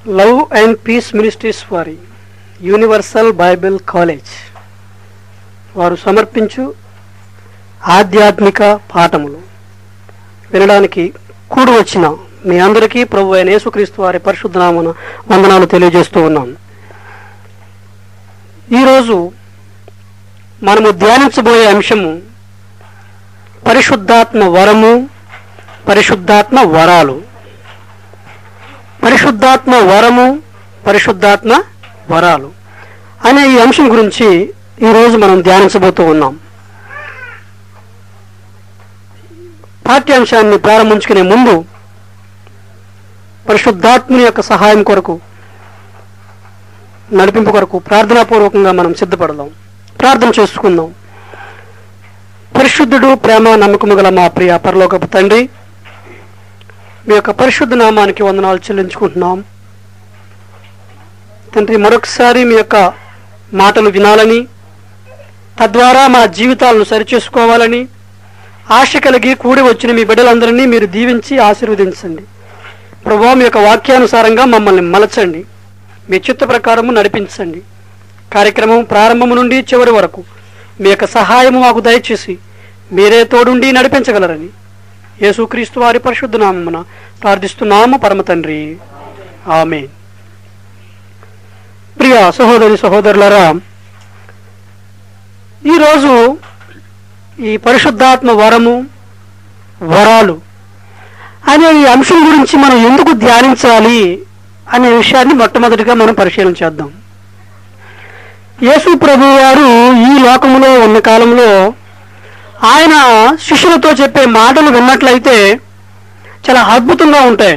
Love and peace ministries వారి universal Bible college వారు సమర్పించు ఆధ్యాత్మిక పాఠములు వినడానికి కూడి వచ్చిన మీ అందరికీ ప్రభు అయిన యేసుక్రీస్తు వారి పరిశుద్ధ నామన వందనాలు తెలియజేస్తూ ఉన్నాను ఈరోజు మనము ధ్యానించబోయే అంశము పరిశుద్ధాత్మ వరము పరిశుద్ధాత్మ వరాలు పరిశుద్ధాత్మ వరము పరిశుద్ధాత్మ వరాలు అనే ఈ అంశం గురించి ఈరోజు మనం ధ్యానించబోతూ ఉన్నాం పాఠ్యాంశాన్ని ప్రారంభించుకునే ముందు పరిశుద్ధాత్ముని యొక్క సహాయం కొరకు నడిపింపు కొరకు ప్రార్థనాపూర్వకంగా మనం సిద్ధపడదాం ప్రార్థన చేసుకుందాం పరిశుద్ధుడు ప్రేమ నమ్మకము గల మా ప్రియ పరలోకపు తండ్రి మీ యొక్క పరిశుద్ధ నామానికి వందనాలు చెల్లించుకుంటున్నాం తండ్రి మరొకసారి మీ యొక్క మాటలు వినాలని తద్వారా మా జీవితాలను సరిచేసుకోవాలని ఆశ కలిగి కూడి వచ్చిన మీ బిడ్డలందరినీ మీరు దీవించి ఆశీర్వదించండి ప్రభావ మీ యొక్క వాక్యానుసారంగా మమ్మల్ని మలచండి మీ చిత్త ప్రకారము నడిపించండి కార్యక్రమం ప్రారంభము నుండి చివరి వరకు మీ యొక్క సహాయము మాకు దయచేసి మీరే తోడుండి నడిపించగలరని యేసుక్రీస్తు వారి పరిశుద్ధ నామమున ప్రార్థిస్తున్నాము పరమ తండ్రి ఆమె ప్రియ సహోదరి సహోదరులరా ఈరోజు ఈ పరిశుద్ధాత్మ వరము వరాలు అనే ఈ అంశం గురించి మనం ఎందుకు ధ్యానించాలి అనే విషయాన్ని మొట్టమొదటిగా మనం పరిశీలన చేద్దాం యేసు ప్రభు వారు ఈ లోకములో ఉన్న కాలంలో ఆయన శిష్యులతో చెప్పే మాటలు విన్నట్లయితే చాలా అద్భుతంగా ఉంటాయి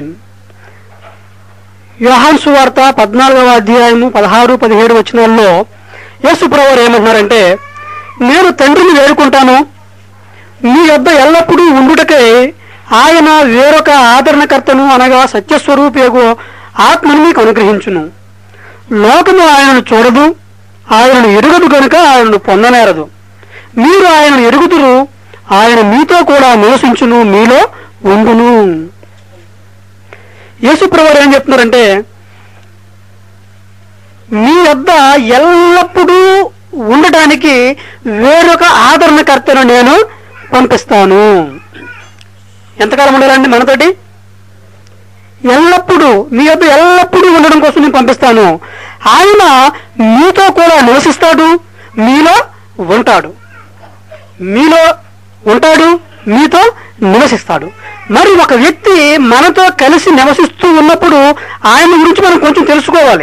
యోహాన్ సువార్త పద్నాలుగవ అధ్యాయము పదహారు పదిహేడు వచనాల్లో యేసు ప్రభు వారు ఏమంటున్నారంటే నేను తండ్రిని వేడుకుంటాను మీ యొద్ద ఎల్లప్పుడూ ఉండుటకై ఆయన వేరొక ఆదరణకర్తను అనగా సత్యస్వరూపయోగు ఆత్మను మీకు అనుగ్రహించును లోకము ఆయనను చూడదు ఆయనను ఎరుగదు కనుక ఆయనను పొందనేరదు మీరు ఆయనను ఎరుగుదురు ఆయన మీతో కూడా నివసించును మీలో ఉండును యేసుప్రవారు ఏం చెప్తున్నారంటే మీ వద్ద ఎల్లప్పుడూ ఉండటానికి వేరొక ఆదరణకర్తను నేను పంపిస్తాను ఎంతకాలం ఉండాలండి మనతోటి ఎల్లప్పుడూ మీ వద్ద ఎల్లప్పుడూ ఉండడం కోసం నేను పంపిస్తాను ఆయన మీతో కూడా నివసిస్తాడు మీలో ఉంటాడు మీలో ఉంటాడు మీతో నివసిస్తాడు మరి ఒక వ్యక్తి మనతో కలిసి నివసిస్తూ ఉన్నప్పుడు ఆయన గురించి మనం కొంచెం తెలుసుకోవాలి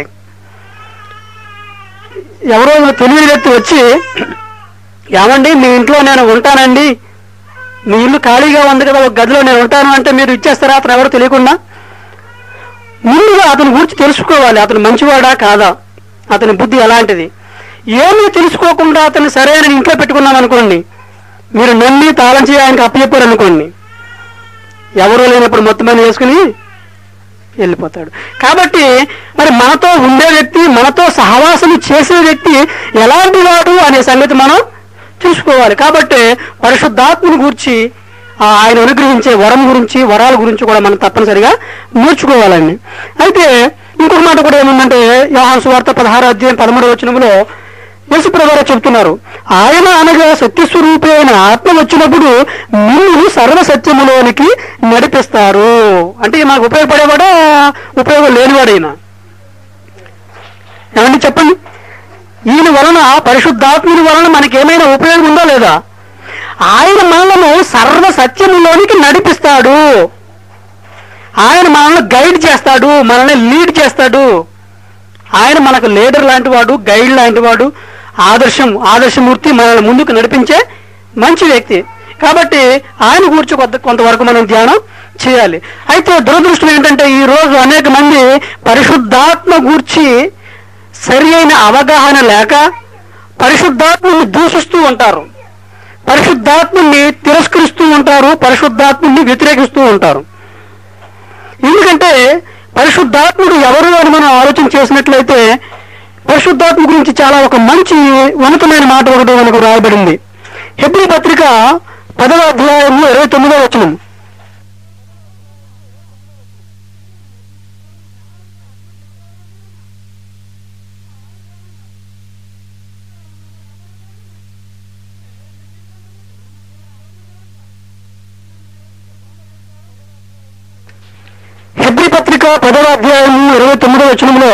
ఎవరో తెలియని వ్యక్తి వచ్చి ఏమండి మీ ఇంట్లో నేను ఉంటానండి మీ ఇల్లు ఖాళీగా ఉంది కదా ఒక గదిలో నేను ఉంటాను అంటే మీరు ఇచ్చేస్తారా అతను ఎవరు తెలియకుండా ముందుగా అతని గురించి తెలుసుకోవాలి అతను మంచివాడా కాదా అతని బుద్ధి ఎలాంటిది ఏమీ తెలుసుకోకుండా అతను సరైన ఇంట్లో పెట్టుకున్నాం అనుకోండి మీరు నమ్మి తాళం చేయి ఆయనకి అప్పచెప్పారు అనుకోండి ఎవరూ లేనప్పుడు మొత్తం అని వేసుకుని వెళ్ళిపోతాడు కాబట్టి మరి మనతో ఉండే వ్యక్తి మనతో సహవాసం చేసే వ్యక్తి ఎలాంటి వాడు అనే సంగతి మనం చూసుకోవాలి కాబట్టి పరిశుద్ధాత్మని గురించి ఆ ఆయన అనుగ్రహించే వరం గురించి వరాల గురించి కూడా మనం తప్పనిసరిగా నేర్చుకోవాలండి అయితే ఇంకొక మాట కూడా ఏముందంటే యోహాను సువార్త పదహారు అధ్యాయం పదమూడు వచనంలో యేసుప్రభారు చెప్తున్నారు ఆయన అనగా సత్యస్వరూపి అయిన ఆత్మ వచ్చినప్పుడు నిన్ను సర్వ సత్యములోనికి నడిపిస్తారు అంటే మాకు ఉపయోగపడేవాడా ఉపయోగం లేనివాడైనా ఏమండి చెప్పండి ఈయన వలన పరిశుద్ధాత్ముని వలన మనకి ఏమైనా ఉపయోగం ఉందా లేదా ఆయన మనలను సర్వ సత్యములోనికి నడిపిస్తాడు ఆయన మనల్ని గైడ్ చేస్తాడు మనల్ని లీడ్ చేస్తాడు ఆయన మనకు లీడర్ లాంటి వాడు గైడ్ లాంటి వాడు ఆదర్శం ఆదర్శమూర్తి మనల్ని ముందుకు నడిపించే మంచి వ్యక్తి కాబట్టి ఆయన గురించి కొంత కొంతవరకు మనం ధ్యానం చేయాలి అయితే దురదృష్టం ఏంటంటే ఈ రోజు అనేక మంది పరిశుద్ధాత్మ గూర్చి సరి అయిన అవగాహన లేక పరిశుద్ధాత్మని దూషిస్తూ ఉంటారు పరిశుద్ధాత్మని తిరస్కరిస్తూ ఉంటారు పరిశుద్ధాత్మని వ్యతిరేకిస్తూ ఉంటారు ఎందుకంటే పరిశుద్ధాత్ముడు ఎవరు అని మనం ఆలోచన చేసినట్లయితే పరిశుద్ధాత్మ గురించి చాలా ఒక మంచి ఉన్నతమైన మాట ఒకటి మనకు రాయబడింది హెబ్రి పత్రిక పదవ అధ్యాయము ఇరవై తొమ్మిదో వచనం పత్రిక పదవ అధ్యాయము ఇరవై తొమ్మిదవ వచనంలో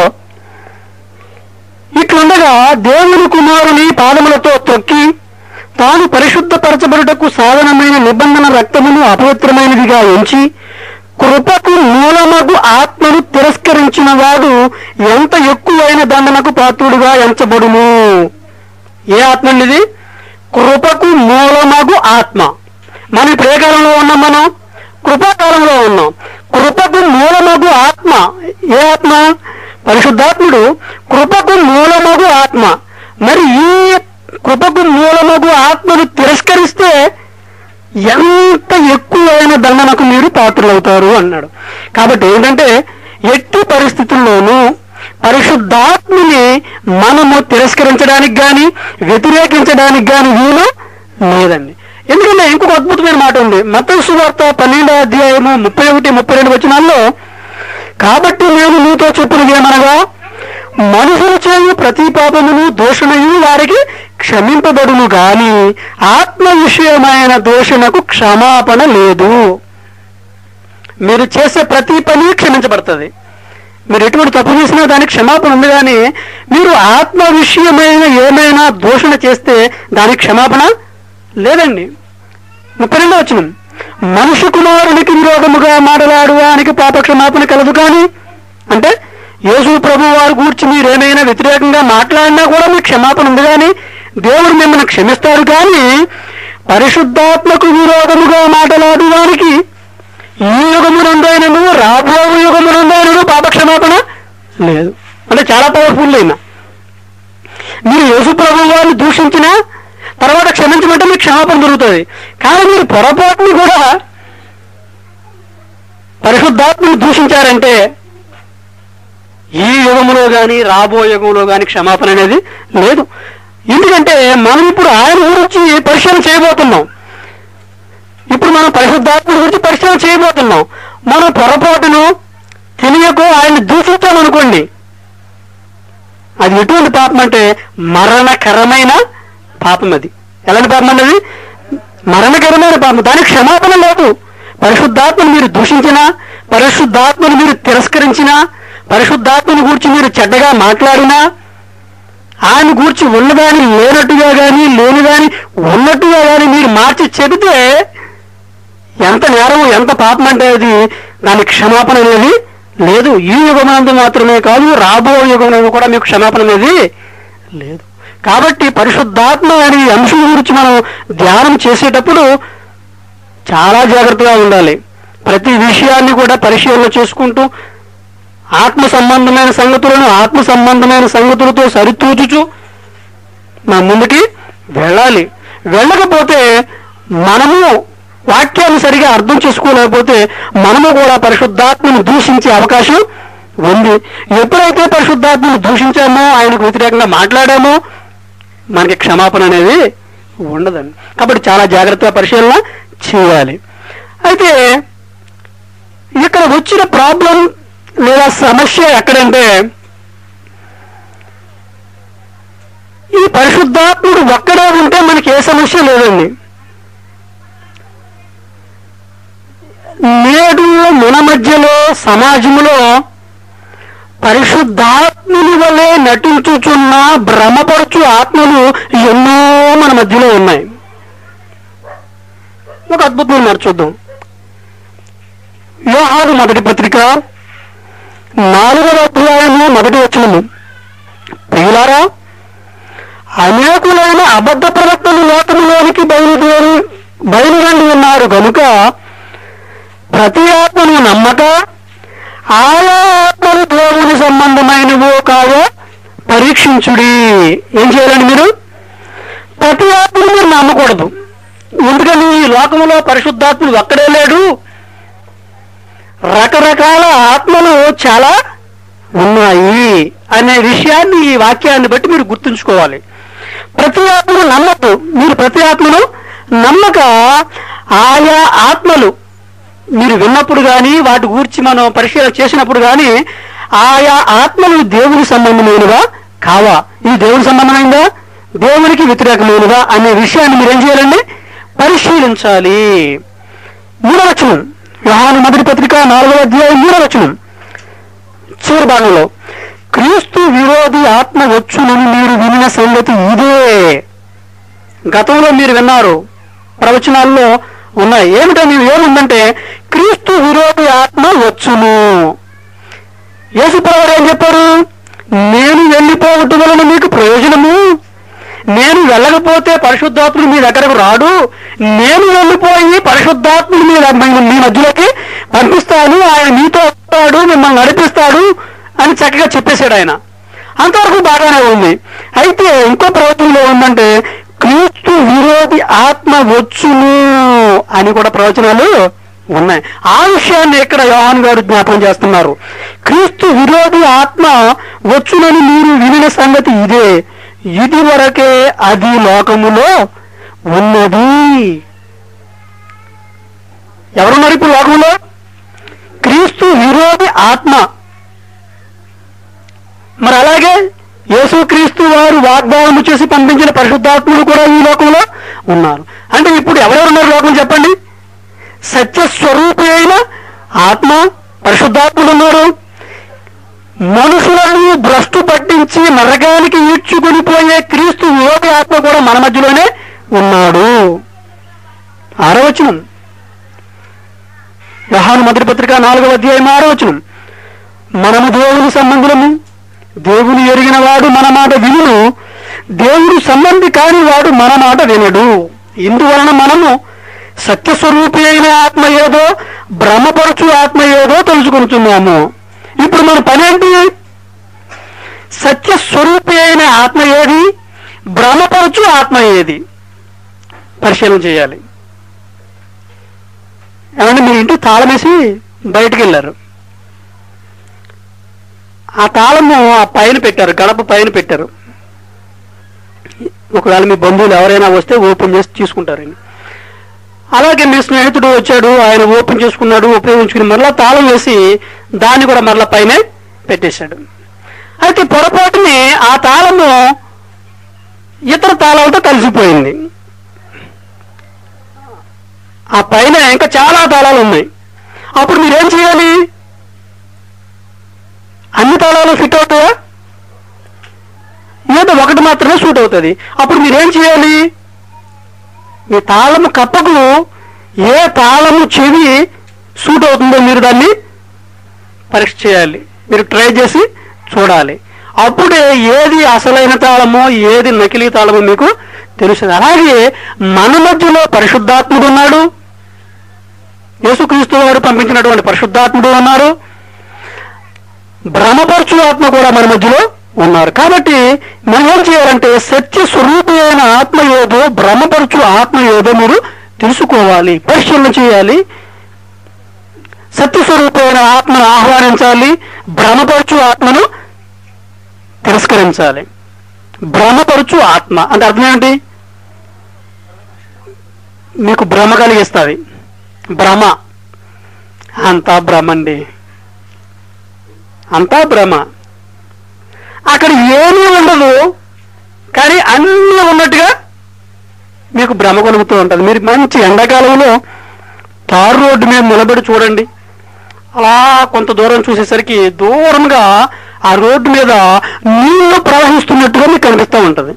ఇట్లుండగా దేవుని కుమారుని పాదములతో తొక్కి తాను పరిశుద్ధపరచబడుటకు సాధనమైన నిబంధన రక్తమును అపవిత్రమైనదిగా ఎంచి కృపకు మూలమగు ఆత్మను తిరస్కరించిన వాడు ఎంత ఎక్కువైన దండనకు పాత్రుడుగా ఎంచబడును ఏ ఆత్మ అండి ఇది కృపకు మూలమగు ఆత్మ మనం ఇప్పుడు ఏ కాలంలో ఉన్నాం మనం కృపాకాలంలో ఉన్నాం కృపకు మూలమగు ఆత్మ ఏ ఆత్మ పరిశుద్ధాత్ముడు కృపకు మూలమగు ఆత్మ మరి ఈ కృపకు మూలమగు ఆత్మను తిరస్కరిస్తే ఎంత ఎక్కువైన దండనకు మీరు పాత్రులవుతారు అన్నాడు కాబట్టి ఏంటంటే ఎట్టి పరిస్థితుల్లోనూ పరిశుద్ధాత్మని మనము తిరస్కరించడానికి కానీ వ్యతిరేకించడానికి కానీ వీలు లేదండి ఎందుకంటే ఇంకొక అద్భుతమైన మాట ఉంది మత సువార్త పన్నెండో అధ్యాయము ముప్పై ఒకటి ముప్పై రెండు వచనాల్లో కాబట్టి నేను నీతో చెప్పినది ఏమనగా మనుషులు చేయు ప్రతి పాపమును దోషణయు వారికి క్షమింపబడును గాని ఆత్మ విషయమైన దోషణకు క్షమాపణ లేదు మీరు చేసే ప్రతి పని క్షమించబడుతుంది మీరు ఎటువంటి తప్పు చేసినా దానికి క్షమాపణ ఉంది కానీ మీరు ఆత్మ విషయమైన ఏమైనా దూషణ చేస్తే దానికి క్షమాపణ లేదండి ముప్పై రెండో వచనం మనుషు కుమారునికి విరోధముగా మాటలాడువానికి పాప క్షమాపణ కలదు కానీ అంటే యేసు ప్రభు వారి గురించి మీరు ఏమైనా వ్యతిరేకంగా మాట్లాడినా కూడా మీకు క్షమాపణ ఉంది కానీ దేవుడు మిమ్మల్ని క్షమిస్తాడు కానీ పరిశుద్ధాత్మకు విరోధముగా మాట్లాడువానికి ఈ యుగమునందైనను రాబో యుగమునందైనను పాప క్షమాపణ లేదు అంటే చాలా పవర్ఫుల్ అయినా మీరు యేసు ప్రభు వారిని దూషించినా తర్వాత క్షమించమంటే మీకు క్షమాపణ దొరుకుతుంది కానీ మీరు పొరపాటుని కూడా పరిశుద్ధాత్మని దూషించారంటే ఈ యుగములో కానీ రాబో యుగంలో కానీ క్షమాపణ అనేది లేదు ఎందుకంటే మనం ఇప్పుడు ఆయన గురించి పరిశీలన చేయబోతున్నాం ఇప్పుడు మనం పరిశుద్ధాత్మ గురించి పరిశీలన చేయబోతున్నాం మనం పొరపాటును తెలియకు ఆయన్ని దూషించామనుకోండి అది ఎటువంటి పాపం అంటే మరణకరమైన పాపం అది ఎలాంటి పాపం అన్నది మరణకరమైన పాపం దానికి క్షమాపణ లేదు పరిశుద్ధాత్మను మీరు దూషించినా పరిశుద్ధాత్మను మీరు తిరస్కరించినా పరిశుద్ధాత్మను గురించి మీరు చెడ్డగా మాట్లాడినా ఆయన గూర్చి ఉన్నదాని లేనట్టుగా కానీ లేనిదాని ఉన్నట్టుగా కానీ మీరు మార్చి చెబితే ఎంత నేరం ఎంత పాపం అంటే అది దానికి క్షమాపణ అనేది లేదు ఈ యుగమందు మాత్రమే కాదు రాబో యుగంలో కూడా మీకు క్షమాపణ అనేది లేదు కాబట్టి పరిశుద్ధాత్మ అనే ఈ అంశం గురించి మనం ధ్యానం చేసేటప్పుడు చాలా జాగ్రత్తగా ఉండాలి ప్రతి విషయాన్ని కూడా పరిశీలన చేసుకుంటూ ఆత్మ సంబంధమైన సంగతులను ఆత్మ సంబంధమైన సంగతులతో సరితూచుచు మనం ముందుకి వెళ్ళాలి వెళ్ళకపోతే మనము వాక్యాన్ని సరిగా అర్థం చేసుకోలేకపోతే మనము కూడా పరిశుద్ధాత్మను దూషించే అవకాశం ఉంది ఎప్పుడైతే పరిశుద్ధాత్మను దూషించామో ఆయనకు వ్యతిరేకంగా మాట్లాడామో మనకి క్షమాపణ అనేది ఉండదండి కాబట్టి చాలా జాగ్రత్తగా పరిశీలన చేయాలి అయితే ఇక్కడ వచ్చిన ప్రాబ్లం లేదా సమస్య ఎక్కడంటే ఈ పరిశుద్ధాత్ముడు ఒక్కడే ఉంటే మనకి ఏ సమస్య లేదండి నేడు మన మధ్యలో సమాజంలో పరిశుద్ధాత్ముని వలె నటించుచున్న భ్రమపరచు ఆత్మలు ఎన్నో మన మధ్యలో ఉన్నాయి ఒక అద్భుతమైన మాట చూద్దాం యోహాను మొదటి పత్రిక నాలుగవ అధ్యాయము మొదటి వచనము ప్రియులారా అనేకులైన అబద్ధ ప్రవక్తలు లోకములోనికి బయలుదేరి బయలుదేరి ఉన్నారు కనుక ప్రతి ఆత్మను నమ్మక ఆయా ఆత్మలు దేవుని సంబంధమైనవో కావో పరీక్షించుడి ఏం చేయాలండి మీరు ప్రతి ఆత్మను మీరు నమ్మకూడదు ఎందుకని ఈ లోకంలో పరిశుద్ధాత్ముడు ఒక్కడే లేడు రకరకాల ఆత్మలు చాలా ఉన్నాయి అనే విషయాన్ని ఈ వాక్యాన్ని బట్టి మీరు గుర్తుంచుకోవాలి ప్రతి ఆత్మను నమ్మద్దు మీరు ప్రతి ఆత్మను నమ్మక ఆయా ఆత్మలు మీరు విన్నప్పుడు కానీ వాటి గురించి మనం పరిశీలన చేసినప్పుడు కానీ ఆయా ఆత్మలు దేవుని సంబంధమైనవా కావా ఇది దేవుని సంబంధమైందా దేవునికి వ్యతిరేకమైనదా అనే విషయాన్ని మీరు ఏం చేయాలండి పరిశీలించాలి మూడవచనం యోహాను మొదటి పత్రిక నాలుగవ అధ్యాయం మూడవచనం చివరి భాగంలో క్రీస్తు విరోధి ఆత్మ వచ్చునని మీరు వినిన సంగతి ఇదే గతంలో మీరు విన్నారు ప్రవచనాల్లో ఉన్నాయి ఏమిటని ఏముందంటే క్రీస్తు విరోధి ఆత్మ వచ్చును యేసుప్రభుడు ఏం చెప్పారు నేను వెళ్ళిపోవటం వలన మీకు ప్రయోజనము నేను వెళ్ళకపోతే పరిశుద్ధాత్ముడు మీ దగ్గరకు రాడు నేను వెళ్ళిపోయి పరిశుద్ధాత్ముడు మీ దగ్గ- మీ మధ్యలోకి పంపిస్తాను ఆయన మీతో వస్తాడు మిమ్మల్ని నడిపిస్తాడు అని చక్కగా చెప్పేశాడు ఆయన అంతవరకు బాగానే ఉంది అయితే ఇంకో ప్రవచనంలో ఉందంటే క్రీస్తు విరోధి ఆత్మ వచ్చును అని కూడా ప్రవచనాలు ఉన్నాయి ఆ విషయాన్ని ఇక్కడ యోహాన్ గారు జ్ఞాపకం చేస్తున్నారు క్రీస్తు విరోధి ఆత్మ వచ్చునని మీరు వినిన సంగతి ఇదే ఇది వరకే అది లోకములో ఉన్నది ఎవరున్నారు ఇప్పుడు లోకంలో క్రీస్తు విరోధి ఆత్మ మరి అలాగే యేసుక్రీస్తు వారు వాగ్దానం చేసి పంపించిన పరిశుద్ధాత్ములు కూడా ఈ లోకంలో ఉన్నారు అంటే ఇప్పుడు ఎవరెవరున్నారు లోకం చెప్పండి సత్య స్వరూపి అయిన ఆత్మ పరిశుద్ధాత్ములు ఉన్నారు మనుషులను భ్రష్టు పట్టించి నరకానికి ఈడ్చుకుని పోయే క్రీస్తు విరోధి ఆత్మ కూడా మన మధ్యలోనే ఉన్నాడు ఆరవచనం యహాను మొదటి పత్రిక నాలుగవ అధ్యాయం ఆరవచనం మనము దేవుని సంబంధులము దేవుని ఎరిగిన వాడు మన మాట వినును దేవుడు సంబంధి కాని వాడు మన మాట వినడు ఇందువలన మనము సత్యస్వరూపి అయిన ఆత్మ ఏదో భ్రమపరచు ఆత్మ ఏదో తెలుసుకుంటున్నాము ఇప్పుడు మన పని ఏంటి సత్యస్వరూపి అయిన ఆత్మ ఏది భ్రమపరచు ఆత్మ ఏది పరిశీలన చేయాలి ఏమంటే మీ ఇంటి తాళం వేసి బయటికి వెళ్ళారు ఆ తాళము ఆ పైన పెట్టారు గడప పైన పెట్టారు ఒకవేళ మీ బంధువులు ఎవరైనా వస్తే ఓపెన్ చేసి తీసుకుంటారండి అలాగే మీ స్నేహితుడు వచ్చాడు ఆయన ఓపెన్ చేసుకున్నాడు ఉపయోగించుకుని మరలా తాళం వేసి దాన్ని కూడా మరలా పైనే పెట్టేశాడు అయితే పొరపాటుని ఆ తాళము ఇతర తాళాలతో కలిసిపోయింది ఆ పైన ఇంకా చాలా తాళాలు ఉన్నాయి అప్పుడు మీరేం చేయాలి అన్ని తాళాలు ఫిట్ అవుతాయా ఏదో ఒకటి మాత్రమే సూట్ అవుతుంది అప్పుడు మీరేం చేయాలి మీ తాళము కప్పకు ఏ తాళము చెవి సూట్ అవుతుందో మీరు దాన్ని పరీక్ష చేయాలి మీరు ట్రై చేసి చూడాలి అప్పుడే ఏది అసలైన తాళమో ఏది నకిలీ తాళమో మీకు తెలుస్తుంది అలాగే మన మధ్యలో పరిశుద్ధాత్ముడు ఉన్నాడు యేసుక్రీస్తు వారు పంపించినటువంటి పరిశుద్ధాత్ముడు ఉన్నారు భ్రమపరచు ఆత్మ కూడా మన మధ్యలో ఉన్నారు కాబట్టి మనం ఏం చేయాలంటే సత్య స్వరూపి అయిన ఆత్మ ఏదో భ్రమపరచు ఆత్మ ఏదో మీరు తెలుసుకోవాలి పరిశీలన చేయాలి సత్యస్వరూపమైన ఆత్మను ఆహ్వానించాలి భ్రమపరచు ఆత్మను తిరస్కరించాలి భ్రమపరచు ఆత్మ అంటే అర్థం ఏంటి మీకు భ్రమ కలిగిస్తుంది భ్రమ అంతా భ్రమ అండి అంతా భ్రమ అక్కడ ఏమీ ఉండదు కానీ అన్నీ ఉన్నట్టుగా మీకు భ్రమ కలుగుతూ ఉంటుంది మీరు మంచి ఎండాకాలంలో తారు రోడ్డు మీద నిలబడి చూడండి అలా కొంత దూరం చూసేసరికి దూరంగా ఆ రోడ్డు మీద నీళ్లు ప్రవహిస్తున్నట్టుగా మీకు కనిపిస్తూ ఉంటుంది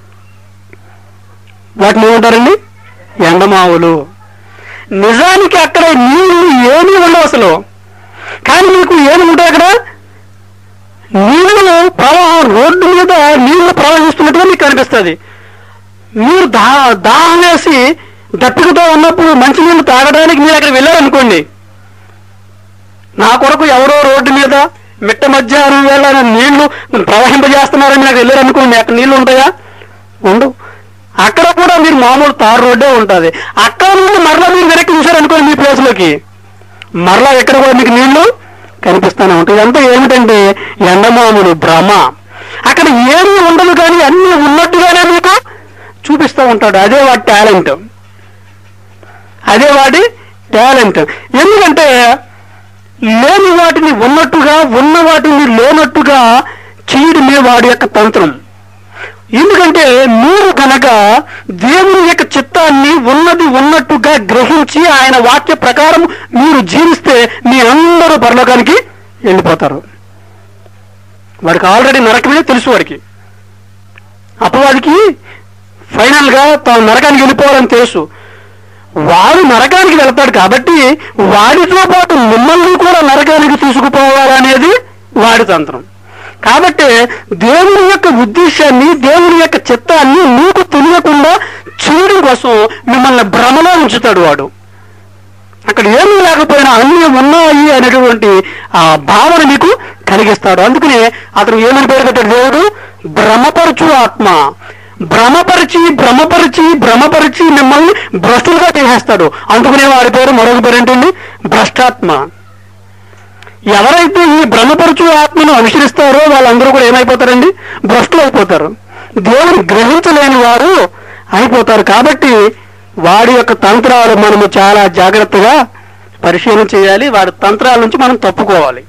వాటిని ఏమంటారండి ఎండమావులు నిజానికి అక్కడ నీళ్లు ఏమీ ఉండవు అసలు కానీ మీకు ఏమి ఉంటాయి అక్కడ నీళ్లు ప్రవాహం రోడ్డు మీద నీళ్లు ప్రవహిస్తున్నట్టుగా మీకు కనిపిస్తుంది మీరు దా దాహం వేసి దప్పికతో ఉన్నప్పుడు మంచినీళ్ళు తాగడానికి మీరు అక్కడ వెళ్ళారనుకోండి నా కొరకు ఎవరో రోడ్డు మీద మిట్ట మధ్యాహ్నం వేళ నీళ్లు ప్రవహింపజేస్తున్నారని మీరు అక్కడ వెళ్ళారనుకోండి అక్కడ నీళ్లు ఉంటాయా ఉండవు అక్కడ కూడా మీరు మామూలు తారు రోడ్డే ఉంటుంది అక్కడ నుండి మరలా మీరు వెనక్కి చూసారనుకోండి మీ ప్లేస్లోకి మరలా ఎక్కడ కూడా మీకు నీళ్లు కనిపిస్తూనే ఉంటాయి ఇదంతా ఏమిటంటే ఎండమాములు భ్రమ అక్కడ ఏమీ ఉండదు కానీ అన్నీ ఉన్నట్టుగానే మీకు చూపిస్తూ ఉంటాడు అదే వాడి టాలెంట్ అదే వాడి టాలెంట్ ఎందుకంటే లేని వాటిని ఉన్నట్టుగా ఉన్న వాటిని లేనట్టుగా చేయడమే వాడి యొక్క తంత్రం ఎందుకంటే మీరు కనుక దేవుని యొక్క చిత్తాన్ని ఉన్నది ఉన్నట్టుగా గ్రహించి ఆయన వాక్య ప్రకారం మీరు జీవిస్తే మీ అందరూ పరలోకానికి వెళ్ళిపోతారు వాడికి ఆల్రెడీ నరకమే తెలుసు వాడికి అపవాదికి ఫైనల్ గా తాను నరకానికి వెళ్ళిపోవాలని తెలుసు వాడు నరకానికి వెళ్తాడు కాబట్టి వాడితో పాటు మిమ్మల్ని కూడా నరకానికి తీసుకుపోవాలనేది వాడి తంత్రం కాబట్టి దేవుని యొక్క ఉద్దేశాన్ని దేవుని యొక్క చిత్తాన్ని నీకు తెలియకుండా చేయడం కోసం మిమ్మల్ని భ్రమలో ఉంచుతాడు వాడు అక్కడ ఏమీ లేకపోయినా అన్నీ ఉన్నాయి అనేటువంటి ఆ భావన మీకు కలిగిస్తాడు అందుకనే అతను ఏమని పేరు పెట్టాడు దేవుడు భ్రమపరచు ఆత్మ భ్రమపరిచి భ్రమపరిచి భ్రమపరిచి మిమ్మల్ని భ్రష్టులుగా చేసేస్తాడు అందుకనే వాడి పేరు మరొక పేరు ఏంటండి భ్రష్టాత్మ ఎవరైతే ఈ భ్రమపరచు ఆత్మను అనుసరిస్తారో వాళ్ళందరూ కూడా ఏమైపోతారండి భ్రష్టులు అయిపోతారు దేవుని గ్రహించలేని వారు అయిపోతారు కాబట్టి వాడి యొక్క తంత్రాలు మనము చాలా జాగ్రత్తగా పరిశీలన చేయాలి వాడి తంత్రాల నుంచి మనం తప్పుకోవాలి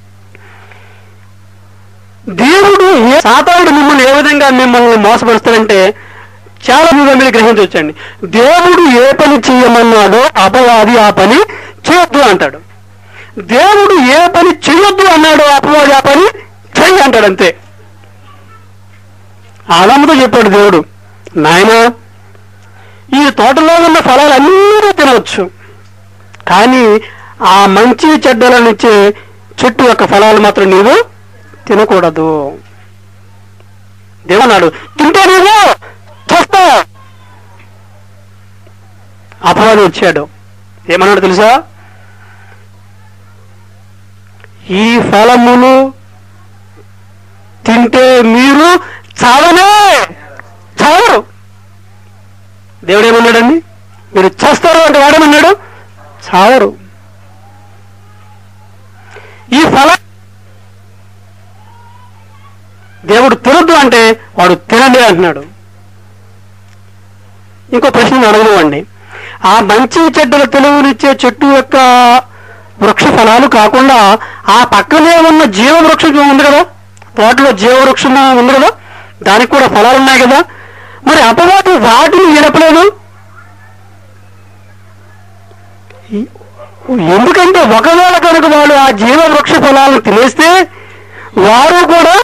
దేవుడు ఏ సాతానుడు మిమ్మల్ని ఏ విధంగా మిమ్మల్ని మోసపరుస్తాడంటే చాలా విధంగా మీరు గ్రహించవచ్చండి దేవుడు ఏ పని చేయమన్నాడో అపవాది ఆ పని చేయొద్దు అంటాడు దేవుడు ఏ పని చేయొద్దు అన్నాడో అపవాది ఆ పని చెయ్యి అంటాడు అంతే ఆదాముతో చెప్పాడు దేవుడు నాయనా ఈ తోటలో ఉన్న ఫలాలన్నీ తినవచ్చు కానీ ఆ మంచి చెడ్డలనిచ్చే చెట్టు యొక్క ఫలాలు మాత్రం నీవు తినకూడదు దేవున్నాడు తింటే నీవు చేస్తా అపవాది వచ్చాడు ఏమన్నాడు తెలుసా ఈ ఫలములు తింటే మీరు చావనే చావరు దేవుడు ఏమన్నాడండి మీరు చేస్తారు అంటే వాడేమన్నాడు చావరు ఈ ఫలం దేవుడు తినొద్దు అంటే వాడు తినండి అంటున్నాడు ఇంకో ప్రశ్న అడగనివ్వండి ఆ మంచి చెడ్డల తెలుగునిచ్చే చెట్టు యొక్క వృక్ష ఫలాలు కాకుండా ఆ పక్కనే ఉన్న జీవ వృక్షం ఉంది కదా తోటలో జీవ వృక్షం ఉంది కదా దానికి కూడా ఫలాలు ఉన్నాయి కదా మరి అపవాది వాటిని వినపలేదు ఎందుకంటే ఒకవేళ కనుక వాళ్ళు ఆ జీవ వృక్ష ఫలాలను తినేస్తే వారు కూడా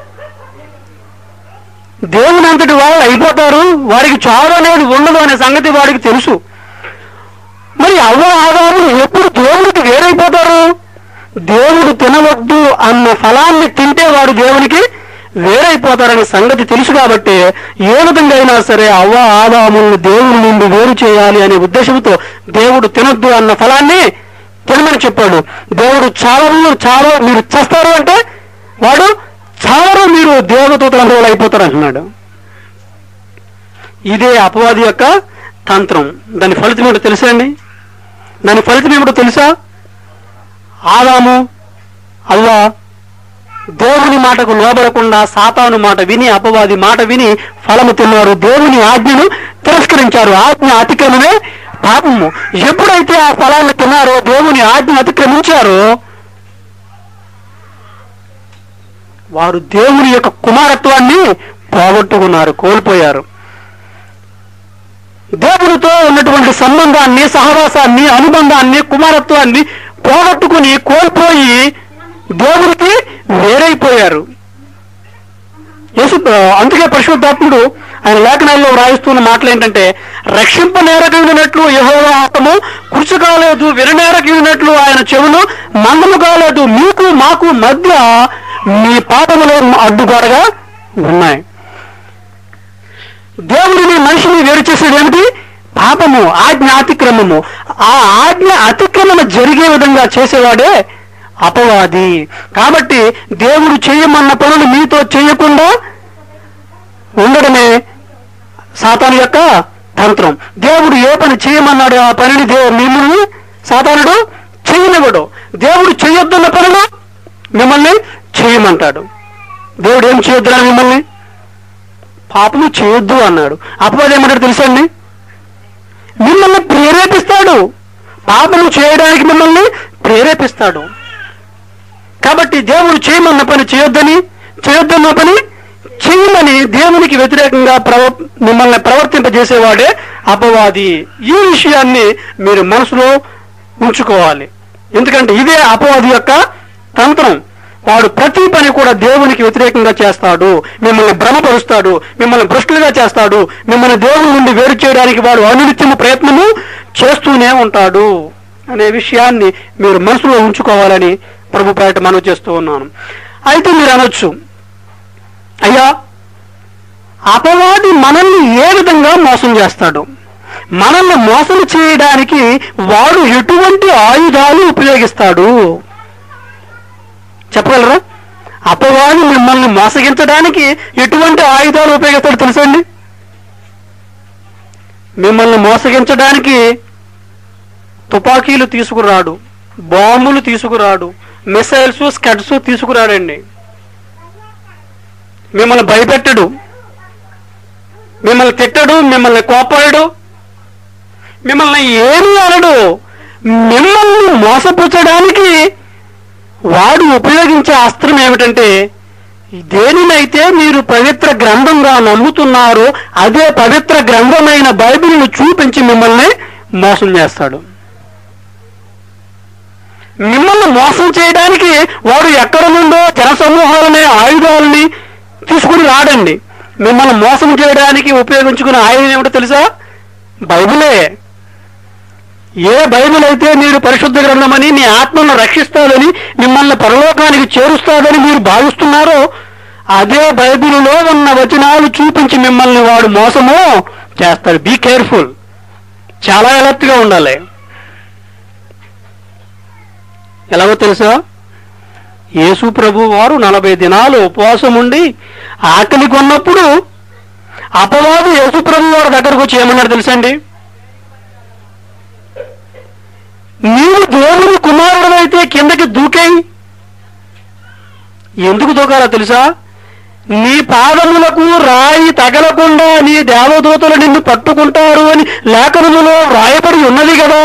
దేవుని అంతటి వాళ్ళు అయిపోతారు వారికి చావు అనేది ఉండదు అనే సంగతి వాడికి తెలుసు మరి అవ్వ ఆదాములు ఎప్పుడు దేవుడికి వేరైపోతారు దేవుడు తినవద్దు అన్న ఫలాన్ని తింటే వాడు దేవునికి వేరైపోతారనే సంగతి తెలుసు కాబట్టి ఏ విధంగా అయినా సరే అవ్వ ఆదాములను దేవుని నుండి వేరు చేయాలి అనే ఉద్దేశంతో దేవుడు తినొద్దు అన్న ఫలాన్ని తినమని చెప్పాడు దేవుడు చావరు చావ మీరు చేస్తారు అంటే వాడు చావరు మీరు దేవదూతల అయిపోతారు అంటున్నాడు ఇదే అపవాది యొక్క తంత్రం దాని ఫలితం ఏమిటో తెలుసా అండి దాని ఫలితం ఏమిటో తెలుసా ఆదాము అవ్వ దేవుని మాటకు లోబడకుండా సాతాను మాట విని అపవాది మాట విని ఫలము తిన్నారు దేవుని ఆజ్ఞను తిరస్కరించారు ఆజ్ఞ అతిక్రమమే పాపము ఎప్పుడైతే ఆ ఫలాన్ని తిన్నారో దేవుని ఆజ్ఞ అతిక్రమించారో వారు దేవుని యొక్క కుమారత్వాన్ని పోగొట్టుకున్నారు కోల్పోయారు దేవునితో ఉన్నటువంటి సంబంధాన్ని సహవాసాన్ని అనుబంధాన్ని కుమారత్వాన్ని పోగొట్టుకుని కోల్పోయి దేవునికి వేరైపోయారు యేసు అందుకే పరిశుద్ధాత్ముడు ఆయన లేఖనాల్లో వ్రాయిస్తున్న మాటలు ఏంటంటే రక్షింప నేరకగినట్లు యహోవా ఆత్మము కురుచు కాలేదు విననేరకగినట్లు ఆయన చెవులు మందము కాలేదు మీకు మాకు మధ్య మీ పాపములో అడ్డుగోడగా ఉన్నాయి దేవుడిని మనిషిని వేరు చేసేది ఏమిటి పాపము ఆజ్ఞ అతిక్రమము ఆ ఆజ్ఞ అతిక్రమణ జరిగే విధంగా చేసేవాడే అపవాది కాబట్టి దేవుడు చేయమన్న పనులు మీతో చేయకుండా ఉండడమే సాతాను యొక్క తంత్రం దేవుడు ఏ పని చేయమన్నాడు ఆ పనిని దేవుడు మిమ్మల్ని సాతానుడు చేయనివ్వడు దేవుడు చేయొద్దన్న పనులు మిమ్మల్ని చేయమంటాడు దేవుడు ఏం చేయొద్దురా మిమ్మల్ని పాపము చేయొద్దు అన్నాడు అపవాది ఏమంటాడు తెలుసండి మిమ్మల్ని ప్రేరేపిస్తాడు పాపము చేయడానికి మిమ్మల్ని ప్రేరేపిస్తాడు కాబట్టి దేవుడు చేయమన్న పని చేయొద్దని చేయొద్దన్న పని చేయమని దేవునికి వ్యతిరేకంగా ప్రవ మిమ్మల్ని ప్రవర్తింపజేసేవాడే అపవాది ఈ విషయాన్ని మీరు మనసులో ఉంచుకోవాలి ఎందుకంటే ఇదే అపవాది యొక్క తంత్రం వాడు ప్రతి పని కూడా దేవునికి వ్యతిరేకంగా చేస్తాడు మిమ్మల్ని భ్రమపరుస్తాడు మిమ్మల్ని భ్రష్టులుగా చేస్తాడు మిమ్మల్ని దేవుని నుండి వేరు చేయడానికి వాడు అనునిత్యము ప్రయత్నము చేస్తూనే ఉంటాడు అనే విషయాన్ని మీరు మనసులో ఉంచుకోవాలని ప్రభు పేట మనవి చేస్తూ ఉన్నాను అయితే మీరు అనొచ్చు అయ్యా అపవాది మనల్ని ఏ విధంగా మోసం చేస్తాడు మనల్ని మోసం చేయడానికి వాడు ఎటువంటి ఆయుధాలు ఉపయోగిస్తాడు చెప్పగలరా అపవాది మిమ్మల్ని మోసగించడానికి ఎటువంటి ఆయుధాలు ఉపయోగిస్తాడు తెలుసండి మిమ్మల్ని మోసగించడానికి తుపాకీలు తీసుకురాడు బాంబులు తీసుకురాడు మిసైల్స్ స్కడ్స్ తీసుకురాడండి మిమ్మల్ని భయపెట్టడు మిమ్మల్ని తిట్టడు మిమ్మల్ని కోపాడు మిమ్మల్ని ఏమీ అనడు మిమ్మల్ని మోసపుచ్చడానికి వాడు ఉపయోగించే అస్త్రం ఏమిటంటే దేనినైతే మీరు పవిత్ర గ్రంథంగా నమ్ముతున్నారో అదే పవిత్ర గ్రంథమైన బైబిల్ను చూపించి మిమ్మల్ని మోసం చేస్తాడు మిమ్మల్ని మోసం చేయడానికి వాడు ఎక్కడ నుండో జనసమూహాలనే ఆయుధాలని తీసుకుని రాడండి మిమ్మల్ని మోసం చేయడానికి ఉపయోగించుకునే ఆయుధం ఏమిటో తెలుసా బైబిలే ఏ బైబిల్ అయితే మీరు పరిశుద్ధ గ్రంథమని మీ ఆత్మను రక్షిస్తాదని మిమ్మల్ని పరలోకానికి చేరుస్తాదని మీరు భావిస్తున్నారో అదే బైబిల్లో ఉన్న వచనాలు చూపించి మిమ్మల్ని వాడు మోసము చేస్తాడు బీ కేర్ఫుల్ చాలా అలర్ట్గా ఉండాలి ఎలాగో తెలుసా యేసు ప్రభు వారు నలభై దినాలు ఉపవాసం ఉండి ఆకలి కొన్నప్పుడు అపవాదు యేసు ప్రభు వారి దగ్గరకు వచ్చి ఏమన్నాడు తెలుసండి నీవు దేవుని కుమారుడైతే కిందకి దూకేయి ఎందుకు దూకాలో తెలుసా నీ పాదములకు రాయి తగలకుండా నీ దేవదూతలు నిన్ను పట్టుకుంటారు అని లేఖనములో రాయబడి ఉన్నది కదా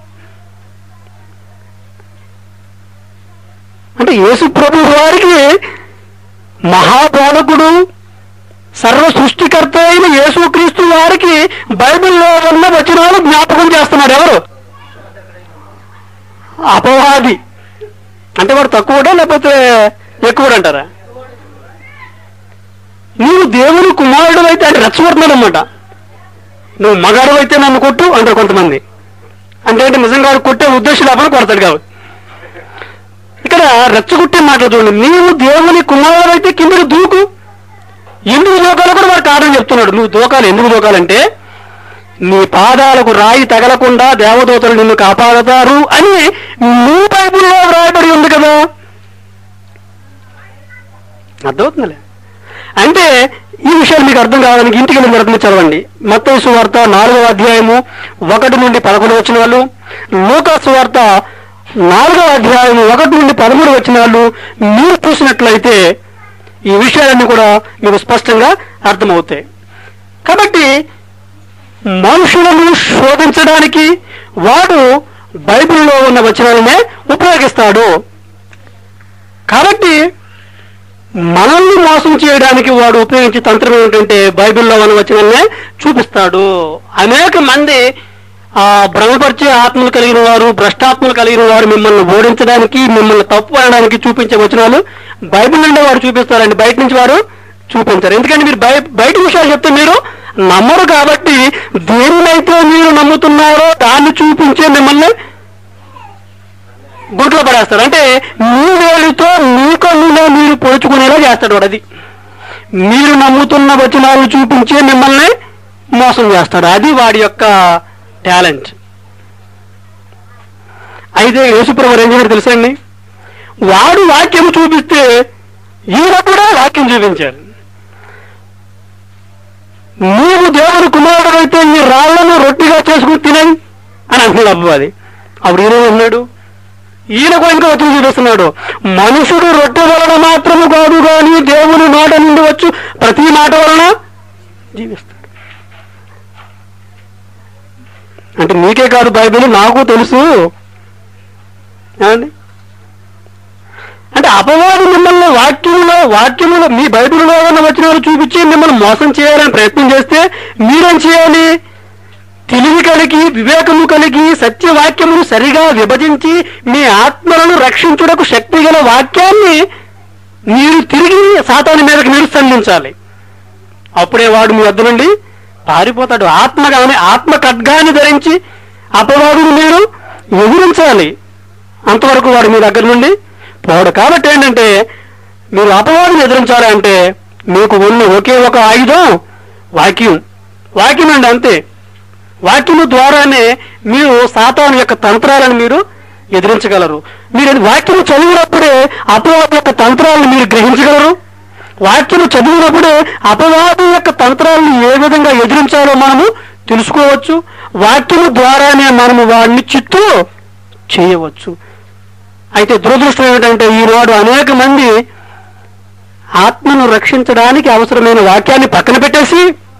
అంటే యేసు ప్రభు వారికి మహాపాలకుడు సర్వ సృష్టికర్త అయిన యేసుక్రీస్తు వారికి బైబిల్లో ఉన్న వచనాలు జ్ఞాపకం చేస్తున్నారు ఎవరు అపవాది అంటే వాడు తక్కువడా లేకపోతే ఎక్కువడు అంటారా నీవు దేవుని కుమారుడు అయితే అంటే రెచ్చగొడుతున్నాడు అనమాట నువ్వు మగాడు అయితే నన్ను కొట్టు అంటారు కొంతమంది అంటే అంటే నిజంగా వాడు కొట్టే ఉద్దేశం లేకపోతే కొడతాడు కాబట్టి ఇక్కడ రెచ్చగొట్టే మాట చూడండి నీవు దేవుని కుమారుడు అయితే కిందకి దూకు ఎందుకు దూకాలో కూడా వాడు కారణం చెప్తున్నాడు నువ్వు దూకాలి ఎందుకు దూకాలంటే నీ పాదాలకు రాయి తగలకుండా దేవదూతలు నిన్ను కాపాడతారు అని నీ బైబిల్లో వ్రాయబడి ఉంది కదా అర్థమవుతుందిలే అంటే ఈ విషయాలు మీకు అర్థం కావడానికి ఇంటికి వెళ్ళిన తర్వాత మీరు చదవండి మత్తయి వార్త నాలుగవ అధ్యాయము ఒకటి నుండి పదకొండు వచ్చిన వాళ్ళు లూకాసు వార్త నాలుగవ అధ్యాయము ఒకటి నుండి పదమూడు వచ్చిన వాళ్ళు మీరు చూసినట్లయితే ఈ విషయాలన్నీ కూడా మీకు స్పష్టంగా అర్థమవుతాయి కాబట్టి మనుషులను శోధించడానికి వాడు బైబిల్లో ఉన్న వచనాలనే ఉపయోగిస్తాడు కాబట్టి మనల్ని మోసం చేయడానికి వాడు ఉపయోగించే తంత్రం ఏమిటంటే బైబిల్లో ఉన్న వచనాలనే చూపిస్తాడు అనేక మంది ఆ భ్రమపరిచే ఆత్మలు కలిగిన వారు భ్రష్టాత్మలు కలిగిన వారు మిమ్మల్ని ఓడించడానికి మిమ్మల్ని తప్పు అనడానికి చూపించే వచనాలు బైబిల్ నుండి వారు చూపిస్తారండి బయట నుంచి వారు చూపించారు ఎందుకంటే మీరు బయ బయట విషయాలు చెప్తే మీరు నమ్మరు కాబట్టి దేనినైతే మీరు నమ్ముతున్నారో దాన్ని చూపించే మిమ్మల్ని గుంట్లో పడేస్తాడు అంటే మీ వేలితో మీ కన్నులో మీరు పొడుచుకునేలా చేస్తాడు వాడు అది మీరు నమ్ముతున్న వచనాలను చూపించే మిమ్మల్ని మోసం చేస్తాడు అది వాడి యొక్క టాలెంట్ అయితే యేసుప్రభు ఏం చేశాడు తెలుసా అండి వాడు వాక్యం చూపిస్తే ఈయన కూడా వాక్యం చూపించారు నీవు దేవుని కుమారుడు అయితే ఈ రాళ్లను రొట్టిగా చేసుకుని తినని అని అంటున్నాడు అబ్బు అప్పుడు ఈయన ఉన్నాడు ఈయన కూడా ఇంకా వచ్చి చూపిస్తున్నాడు మనుషుడు రొట్టె వలన మాత్రము కాదు కానీ దేవుని నోట నుండి వచ్చు ప్రతి మాట వలన జీవిస్తాడు అంటే నీకే కాదు బైబిల్ నాకు తెలుసు ఏమండి అంటే అపవాది మిమ్మల్ని వాక్యములో వాక్యములో మీ బైబిల్లో ఉన్న వచనాలు చూపించి మిమ్మల్ని మోసం చేయాలని ప్రయత్నం చేస్తే మీరేం చేయాలి తెలివి కలిగి వివేకము కలిగి సత్యవాక్యమును సరిగా విభజించి మీ ఆత్మలను రక్షించుటకు శక్తి గల వాక్యాన్ని సాతాను మీదకి మీరు సంధించాలి అప్పుడే వాడు మీ వద్ద నుండి పారిపోతాడు ఆత్మగాని ఆత్మ ఖడ్గాన్ని ధరించి అపవాదుని మీరు ఎదిరించాలి అంతవరకు వాడు మీ దగ్గర నుండి పోడు కాబట్టి ఏంటంటే మీరు అపవాదుని ఎదిరించాలి అంటే మీకు ఉన్న ఒకే ఒక ఆయుధం వాక్యం వాక్యం అండి అంతే వాక్యము ద్వారానే మీరు సాతాను యొక్క తంత్రాలను మీరు ఎదిరించగలరు మీరు వాక్యము చదివినప్పుడే అపవాదు యొక్క తంత్రాలను మీరు గ్రహించగలరు వాక్యము చదివినప్పుడే అపవాదు యొక్క తంత్రాలను ఏ విధంగా ఎదిరించాలో మనము తెలుసుకోవచ్చు వాక్యము ద్వారానే మనము వాడిని చిత్తు చేయవచ్చు అయితే దురదృష్టం ఏమిటంటే ఈనాడు అనేక మంది ఆత్మను రక్షించడానికి అవసరమైన వాక్యాన్ని పక్కన పెట్టేసి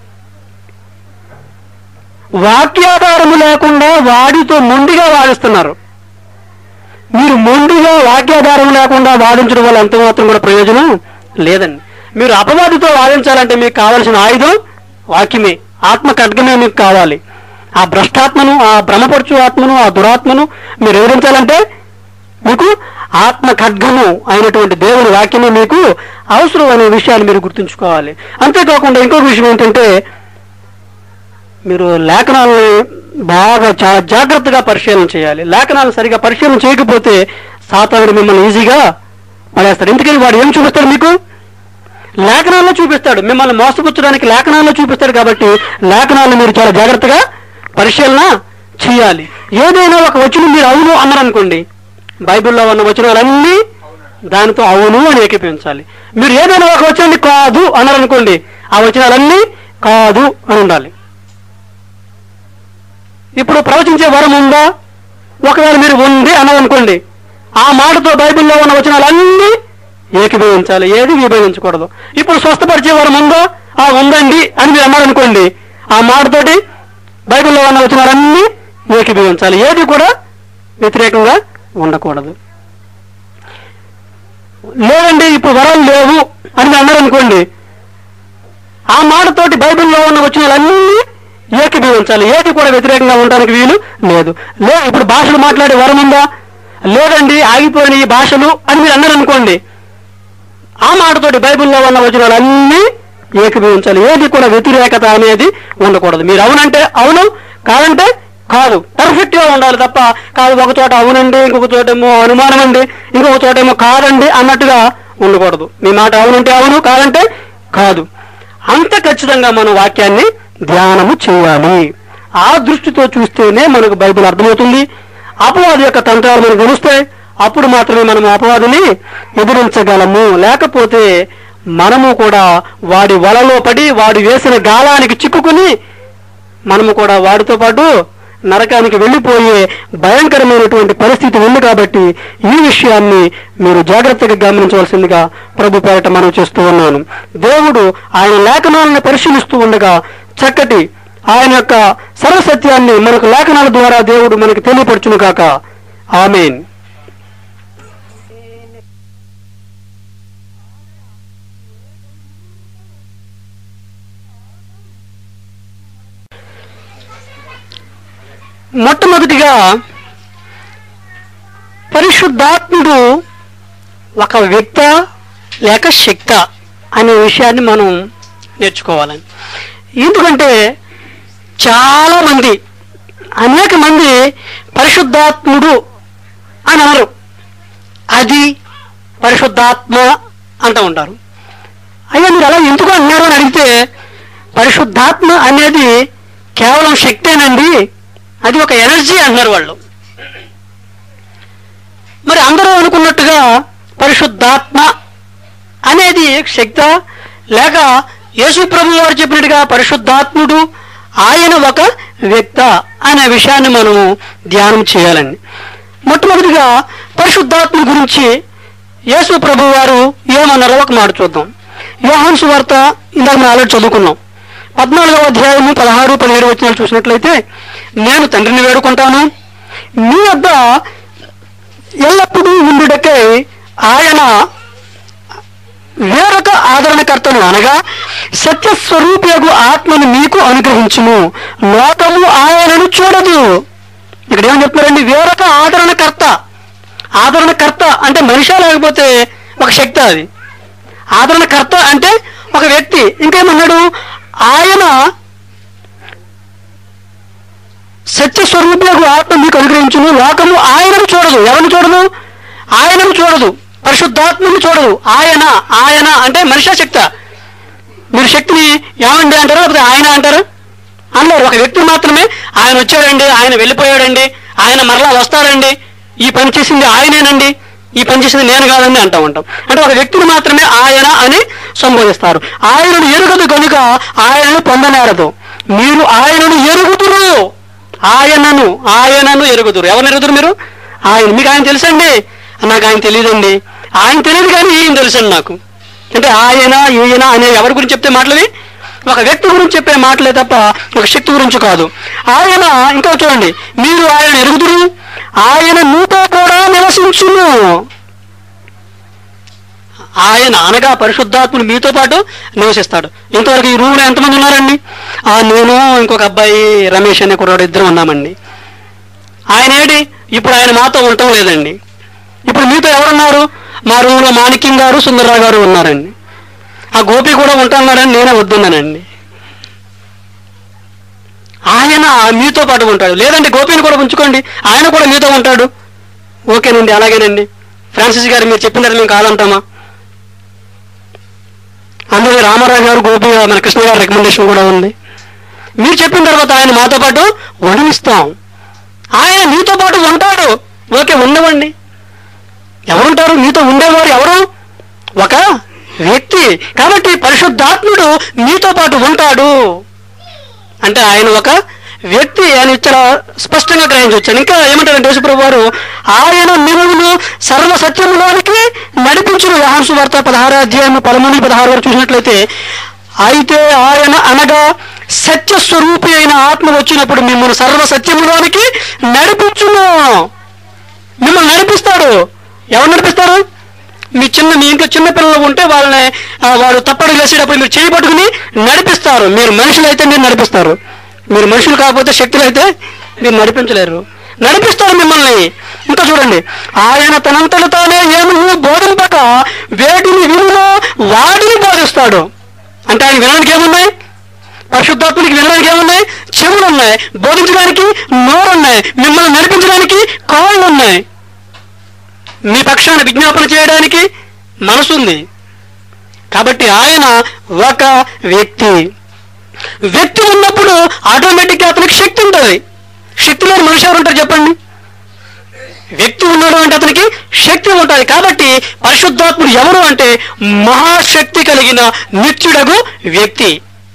వాక్యాధారము లేకుండా వాడితో మొండిగా వాదిస్తున్నారు మీరు మొండిగా వాక్యాధారం లేకుండా వాదించడం వల్ల అంత మాత్రం కూడా ప్రయోజనం లేదండి మీరు అపవాదితో వాదించాలంటే మీకు కావలసిన ఆయుధం వాక్యమే ఆత్మ ఖడ్గమే మీకు కావాలి ఆ భ్రష్టాత్మను ఆ భ్రమపరచు ఆత్మను ఆ దురాత్మను మీరు ఎదిరించాలంటే మీకు ఆత్మ ఖడ్గము అయినటువంటి దేవుని వాక్యమే మీకు అవసరం అనే విషయాన్ని మీరు గుర్తుంచుకోవాలి అంతేకాకుండా ఇంకొక విషయం ఏంటంటే మీరు లేఖనాలని బాగా చాలా జాగ్రత్తగా పరిశీలన చేయాలి లేఖనాలను సరిగా పరిశీలన చేయకపోతే సాతానుడు మిమ్మల్ని ఈజీగా పడేస్తాడు ఎందుకని వాడు ఏం చూపిస్తాడు మీకు లేఖనాల్లో చూపిస్తాడు మిమ్మల్ని మోసపుచ్చడానికి లేఖనాల్లో చూపిస్తాడు కాబట్టి లేఖనాలను మీరు చాలా జాగ్రత్తగా పరిశీలన చేయాలి ఏదైనా ఒక వచనం మీరు అవును అన్నారనుకోండి బైబిల్లో ఉన్న వచనాలన్నీ దానితో అవును అని ఏకీపించాలి మీరు ఏదైనా ఒక వచనాన్ని కాదు అన్నారనుకోండి ఆ వచనాలన్నీ కాదు అని ఉండాలి ఇప్పుడు ప్రవచించే వరం ఉందా ఒకవేళ మీరు ఉంది అన్నారనుకోండి ఆ మాటతో బైబిల్లో ఉన్న వచనాలన్నీ ఏకీభవించాలి ఏది విభజించకూడదు ఇప్పుడు స్వస్థపరిచే వరం ఉందా ఆ ఉందండి అని మీరు అన్నారనుకోండి ఆ మాటతోటి బైబిల్లో ఉన్న వచనాలన్నీ ఏకీభవించాలి ఏది కూడా వ్యతిరేకంగా ఉండకూడదు లేదండి ఇప్పుడు వరాలు లేవు అని మీరు అన్నారనుకోండి ఆ మాటతోటి బైబిల్లో ఉన్న వచనాలన్నీ ఏకీభవించాలి ఏది కూడా వ్యతిరేకంగా ఉండడానికి వీలు లేదు లే ఇప్పుడు భాషలు మాట్లాడే వరం ఉందా లేదండి ఆగిపోయిన ఈ భాషలు అని మీరు అన్నారనుకోండి ఆ మాటతోటి బైబిల్లో ఉన్న వచనాలన్నీ ఏకీభవించాలి ఏది కూడా వ్యతిరేకత అనేది ఉండకూడదు మీరు అవునంటే అవును కాదంటే కాదు పర్ఫెక్ట్ గా ఉండాలి తప్ప కాదు ఒక చోట అవునండి ఇంకొక చోట ఏమో అనుమానం అండి ఇంకొక చోట ఏమో కాదండి అన్నట్టుగా ఉండకూడదు మీ మాట అవునంటే అవును కాదంటే కాదు అంత ఖచ్చితంగా మనం వాక్యాన్ని ధ్యానము చేయాలి ఆ దృష్టితో చూస్తేనే మనకు బైబిల్ అర్థమవుతుంది అపవాది యొక్క తంత్రాలు మనకు తెలుస్తాయి అప్పుడు మాత్రమే మనం అపవాదిని ఎదిరించగలము లేకపోతే మనము కూడా వాడి వలలో పడి వాడు వేసిన గాలానికి చిక్కుకుని మనము కూడా వాడితో పాటు నరకానికి వెళ్ళిపోయే భయంకరమైనటువంటి పరిస్థితి ఉంది కాబట్టి ఈ విషయాన్ని మీరు జాగ్రత్తగా గమనించవలసిందిగా ప్రభు పేరట మనం చేస్తూ ఉన్నాను దేవుడు ఆయన లేఖనాలను పరిశీలిస్తూ ఉండగా చక్కటి ఆయన యొక్క సర్వసత్యాన్ని మనకు లేఖనాల ద్వారా దేవుడు మనకు తెలియపరచును కాక ఆమెన్ మొట్టమొదటిగా పరిశుద్ధాత్ముడు ఒక వ్యక్త లేక శక్త అనే విషయాన్ని మనం నేర్చుకోవాలని ఎందుకంటే చాలా మంది అనేక మంది పరిశుద్ధాత్ముడు అని అనరు అది పరిశుద్ధాత్మ అంటూ ఉంటారు అయ్యా మీరు అలా ఎందుకు అన్నారు అని అడిగితే పరిశుద్ధాత్మ అనేది కేవలం శక్తేనండి అది ఒక ఎనర్జీ అన్నారు వాళ్ళు మరి అందరూ అనుకున్నట్టుగా పరిశుద్ధాత్మ అనేది శక్త లేక యేసు ప్రభు వారు చెప్పినట్టుగా పరిశుద్ధాత్ముడు ఆయన ఒక వ్యక్త అనే విషయాన్ని మనము ధ్యానం చేయాలండి మొట్టమొదటిగా పరిశుద్ధాత్మ గురించి యేసు ప్రభు వారు ఏమన్నారో ఒక మాట చూద్దాం యోహాన్స్ వార్త ఇందాక మనం ఆల్రెడీ చదువుకున్నాం పద్నాలుగవ అధ్యాయము పదహారు పదిహేడు వచ్చినాలు చూసినట్లయితే నేను తండ్రిని వేడుకుంటాను మీ వద్ద ఎల్లప్పుడూ ఉండుటకై ఆయన వేరొక ఆదరణకర్తను అనగా సత్యస్వరూపియగు ఆత్మను మీకు అనుగ్రహించును లోకము ఆయనను చూడదు ఇక్కడ ఏమని చెప్తున్నారండి వేరొక ఆదరణకర్త ఆదరణకర్త అంటే మనిషి లేకపోతే ఒక శక్తి అది ఆదరణకర్త అంటే ఒక వ్యక్తి ఇంకేమన్నాడు ఆయన సత్య స్వరూపులకు ఆత్మ మీకు అనుగ్రహించును లోకము ఆయనను చూడదు ఎవరిని చూడదు ఆయనను చూడదు పరిశుద్ధాత్మని చూడదు ఆయన ఆయన అంటే మనిషి శక్త మీరు శక్తిని ఏమండి అంటారు లేకపోతే ఆయన అంటారు అన్నారు ఒక వ్యక్తి మాత్రమే ఆయన వచ్చాడండి ఆయన వెళ్ళిపోయాడండి ఆయన మరలా వస్తాడండి ఈ పని చేసింది ఆయనేనండి ఈ పని చేసింది నేను కాదండి అంటూ ఉంటాం అంటే ఒక వ్యక్తిని మాత్రమే ఆయన అని సంబోధిస్తారు ఆయనను ఎరుగదు కనుక ఆయనను పొందనేరదు మీరు ఆయనను ఎరుగుదురు ఆయనను ఆయనను ఎరుగుదురు ఎవరిని ఎరుగుదురు మీరు ఆయన మీకు ఆయన తెలుసండి నాకు ఆయన తెలియదండి ఆయన తెలియదు కానీ ఈయన తెలుసండి నాకు అంటే ఆయన ఈయన అనే ఎవరి గురించి చెప్తే మాటలవి ఒక వ్యక్తి గురించి చెప్పే మాటలే తప్ప ఒక శక్తి గురించి కాదు ఆయన ఇంకా చూడండి మీరు ఆయన ఎరుగుదురు ఆయన మీతో కూడా నివసించును ఆయన అనగా పరిశుద్ధాత్ముడు మీతో పాటు నివసిస్తాడు ఇంతవరకు ఈ రూమ్లో ఎంతమంది ఉన్నారండి ఆ నేను ఇంకొక అబ్బాయి రమేష్ అనే కుర్రాడు ఇద్దరు ఉన్నామండి ఆయన ఏంటి ఇప్పుడు ఆయన మాతో ఉండటం లేదండి ఇప్పుడు మీతో ఎవరున్నారు మా రూమ్లో మాణిక్యం గారు సుందరరావు గారు ఉన్నారండి ఆ గోపి కూడా ఉంటున్నాడని నేనే వద్దున్నానండి ఆయన మీతో పాటు ఉంటాడు లేదంటే గోపిని కూడా ఉంచుకోండి ఆయన కూడా మీతో ఉంటాడు ఓకేనండి అలాగేనండి ఫ్రాన్సిస్ గారు మీరు చెప్పిన మేము కాదంటామా అందులో రామారావు గారు గోపి మన కృష్ణ గారి రికమెండేషన్ కూడా ఉంది మీరు చెప్పిన తర్వాత ఆయన మాతో పాటు ఉండనిస్తాం ఆయన మీతో పాటు ఉంటాడు ఓకే ఉండవండి ఎవరుంటారు మీతో ఉండేవారు ఎవరు ఒక వ్యక్తి కాబట్టి పరిశుద్ధాత్ముడు మీతో పాటు ఉంటాడు అంటే ఆయన ఒక వ్యక్తి అని ఇక్కడ స్పష్టంగా గ్రహించవచ్చు ఇంకా ఏమంటారు దేశప్రభు వారు ఆయన మిమ్మల్ని సర్వ సత్యములోనికి నడిపించిన యహాంసు వార్త పదహారు అధ్యాయం పదమూడు పదహారు వరకు చూసినట్లయితే అయితే ఆయన అనగా సత్య స్వరూపి అయిన ఆత్మ వచ్చినప్పుడు మిమ్మల్ని సర్వ సత్యములోనికి నడిపించును మిమ్మల్ని నడిపిస్తాడు ఎవరు నడిపిస్తారు మీ చిన్న మీ ఇంట్లో చిన్న పిల్లలు ఉంటే వాళ్ళని ఆ, వాడు తప్పడు వేసేటప్పుడు మీరు చేయి పట్టుకుని నడిపిస్తారు మీరు మనుషులు అయితే మీరు నడిపిస్తారు మీరు మనుషులు కాకపోతే శక్తులు అయితే మీరు నడిపించలేరు నడిపిస్తారు మిమ్మల్ని ఇంకా చూడండి ఆయన తనంతట తానే ఏమి బోధింపక వేటిని వినులో వాడిని బోధిస్తాడు అంటే ఆయన వినడానికి ఏమున్నాయి పరిశుద్ధాత్మనికి వినడానికి ఏమున్నాయి చెవులు ఉన్నాయి బోధించడానికి నోరు ఉన్నాయి మిమ్మల్ని నడిపించడానికి కాళ్ళు ఉన్నాయి మీ పక్షాన విజ్ఞాపన చేయడానికి మనసుంది కాబట్టి ఆయన ఒక వ్యక్తి వ్యక్తి ఉన్నప్పుడు ఆటోమేటిక్గా అతనికి శక్తి ఉంటుంది శక్తి లేని మనిషి ఎవరు ఉంటారు చెప్పండి వ్యక్తి ఉన్నాడు అంటే అతనికి శక్తి ఉంటుంది కాబట్టి పరిశుద్ధాత్ముడు ఎవరు అంటే మహాశక్తి కలిగిన నిత్యుడగు వ్యక్తి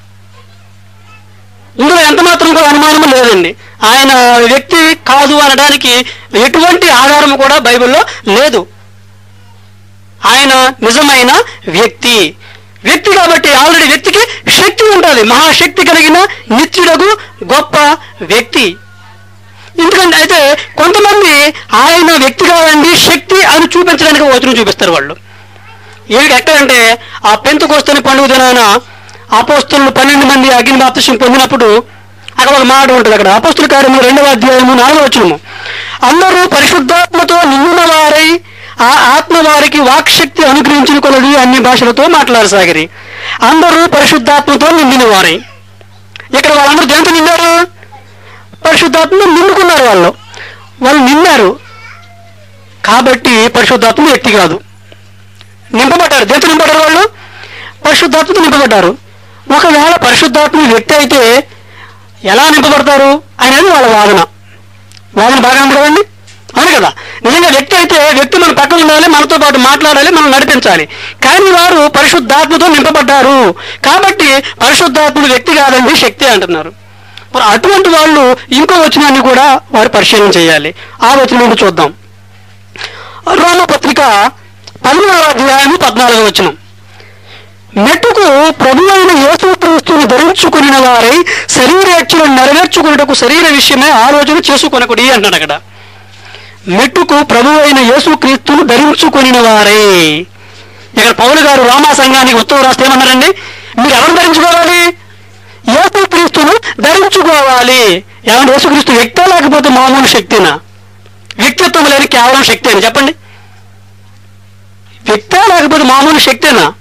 ఇందులో ఎంత మాత్రం కూడా అనుమానం లేదండి ఆయన వ్యక్తి కాదు అనడానికి ఎటువంటి ఆధారం కూడా బైబిల్లో లేదు ఆయన నిజమైన వ్యక్తి వ్యక్తి కాబట్టి ఆల్రెడీ వ్యక్తికి శక్తి ఉంటుంది మహాశక్తి కలిగిన నిత్యుడగు గొప్ప వ్యక్తి ఎందుకంటే అయితే కొంతమంది ఆయన వ్యక్తి కాదండి శక్తి అని చూపించడానికి వచనం చూపిస్తారు వాళ్ళు ఏమిటి ఎక్కడంటే ఆ పెంతుకొస్తున్న పండుగ దినాన అపోస్తులు పన్నెండు మంది అగ్ని బాప్తిష్యం పొందినప్పుడు అక్కడ ఒక మాట ఉంటుంది అక్కడ అపోస్తుల కార్యము రెండవ అధ్యాయము నాలుగవ వచనము అందరూ పరిశుద్ధాత్మతో నిండిన వారై ఆ ఆత్మ వారికి వాక్శక్తి అనుగ్రహించిన కొలది అన్ని భాషలతో మాట్లాడసాగిరి అందరూ పరిశుద్ధాత్మతో నిండిన వారై ఇక్కడ వాళ్ళందరూ దేంతో నిండారు పరిశుద్ధాత్మ నిండుకున్నారు వాళ్ళు వాళ్ళు నిన్నారు కాబట్టి పరిశుద్ధాత్మ వ్యక్తి కాదు నింపబడ్డారు దేంతో నింపబడ్డారు వాళ్ళు పరిశుద్ధాత్మతో నింపబడ్డారు ఒకవేళ పరిశుద్ధాత్మ వ్యక్తి అయితే ఎలా నింపబడతారు అనేది వాళ్ళ వాదన వాదన బాగా ఉంది కదండి అవును కదా నిజంగా వ్యక్తి అయితే వ్యక్తి మన పక్కన ఉండాలి మనతో పాటు మాట్లాడాలి మనం నడిపించాలి కానీ వారు పరిశుద్ధాత్మతో నింపబడ్డారు కాబట్టి పరిశుద్ధాత్ముడు వ్యక్తి కాదండి శక్తి అంటున్నారు మరి అటువంటి వాళ్ళు ఇంకో వచనాన్ని కూడా వారు పరిశీలన చేయాలి ఆ వచనం ఏంటో చూద్దాం రోమపత్రిక పదిహేనవ అధ్యాయము పద్నాలుగో వచనం మెట్టుకు ప్రభు అయిన యేసుక్రీస్తుని ధరించుకుని వారై శరీరేచ్ఛలను నెరవేర్చుకున్నటకు శరీర విషయమే ఆలోచన చేసుకొనకుడి అంటాడు అక్కడ మెట్టుకు ప్రభు అయిన యేసుక్రీస్తును ధరించుకుని వారే ఇక్కడ పౌలు గారు రామా సంఘానికి ఉత్తరం రాస్తే ఏమన్నారండి మీరు ఎవరు ధరించుకోవాలి యేసుక్రీస్తును ధరించుకోవాలి ఏమంటే యేసుక్రీస్తు వ్యక్తే లేకపోతే మామూలు శక్తినా వ్యక్తిత్వం లేని కేవలం శక్తి అని చెప్పండి వ్యక్తే లేకపోతే మామూలు శక్తేనా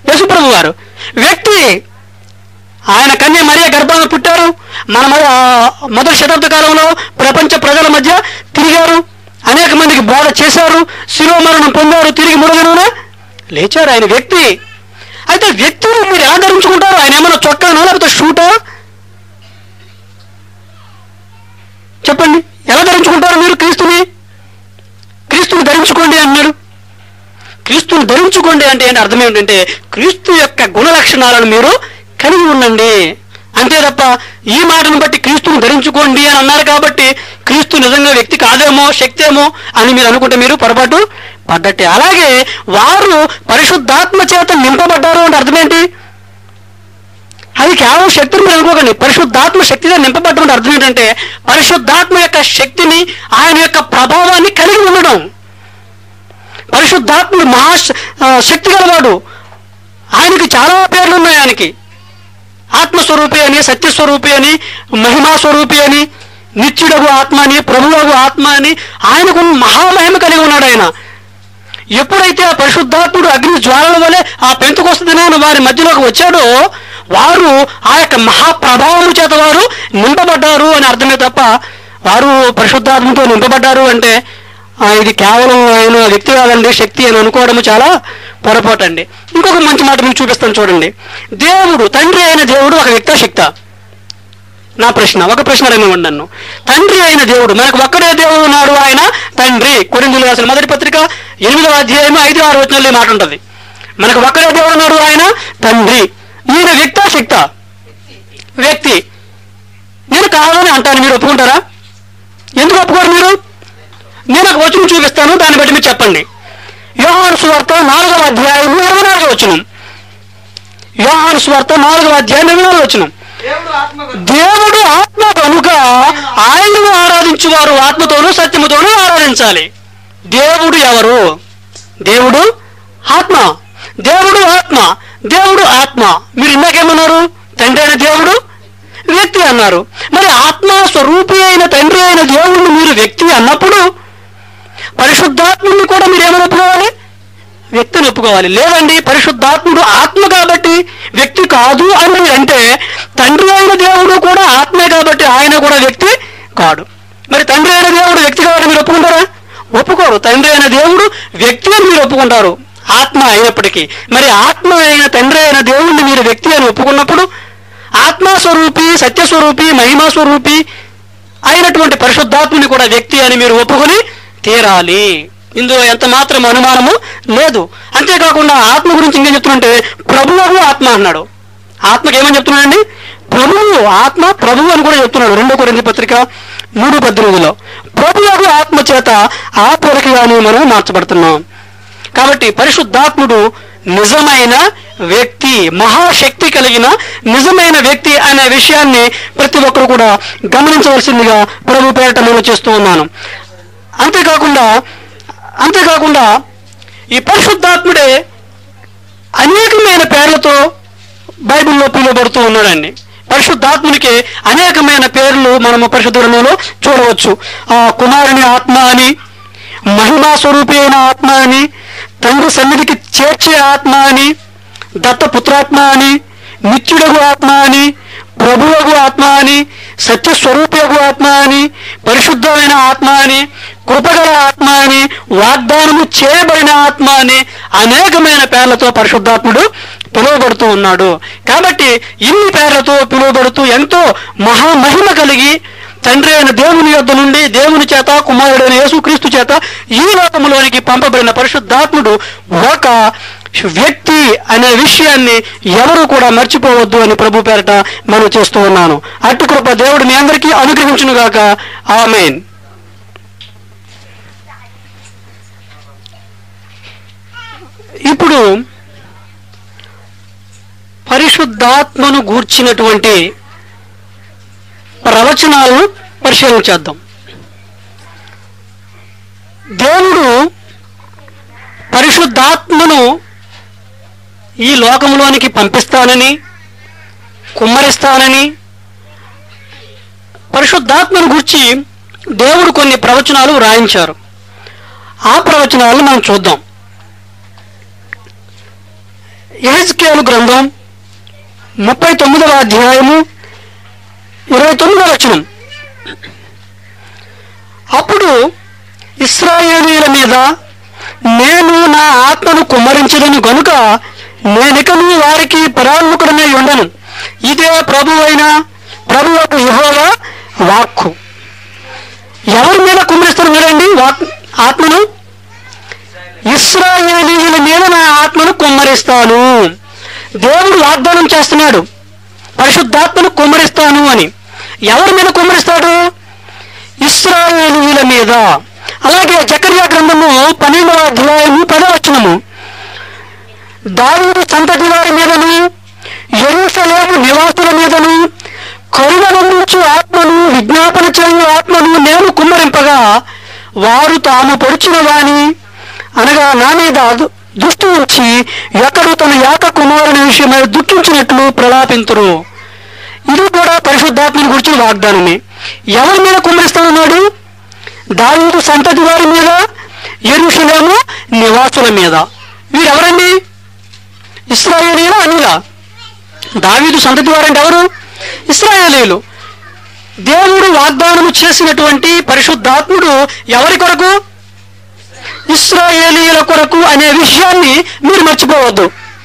యశుప్రభు వారు వ్యక్తి ఆయన కన్య మరియ గర్భంలో పుట్టారు మన మ- ఆ మొదటి శతాబ్ద కాలంలో ప్రపంచ ప్రజల మధ్య తిరిగారు అనేక మందికి బోధ చేశారు శిలువ మరణం పొందారు తిరిగి మురుగనున లేచారు ఆయన వ్యక్తి అయితే వ్యక్తిని మీరు ఎలా ధరించుకుంటారు ఆయన ఏమైనా చొక్కానా లేకపోతే షూటా చెప్పండి ఎలా ధరించుకుంటారు మీరు క్రీస్తుని క్రీస్తుని ధరించుకోండి అన్నాడు క్రీస్తుని ధరించుకోండి అంటే ఏంటి అర్థం ఏమిటంటే క్రీస్తు యొక్క గుణ లక్షణాలను మీరు కలిగి ఉండండి అంతే తప్ప ఈ మాటను బట్టి క్రీస్తుని ధరించుకోండి అని అన్నారు కాబట్టి క్రీస్తు నిజంగా వ్యక్తి కాదేమో శక్తి ఏమో అని మీరు అనుకుంటే మీరు పొరపాటు పడ్డట్టే అలాగే వారు పరిశుద్ధాత్మ చేత నింపబడ్డారు అంటే అర్థం ఏంటి అది కేవలం శక్తిని మీరు అనుకోకండి పరిశుద్ధాత్మ శక్తిగా నింపబడడం అంటే అర్థం ఏంటంటే పరిశుద్ధాత్మ యొక్క శక్తిని ఆయన యొక్క ప్రభావాన్ని కలిగి ఉండడం పరిశుద్ధాత్ముడు మహా ఆ, శక్తి గలవాడు ఆయనకి చాలా పేర్లు ఉన్నాయి ఆయనకి ఆత్మస్వరూపి అని సత్యస్వరూపి అని మహిమా స్వరూపి అని నిత్యుడగు ఆత్మ అని ప్రభువగు ఆత్మ అని ఆయనకు మహామహిమ కలిగి ఉన్నాడు ఆయన ఎప్పుడైతే ఆ పరిశుద్ధాత్ముడు అగ్ని జ్వాలల వలె ఆ పెంతుకొస్త దినాన వారి మధ్యలోకి వచ్చాడో వారు ఆ యొక్క మహాప్రభావం చేత వారు నింపబడ్డారు అని అర్థమే తప్ప వారు పరిశుద్ధాత్మతో నింపబడ్డారు అంటే ఆ, ఇది కేవలం ఆయన వ్యక్తి కాదండి శక్తి అని అనుకోవడం చాలా పొరపాటు అండి ఇంకొక మంచి మాట మీకు చూపిస్తాను చూడండి దేవుడు తండ్రి అయిన దేవుడు ఒక వ్యక్త శక్త నా ప్రశ్న ఒక ప్రశ్న అడగనివ్వండి నన్ను తండ్రి అయిన దేవుడు మనకు ఒక్కడే దేవుడు ఉన్నాడు ఆయన తండ్రి కొరిందులు రాసిన మొదటి పత్రిక ఎనిమిదవ అధ్యాయం ఐదు ఆరు వచ్చిన మాట ఉంటుంది మనకు ఒక్కడే దేవుడు ఉన్నాడు ఆయన తండ్రి ఈయన వ్యక్త శక్త వ్యక్తి నేను కావాలని అంటాను మీరు ఒప్పుకుంటారా ఎందుకు ఒప్పుకోరు మీరు నేను ఒక వచనం చూపిస్తాను దాన్ని బట్టి మీరు చెప్పండి యోహాను స్వార్త నాలుగవ అధ్యాయం ఇరవై నాలుగవ వచనం యోహాను స్వార్త నాలుగవ అధ్యాయం ఇరవై నాలుగవ వచనం దేవుడు ఆత్మ కనుక దేవుడు ఆత్మ కనుక ఆయనను ఆరాధించువారు ఆత్మతోనూ సత్యముతోనూ ఆరాధించాలి దేవుడు ఎవరు దేవుడు ఆత్మ దేవుడు ఆత్మ దేవుడు ఆత్మ మీరు ఇందాకేమన్నారు తండ్రి అయిన దేవుడు వ్యక్తి అన్నారు మరి ఆత్మ స్వరూపి అయిన తండ్రి అయిన దేవుడిని మీరు వ్యక్తి అన్నప్పుడు పరిశుద్ధాత్ముడిని కూడా మీరు ఏమని ఒప్పుకోవాలి వ్యక్తిని ఒప్పుకోవాలి లేదండి పరిశుద్ధాత్ముడు ఆత్మ కాబట్టి వ్యక్తి కాదు అని మీరు అంటే తండ్రి అయిన దేవుడు కూడా ఆత్మే కాబట్టి ఆయన కూడా వ్యక్తి కాడు మరి తండ్రి అయిన దేవుడు వ్యక్తి కాబట్టి మీరు ఒప్పుకుంటారా ఒప్పుకోరు తండ్రి అయిన దేవుడు వ్యక్తి అని మీరు ఒప్పుకుంటారు ఆత్మ అయినప్పటికీ మరి ఆత్మ అయిన తండ్రి అయిన దేవుణ్ణి మీరు వ్యక్తి అని ఒప్పుకున్నప్పుడు ఆత్మస్వరూపి సత్యస్వరూపి మహిమా స్వరూపి అయినటువంటి పరిశుద్ధాత్ముని కూడా వ్యక్తి అని మీరు ఒప్పుకొని తీరాలి ఇందులో ఎంత మాత్రం అనుమానము లేదు అంతేకాకుండా ఆత్మ గురించి ఇంకేం చెప్తున్నంటే ప్రభువు ఆత్మ అన్నాడు ఆత్మకి ఏమని చెప్తున్నాడండి ప్రభువు ఆత్మ ప్రభువు అని కూడా చెప్తున్నాడు రెండో కొరింది పత్రిక మూడు పద్దెనిమిదిలో ప్రభువు ఆత్మ చేత ఆ పొరకిగానే మనం మార్చబడుతున్నాం కాబట్టి పరిశుద్ధాత్ముడు నిజమైన వ్యక్తి మహాశక్తి కలిగిన నిజమైన వ్యక్తి అనే విషయాన్ని ప్రతి ఒక్కరు కూడా గమనించవలసిందిగా ప్రభు పేరట నేను చేస్తూ ఉన్నాను అంతేకాకుండా అంతేకాకుండా ఈ పరిశుద్ధాత్ముడే అనేకమైన పేర్లతో బైబిల్లో పిలువబడుతూ ఉన్నాడండి పరిశుద్ధాత్మునికి అనేకమైన పేర్లు మనము పరిశుద్ధ గ్రంథంలో చూడవచ్చు ఆ కుమారుని ఆత్మ అని మహిమా స్వరూపి అయిన ఆత్మ అని తండ్రి సన్నిధికి చేర్చే ఆత్మ అని దత్తపుత్రాత్మ అని నిత్యుడగు ఆత్మ అని ప్రభువగు ఆత్మ అని సత్యస్వరూపయగు ఆత్మ అని పరిశుద్ధమైన ఆత్మ అని కృపగల ఆత్మ అని వాగ్దానము చేయబడిన ఆత్మ అని అనేకమైన పేర్లతో పరిశుద్ధాత్ముడు పిలువబడుతూ ఉన్నాడు కాబట్టి ఇన్ని పేర్లతో పిలువబడుతూ ఎంతో మహామహిమ కలిగి తండ్రి అయిన దేవుని యొద్ద నుండి దేవుని చేత కుమారుడైన యేసుక్రీస్తు చేత ఈ లోకములోనికి పంపబడిన పరిశుద్ధాత్ముడు ఒక వ్యక్తి అనే విషయాన్ని ఎవరు కూడా మర్చిపోవద్దు అని ప్రభు పేరట మనం చేస్తూ ఉన్నాను అట్టి కృప దేవుడు మీ అందరికీ అనుగ్రహించునుగాక ఆమెన్ ఇప్పుడు పరిశుద్ధాత్మను గూర్చినటువంటి ప్రవచనాలను పరిశీలన చేద్దాం దేవుడు పరిశుద్ధాత్మను ఈ లోకంలోనికి పంపిస్తానని కుమ్మరిస్తానని పరిశుద్ధాత్మను గురించి దేవుడు కొన్ని ప్రవచనాలు వ్రాయించారు ఆ ప్రవచనాలను మనం చూద్దాం ఎహెజ్కేలు గ్రంథం ముప్పై తొమ్మిదవ అధ్యాయము ఇరవై తొమ్మిదవ వచనం అప్పుడు ఇస్రాయేలీల మీద నేను నా ఆత్మను కుమ్మరించదను గనుక నేనికను వారికి పరాముఖుడనై ఉండను ఇదే ప్రభు అయిన ప్రభు యొక్క యెహోవా వాక్కు ఎవరి మీద కుమ్మరిస్తారు మీరండి వాక్ ఆత్మను ఇస్రాయేలీల మీద నా ఆత్మను కుమ్మరిస్తాను దేవుడు వాగ్దానం చేస్తున్నాడు పరిశుద్ధాత్మను కుమ్మరిస్తాను అని ఎవరి మీద కుమ్మరిస్తాడు ఇస్రాయేలీల మీద అలాగే జకర్యా గ్రంథము పన్నెండవ అధ్యాయము పదవచనము దావీదు సంతతి వారి మీదను యెరూషలేము నివాసుల మీదను కరుణనందించు ఆత్మను విజ్ఞాపన చేయు ఆత్మను నేను కుమ్మరింపగా వారు తాము పొడిచిన వాని అనగా నా మీద దు- దృష్టి ఉంచి ఎక్కడు తన యాక కుమారుని విషయమై దుఃఖించినట్లు ప్రలాపింతురు ఇది కూడా పరిశుద్ధాత్మని గురించి వాగ్దానమే ఎవరి మీద కుమ్మరిస్తానన్నాడు దావీదు సంతతి వారి మీద ఎరుషులేము నివాసుల మీద వీరెవరండి ఇస్రాయేలీల అనిలా దావీదు సంతతి వారంటే ఎవరు ఇస్రాయేలీలు దేవుడు వాగ్దానం చేసినటువంటి పరిశుద్ధాత్ముడు ఎవరి కొరకు ఇస్రాయేలీల కొరకు అనే విషయాన్ని మీరు మర్చిపోవద్దు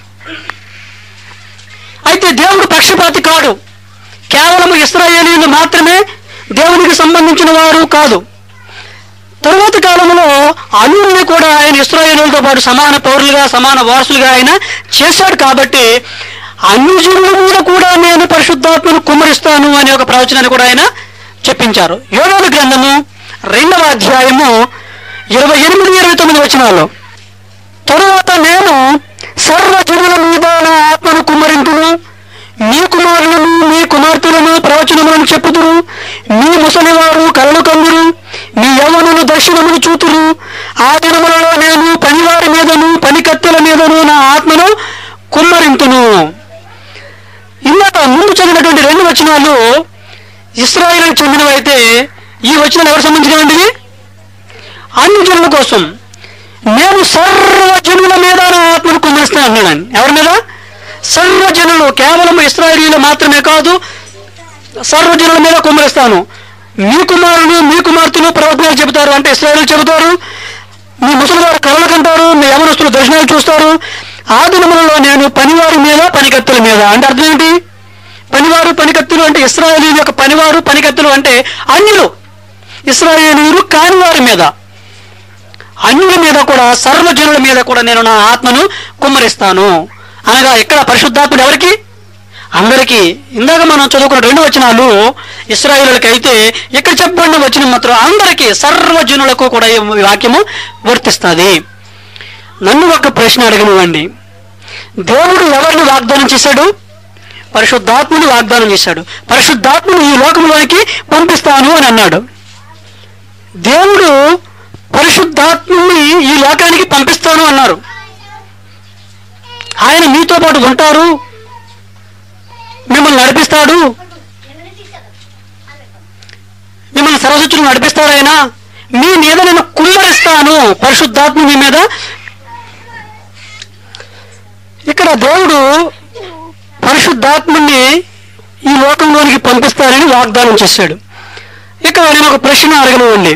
అయితే దేవుడు పక్షపాతి కాడు కేవలం ఇస్రాయేలీలు మాత్రమే దేవునికి సంబంధించిన వారు కాదు తరువాతి కాలంలో అన్యుల్ని కూడా ఆయన ఇస్రాయేలులతో పాటు సమాన పౌరులుగా సమాన వారసులుగా ఆయన చేశాడు కాబట్టి అన్యజనుల మీద కూడా నేను పరిశుద్ధాత్మను కుమ్మరిస్తాను అనే ఒక ప్రవచనాన్ని కూడా ఆయన చెప్పించారు యోగోల గ్రంథము రెండవ అధ్యాయము ఇరవై ఎనిమిది ఇరవై తొమ్మిది వచనాల్లో తరువాత నేను సర్వజనుల మీద నా ఆత్మను కుమ్మరింపును మీ కుమారులను మీ కుమార్తెలను ప్రవచనములను చెప్పుదురు మీ ముసలివారు కలలు కందురు మీ యవ్వనులు దర్శనములు చూతురు ఆ దినములలో నేను పనివారి మీదను పనికత్తెల మీదను నా ఆత్మను కుమ్మరింతును ఇందాక ముందు చదివినటువంటి రెండు వచనాలు ఇస్రాయిల్కి చెందినవైతే ఈ వచనాలు ఎవరు సంబంధించినవంటివి అన్ని జనుల కోసం నేను సర్వజనుల మీద నా ఆత్మను కుమ్మరిస్తాను అన్నాడు ఆయన. ఎవరి మీద సర్వజనులు కేవలం ఇస్రాయేలీలు మాత్రమే కాదు సర్వజనుల మీద కుమ్మరిస్తాను మీ కుమారులు మీ కుమార్తెలు ప్రవచనాలు చెబుతారు అంటే ఇస్రాయేలు చెబుతారు మీ ముసలివారు కళలు కంటారు మీ యవనస్తులు దర్శనాలు చూస్తారు ఆ దినములలో నేను పనివారి మీద పనికత్తుల మీద అంటే అర్థం ఏంటి పనివారు పనికత్తులు అంటే ఇస్రాయేలీల యొక్క పనివారు పనికత్తులు అంటే అన్యులు ఇస్రాయేలీలు కాని వారి మీద అన్యుల మీద కూడా సర్వజనుల మీద కూడా నేను నా ఆత్మను కుమ్మరిస్తాను అనగా ఇక్కడ పరిశుద్ధాత్ముడు ఎవరికి అందరికీ ఇందాక మనం చదువుకున్న రెండు వచనాలు ఇస్రాయిలకి అయితే ఇక్కడ చెప్పబడిన వచనం మాత్రం అందరికీ సర్వజనులకు కూడా ఈ వాక్యము వర్తిస్తుంది నన్ను ఒక ప్రశ్న అడగనివ్వండి దేవుడు ఎవరిని వాగ్దానం చేశాడు పరిశుద్ధాత్ముని వాగ్దానం చేశాడు పరిశుద్ధాత్ముని ఈ లోకంలోనికి పంపిస్తాను అని అన్నాడు దేవుడు పరిశుద్ధాత్ముని ఈ లోకానికి పంపిస్తాను అన్నారు ఆయన మీతో పాటు ఉంటారు మిమ్మల్ని నడిపిస్తాడు మిమ్మల్ని సరస్వతులు నడిపిస్తాడు ఆయన మీ మీద నేను కుమ్మరిస్తాను పరిశుద్ధాత్మ మీ మీద ఇక్కడ దేవుడు పరిశుద్ధాత్ముని ఈ లోకంలోనికి పంపిస్తారని వాగ్దానం చేశాడు ఇక నేను ఒక ప్రశ్న అడగనివ్వండి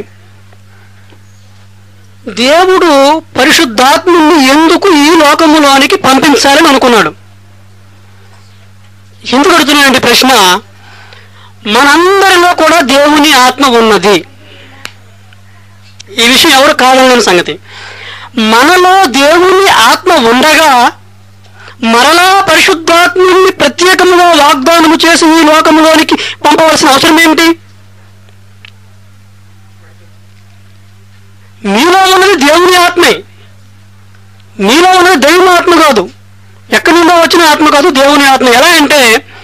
దేవుడు పరిశుద్ధాత్ముని ఎందుకు ఈ లోకములోనికి పంపించాలని అనుకున్నాడు ఎందుకు అడుగుతున్నానండి ప్రశ్న మనందరిలో కూడా దేవుని ఆత్మ ఉన్నది ఈ విషయం ఎవరు కాదనలేని సంగతి మనలో దేవుని ఆత్మ ఉండగా మరలా పరిశుద్ధాత్ముని ప్రత్యేకంగా వాగ్దానము చేసి ఈ లోకంలోనికి పంపవలసిన అవసరం ఏమిటి మీలో ఉన్నది దేవుని ఆత్మే మీలో ఉన్నది దేవుని ఆత్మ కాదు ఎక్కడి నుండో వచ్చిన ఆత్మ కాదు దేవుని ఆత్మ ఎలా అంటే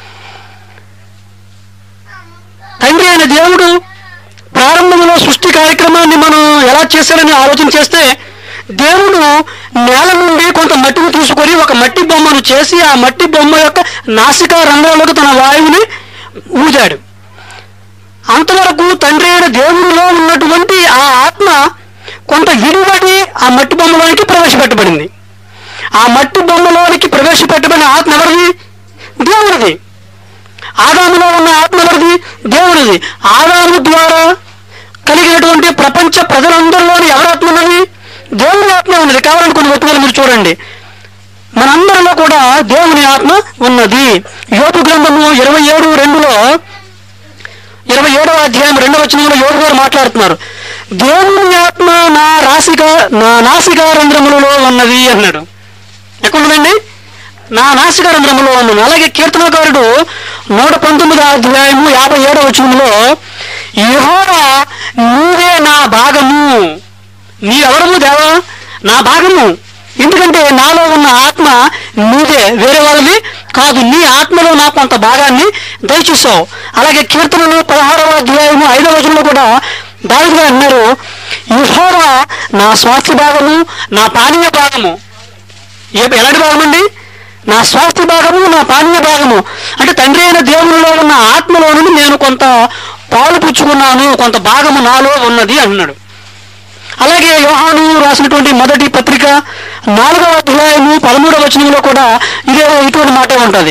తండ్రి అయిన దేవుడు ప్రారంభంలో సృష్టి కార్యక్రమాన్ని మనం ఎలా చేశారని ఆలోచన చేస్తే దేవుడు నేల నుండి కొంత మట్టిని తీసుకొని ఒక మట్టి బొమ్మను చేసి ఆ మట్టి బొమ్మ యొక్క నాసికా రంధ్రాలకు తన వాయువుని ఊదాడు అంతవరకు తండ్రి అయిన దేవుడిలో ఉన్నటువంటి ఆ ఆత్మ కొంత విడివడి ఆ మట్టి బొమ్మలోనికి ప్రవేశపెట్టబడింది ఆ మట్టి బొమ్మలోనికి ప్రవేశపెట్టబడిన ఆత్మ ఎవరిది దేవుడిది ఆదాములో ఉన్న ఆత్మ ఎవరిది దేవుడిది ఆదాము ద్వారా కలిగినటువంటి ప్రపంచ ప్రజలందరిలోని ఎవరి ఆత్మ ఉన్నది దేవుని ఆత్మ ఉన్నది కావాలని కొన్ని వస్తువులు మీరు చూడండి మనందరిలో కూడా దేవుని ఆత్మ ఉన్నది యోపు గ్రంథము ఇరవై ఏడు రెండులో ఇరవై ఏడవ అధ్యాయం రెండవ వచనంలో యోగు గారు మాట్లాడుతున్నారు దేవుని ఆత్మ నా రాశిక నా నాసికారంధ్రములలో ఉన్నది అన్నాడు ఎక్కడుందండి నా నాసికారంధ్రములో ఉన్నది అలాగే కీర్తనకారుడు నూట పంతొమ్మిది అధ్యాయము యాభై ఏడవ వచనంలో యెహోవా నీవే నా భాగము నీవెవరము దేవా నా భాగము ఎందుకంటే నాలో ఉన్న ఆత్మ నీదే వేరే వాళ్ళది కాదు నీ ఆత్మలో నా కొంత భాగాన్ని దయచేసావు అలాగే కీర్తనలు పదహారవ అధ్యాయము ఐదవ వచనంలో కూడా దావిగా అన్నారు యుహోవా నా స్వాస్థ్య భాగము నా పానీయ భాగము ఏ ఎలాంటి భాగం అండి నా స్వాస్థ్య భాగము నా పానీయ భాగము అంటే తండ్రి అయిన దేవునిలో ఉన్న ఆత్మలో నుండి నేను కొంత పాలు పుచ్చుకున్నాను కొంత భాగము నాలో ఉన్నది అన్నాడు అలాగే యోహాను రాసినటువంటి మొదటి పత్రిక నాలుగవ అధ్యాయము పదమూడవ వచనంలో కూడా ఇదే ఇటువంటి మాట ఉంటుంది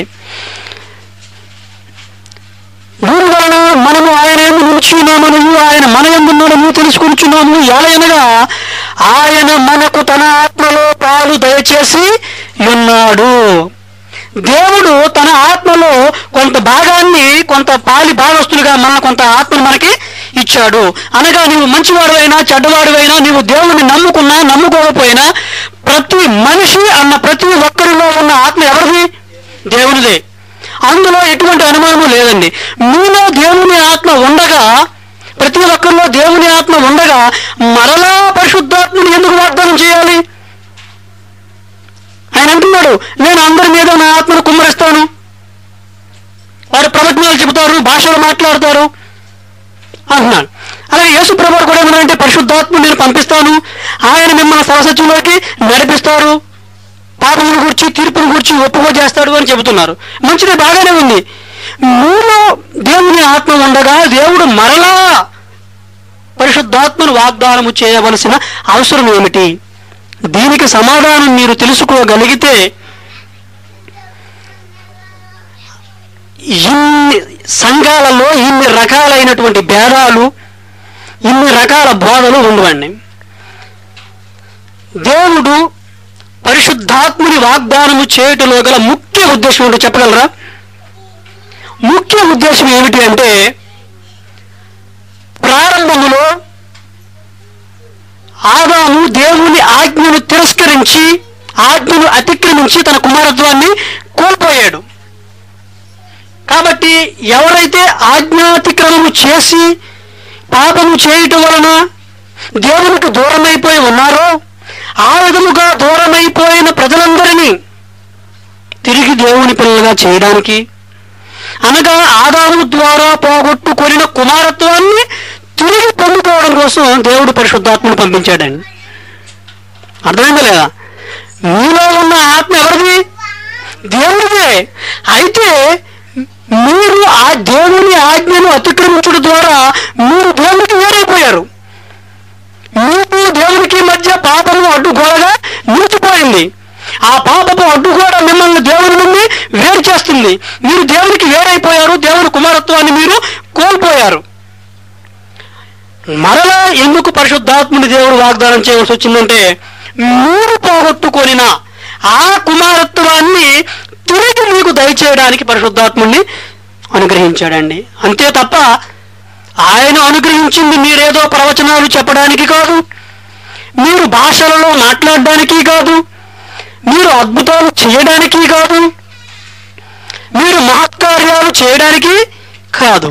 దీని వలన మనము ఆయన ఎందు నిలిచినామను ఆయన మన ఎందున్నాడము తెలుసుకుంటున్నాము ఎలయనగా ఆయన మనకు తన ఆత్మలో పాలు దయచేసి ఉన్నాడు దేవుడు తన ఆత్మలో కొంత భాగాన్ని కొంత పాలి భాగస్తులుగా మన కొంత ఆత్మను మనకి ఇచ్చాడు అనగా నీవు మంచివాడువైనా చెడ్డవాడువైనా నీవు దేవుని నమ్ముకున్నా నమ్ముకోకపోయినా ప్రతి మనిషి అన్న ప్రతి ఒక్కరిలో ఉన్న ఆత్మ ఎవరిది దేవునిదే అందులో ఎటువంటి అనుమానము లేదండి మీలో దేవుని ఆత్మ ఉండగా ప్రతి ఒక్కరిలో దేవుని ఆత్మ ఉండగా మరలా పరిశుద్ధాత్మని ఎందుకు వాగ్దానం చేయాలి ఆయన అంటున్నాడు నేను అందరి మీద నా ఆత్మను కుమ్మరిస్తాను వారు ప్రవచనాలు చెబుతారు భాషలు మాట్లాడతారు అంటున్నాడు అలాగే యేసు ప్రభు కూడా ఏమన్నారంటే పరిశుద్ధాత్మ నేను పంపిస్తాను ఆయన మిమ్మల్ని సరసత్యంలోకి నడిపిస్తారు పాపమును గురించి తీర్పును గురించి ఒప్పుకో చేస్తాడు అని చెబుతున్నారు మంచిది బాగానే ఉంది మీలో దేవుని ఆత్మ ఉండగా దేవుడు మరలా పరిశుద్ధాత్మను వాగ్దానము చేయవలసిన అవసరం ఏమిటి దీనికి సమాధానం మీరు తెలుసుకోగలిగితే ఇన్ని సంఘాలలో ఇన్ని రకాలైనటువంటి భేదాలు ఇన్ని రకాల బోధలు ఉండవండి దేవుడు పరిశుద్ధాత్ముని వాగ్దానము చేయుటలో గల ముఖ్య ఉద్దేశం ఏంటో చెప్పగలరా ముఖ్య ఉద్దేశం ఏమిటి అంటే ప్రారంభములో ఆదాము దేవుని ఆజ్ఞను తిరస్కరించి ఆజ్ఞను అతిక్రమించి తన కుమారత్వాన్ని కోల్పోయాడు కాబట్టి ఎవరైతే ఆజ్ఞాతిక్రమము చేసి పాపము చేయటం వలన దేవునికి దూరమైపోయి ఉన్నారో ఆ విధముగా దూరమైపోయిన ప్రజలందరినీ తిరిగి దేవుని పిల్లలుగా చేయడానికి అనగా ఆదాము ద్వారా పోగొట్టుకొనిన కుమారత్వాన్ని తిరిగి పొందుకోవడం కోసం దేవుడు పరిశుద్ధాత్మను పంపించాడండి అర్థమైందా లేదా మీలో ఉన్న ఆత్మ ఎవరిది దేవుడిదే అయితే మీరు ఆ దేవుని ఆజ్ఞను అతిక్రమించడం ద్వారా మీరు దేవునికి వేరైపోయారు మీకు దేవునికి మధ్య పాపము అడ్డుగోడగా నిలిచిపోయింది ఆ పాపపు అడ్డుగోడ మిమ్మల్ని దేవుని నుండి వేరు చేస్తుంది మీరు దేవునికి వేరైపోయారు దేవుని కుమారత్వాన్ని మీరు కోల్పోయారు మరలా ఎందుకు పరిశుద్ధాత్ముని దేవుడు వాగ్దానం చేయవలసి వచ్చిందంటే మీరు పోగొట్టుకొనిన ఆ కుమారత్వాన్ని తిరిగి మీకు దయచేయడానికి పరిశుద్ధాత్ముడిని అనుగ్రహించాడండి అంతే తప్ప ఆయన అనుగ్రహించింది మీరేదో ప్రవచనాలు చెప్పడానికి కాదు మీరు భాషలలో మాట్లాడడానికి కాదు మీరు అద్భుతాలు చేయడానికి కాదు మీరు మహత్కార్యాలు చేయడానికి కాదు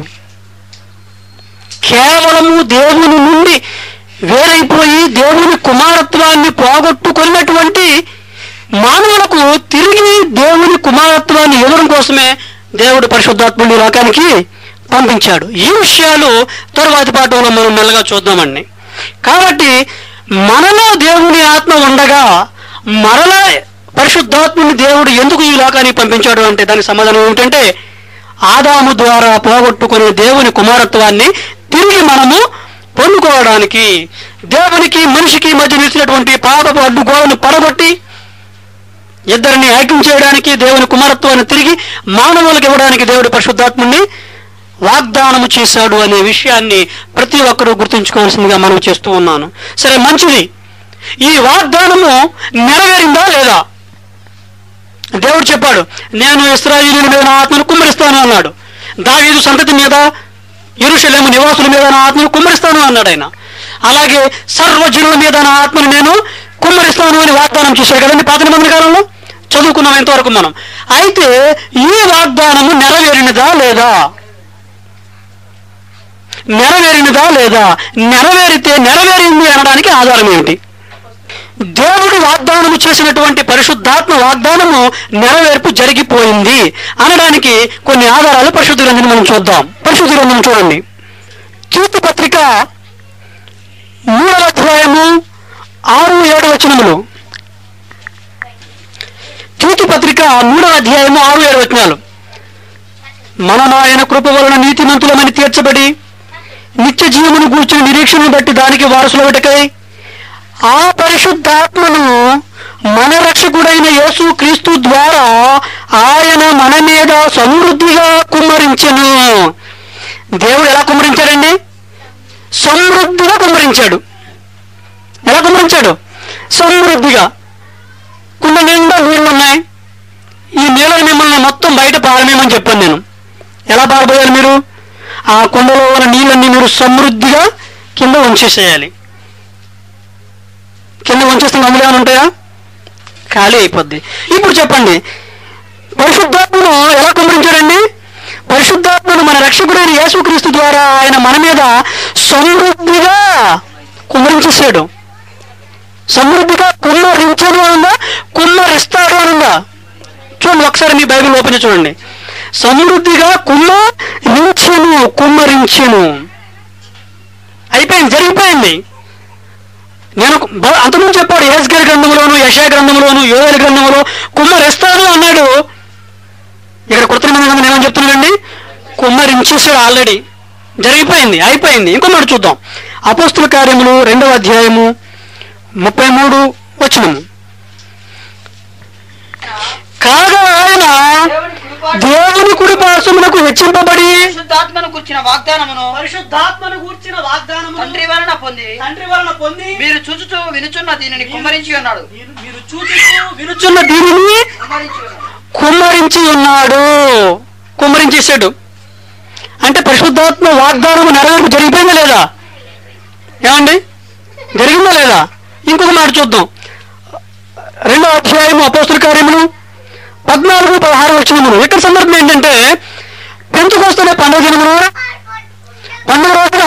కేవలము దేవుని నుండి వేరైపోయి దేవుని కుమారత్వాన్ని పోగొట్టుకున్నటువంటి మానవులకు తిరిగి దేవుని కుమారత్వాన్ని ఇవ్వడం కోసమే దేవుడు పరిశుద్ధాత్ముడి లోకానికి పంపించాడు ఈ విషయాలు తరువాతి పాఠంలో మనం మెల్లగా చూద్దామండి కాబట్టి మనలో దేవుని ఆత్మ ఉండగా మరలా పరిశుద్ధాత్ముని దేవుడు ఎందుకు ఈ లోకానికి పంపించాడు అంటే దానికి సమాధానం ఏమిటంటే ఆదాము ద్వారా పోగొట్టుకునే దేవుని కుమారత్వాన్ని తిరిగి మనము పొందుకోవడానికి దేవునికి మనిషికి మధ్య నిలిచినటువంటి పాపపు అడ్డుగోడను పడగొట్టి ఇద్దరిని ఐక్యం చేయడానికి దేవుని కుమారత్వాన్ని తిరిగి మానవులకు ఇవ్వడానికి దేవుడి పరిశుద్ధాత్ముని వాగ్దానము చేశాడు అనే విషయాన్ని ప్రతి ఒక్కరూ గుర్తుంచుకోవాల్సిందిగా మనం చేస్తూ ఉన్నాను సరే మంచిది ఈ వాగ్దానము నెరవేరిందా లేదా దేవుడు చెప్పాడు నేను ఇస్రాయిలీల మీద నా ఆత్మను కుమ్మరిస్తాను అన్నాడు దావీదు సంతతి మీద ఇరుషలేము నివాసుల మీద నా ఆత్మను కుమ్మరిస్తాను అన్నాడు ఆయన అలాగే సర్వజనుల మీద నా ఆత్మను నేను కుమ్మరిస్తాను అని వాగ్దానం చేశాడు కదండి పాత నిబంధన కాలంలో చదువుకున్నాం ఇంతవరకు మనం అయితే ఈ వాగ్దానము నెరవేరినదా లేదా నెరవేరినదా లేదా నెరవేరితే నెరవేరింది అనడానికి ఆధారం ఏమిటి దేవుడు వాగ్దానము చేసినటువంటి పరిశుద్ధాత్మ వాగ్దానము నెరవేర్పు జరిగిపోయింది అనడానికి కొన్ని ఆధారాలు పరిశుద్ధ గ్రంథం మనం చూద్దాం పరిశుద్ధ గ్రంథం చూడండి కీర్తి పత్రిక మూడవ అధ్యాయము ఆరు ఏడు వచనములు కీర్తి పత్రిక మూడవ అధ్యాయము ఆరు ఏడు వచనాలు మనం ఆయన కృప వలన నీతిమంతులమని తీర్చబడి నిత్య జీవమును కూర్చుని నిరీక్షణను బట్టి దానికి వారసులవటకై ఆ పరిశుద్ధాత్మను మన రక్షకుడైన యేసు క్రీస్తు ద్వారా ఆయన మన మీద సమృద్ధిగా కుమ్మరించెను దేవుడు ఎలా కుమ్మరించాడండి సమృద్ధిగా కుమ్మరించాడు ఎలా కుమ్మరించాడు సమృద్ధిగా కుండ నిండా నీళ్ళు ఉన్నాయి ఈ నీళ్ళని మిమ్మల్ని మొత్తం బయట పారమేమని చెప్పాను నేను ఎలా పారబోయాలి మీరు ఆ కుండలో ఉన్న నీళ్ళన్నీ మీరు సమృద్ధిగా కింద ఉంచేసేయాలి కింద ఉంచేస్తే అందులో ఏమైనా ఉంటాయా ఖాళీ అయిపోద్ది ఇప్పుడు చెప్పండి పరిశుద్ధాత్మను ఎలా కుమరించాడండి పరిశుద్ధాత్మను మన రక్షకుడైన యేసుక్రీస్తు ద్వారా ఆయన మన మీద సమృద్ధిగా కుమరించేసాడు సమృద్ధిగా కుమ్మరించను అనుందా కుమ్మరిస్తాడు అనుందా చూడండి ఒకసారి మీ బైబిల్ ఓపెన్ చేసి చూడండి సమృద్ధిగా కుమ్మరించెను కుమ్మరించెను అయిపోయింది జరిగిపోయింది నేను బ- అంతకుముందు చెప్పాడు ఏస్గర్ గ్రంథంలోను యశా గ్రంథంలోను యోగల గ్రంథంలో కుమ్మరిస్తాడు అన్నాడు ఇక్కడ కృత్రిమ నిబంధన ఏమని చెప్తున్నాడండి కుమ్మరించేసాడు ఆల్రెడీ జరిగిపోయింది అయిపోయింది ఇంకో మాట చూద్దాం అపోస్తుల కార్యములు రెండవ అధ్యాయము ముప్పై మూడు వచనము కాగా ఆయన దేవుని కుడి పార్శ్వమునకు హెచ్చింపబడి పరిశుద్ధాత్మను కూర్చిన వాగ్దానమును పరిశుద్ధాత్మను కూర్చిన వాగ్దానము తండ్రి వలన పొంది తండ్రి వలన పొంది మీరు చూచుచూ వినుచున్న దీనిని కుమ్మరించి ఉన్నాడు మీరు- మీరు చూచుచూ వినుచున్న దీనిని కుమ్మరించి ఉన్నాడు కుమ్మరించి ఉన్నాడు కుమ్మరించేశాడు అంటే పరిశుద్ధాత్మ వాగ్దానము నెరవేర్పు జరిగిపోయిందా లేదా ఏమండి జరిగిందా లేదా ఇంకొక మాట చూద్దాం రెండో అధ్యాయము అపోస్తుల కార్యములు పద్నాలుగు పదహారు వచ్చినములు ఇక్కడ సందర్భం ఏంటంటే పెంచుకొస్తున్న పండుగ దినమున పండుగ రోజున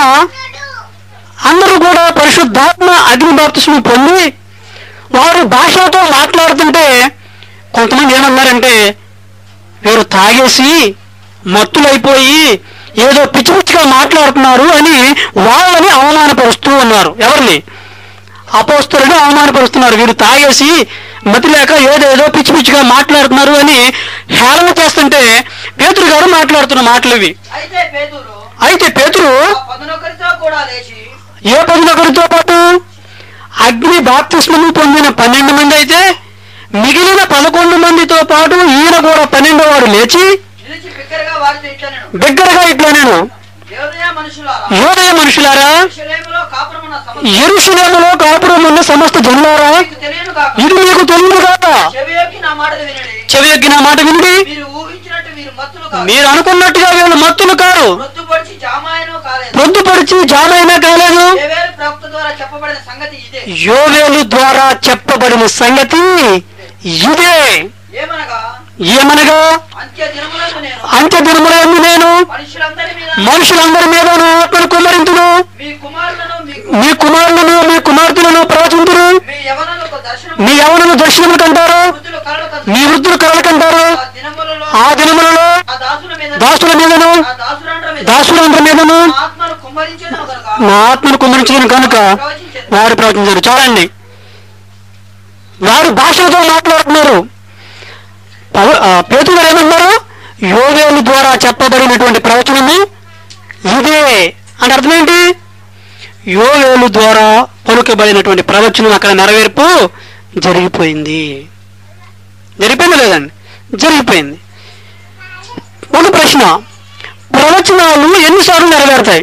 అందరూ కూడా పరిశుద్ధాత్మ అగ్ని బాప్తిస్ము పొంది వారు భాషలతో మాట్లాడుతుంటే కొంతమంది ఏమన్నారంటే వీరు తాగేసి మత్తులైపోయి ఏదో పిచ్చి పిచ్చిగా మాట్లాడుతున్నారు అని వాళ్ళని అవమానపరుస్తూ ఉన్నారు ఎవరిని అపోస్తులను అవమానపరుస్తున్నారు వీరు తాగేసి మతి లేక ఏదేదో పిచ్చి పిచ్చిగా మాట్లాడుతున్నారు అని హేళన చేస్తుంటే పేతురు గారు మాట్లాడుతున్న మాటలు ఇవి అయితే పేదూరు అయితే పేతురు ఆ పదునొకరితో కూడా లేచి ఏ పదినొకరితో పాటు అగ్ని బాప్తిస్మము పొందిన పన్నెండు మంది అయితే మిగిలిన పదకొండు మందితో పాటు ఈయన కూడా పన్నెండో వాడు లేచి నిలిచి బిగ్గరగా వారితో ఇట్లా నేను బిగ్గరగా ఇట్లా నేను దేవదయ మనుషులారా యోదయ మనుషులారా యెరూషలేములో కాపురమున్న సమస్త ఎరుషులేములో కాపురం ఉన్న సమస్త జనులారా మీకు తెలియను కాక ఇది మీకు తెలియదు కాక చెవియొక్కి నా మాటలు వినండి చెవి ఎక్కిన మాట వినండి మీరు ఊహించినట్టు మీరు మత్తులు కాదు మీరు అనుకున్నట్టుగా వీళ్ళు మత్తులు కారు రొత్తు పొడిచి జామాయనో కాలేదు పొద్దుపడిచి జామైనా కాలేదు దేవేలు ప్రవక్త ద్వారా చెప్పబడిన సంగతి ఇదే యోవేలు ద్వారా చెప్పబడిన సంగతి ఇదే ఏమనగా ఏమనగా అంత్య దినములను నేను అంత్య దినములందు నేను మనుషులందరి మీద మనుషులందరి మీద నా ఆత్మను కుమ్మరింతును మీ కుమారులను మీ మీ కుమారులను మీ కుమార్తెలను ప్రవచింతురు మీ యవనులకు దర్శనం మీ యవనము దర్శనములు కంటారు వృద్ధులు కలలు మీ కంటారు. వృద్ధులు కలలు కంటారు ఆ దినములలో ఆ దినములలో ఆ దాసుల మీద దాసుల మీదను ఆ దాసులండ్ర మీద దాసులందరి మీదను నా ఆత్మను కుమ్మరించేదను కనుక నా ఆత్మను కుమ్మరించను కనుక ప్రవచించేది వారు ప్రవచించారు చూడండి వారు భాషలతో మాట్లాడుతున్నారు పవ- ఆ, పేతురు గారు ఏమన్నారు యోగేలు ద్వారా చెప్పబడినటువంటి ప్రవచనము ఇదే అంటే అర్థం ఏంటి యోగేలు ద్వారా పలుకబడినటువంటి ప్రవచనం అక్కడ నెరవేర్పు జరిగిపోయింది జరిగిపోయింది లేదండి జరిగిపోయింది ఒక ప్రశ్న ప్రవచనాలు ఎన్నిసార్లు నెరవేరుతాయి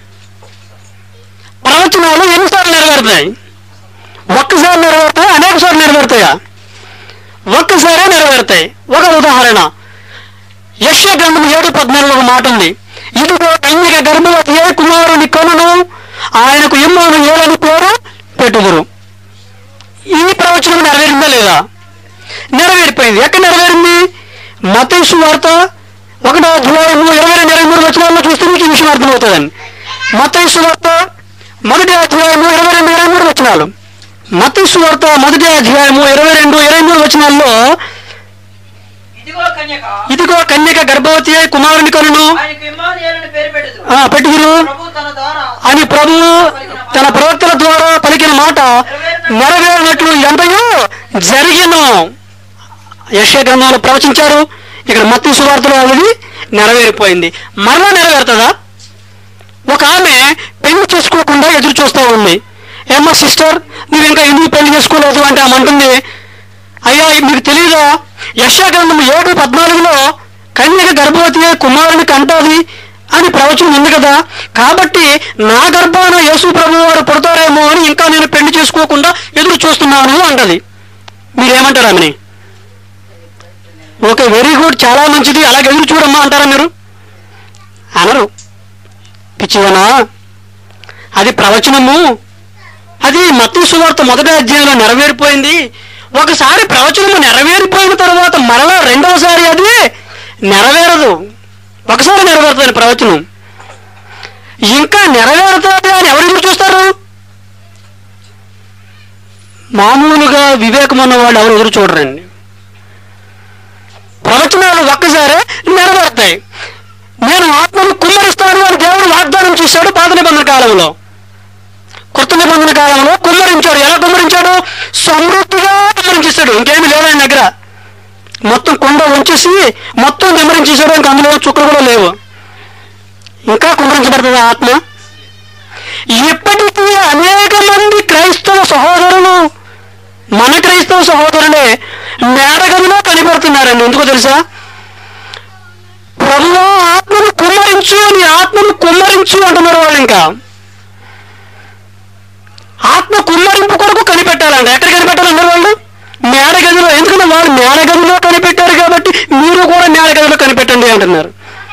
ప్రవచనాలు ఎన్నిసార్లు నెరవేరుతాయి ఒక్కసారి నెరవేరుతాయి అనేక సార్లు నెరవేరుతాయా ఒక్కసారే నెరవేరుతాయి ఒక ఉదాహరణ యశ్య గ్రంథం ఏడు పద్నాలుగు ఒక మాట ఉంది ఇదిగో కన్యక గర్భవతి ఏ కుమారుని కొనును ఆయనకు ఇమ్మను ఏలని పేరు పెట్టుదురు ఈ ప్రవచనం నెరవేరిందా లేదా నెరవేరిపోయింది ఎక్కడ నెరవేరింది మతేసు వార్త ఒకటో అధ్యాయము ఇరవై రెండు ఇరవై మూడు వచనాల్లో చూస్తే మీకు ఈ విషయం అర్థమవుతుందండి మతేసు వార్త మొదటి అధ్యాయము ఇరవై రెండు ఇరవై మూడు వచనాలు మతేసు వార్త మొదటి అధ్యాయము ఇరవై రెండు ఇరవై మూడు వచనాల్లో ఇదిగో కన్యక ఇదిగో కన్యక గర్భవతి అయి కుమారుని కనును ఆయనకు ఇమ్మానుయేలని పేరు పెట్టుదురు ఆ, పెట్టుదురు ప్రభు తన ద్వారా అని ప్రభువు తన ప్రవక్తల ద్వారా పలికిన మాట నెరవేరినట్లు ఎంతయో జరిగిన యశ్య గ్రంథంలో ప్రవచించారు ఇక్కడ మత్తి సువార్తలో అది నెరవేరిపోయింది మరలా నెరవేరుతుందా ఒక ఆమె పెళ్లి చేసుకోకుండా ఎదురు చూస్తూ ఉంది ఏమ్మా సిస్టర్ నువ్వు ఇంకా ఎందుకు పెళ్లి చేసుకోలేదు అంటే ఆమె అంటుంది అయ్యా మీకు తెలియదా యశా గ్రంథం ఏడు పద్నాలుగులో కన్యక గర్భవతి అయి కుమారుని కంటాది అని ప్రవచనం ఉంది కదా కాబట్టి నా గర్భాన యేసు ప్రభు వారు పుడతారేమో అని ఇంకా నేను పెళ్లి చేసుకోకుండా ఎదురు చూస్తున్నాను అంటది మీరేమంటారు ఆమెని ఓకే వెరీ గుడ్ చాలా మంచిది అలాగే ఎదురు చూడమ్మా అంటారా మీరు అనరు పిచ్చివనా అది ప్రవచనము అది మత్తు సువార్త మొదటి అధ్యాయంలో నెరవేరిపోయింది ఒకసారి ప్రవచనము నెరవేరిపోయిన తర్వాత మరలా రెండవసారి అది నెరవేరదు ఒకసారి నెరవేరుతుంది ప్రవచనం ఇంకా నెరవేరుతుంది అని ఎవరు ఎదురు చూస్తారు మామూలుగా వివేకం ఉన్న వాళ్ళు ఎవరు ఎదురు చూడరండి ప్రవచనాలు ఒక్కసారే నెరవేరుతాయి నేను ఆత్మను కుమ్మరిస్తాను అని దేవుడు వాగ్దానం చేశాడు పాత నిబంధన కాలంలో కొత్త నిబంధన కాలంలో కుమ్మరించాడు ఎలా కుమ్మరించాడు సమృద్ధిగా కుమ్మరించేశాడు ఇంకేమీ లేదు ఆయన దగ్గర మొత్తం కుండ ఉంచేసి మొత్తం కుమ్మరించేశాడు ఇంకా అందులో చుక్కలు కూడా లేవు ఇంకా కుమ్మరించబడుతుంది ఆ ఆత్మ ఇప్పటికీ అనేక మంది క్రైస్తవ సహోదరులు మన క్రైస్తవ సహోదరులే మేడగదిలో కనిపెడుతున్నారండి ఎందుకో తెలుసా ప్రభు ఆత్మను కుమ్మరించు నీ ఆత్మను కుమ్మరించు అంటున్నారు వాళ్ళు ఇంకా ఆత్మ కుమ్మరింపు కొరకు కనిపెట్టాలంట ఎక్కడ కనిపెట్టాలన్నారు వాళ్ళు మేడగదిలో ఎందుకంటే వాళ్ళు మేడగదిలో కనిపెట్టారు కాబట్టి మీరు కూడా మేడగదిలో కనిపెట్టండి అంటున్నారు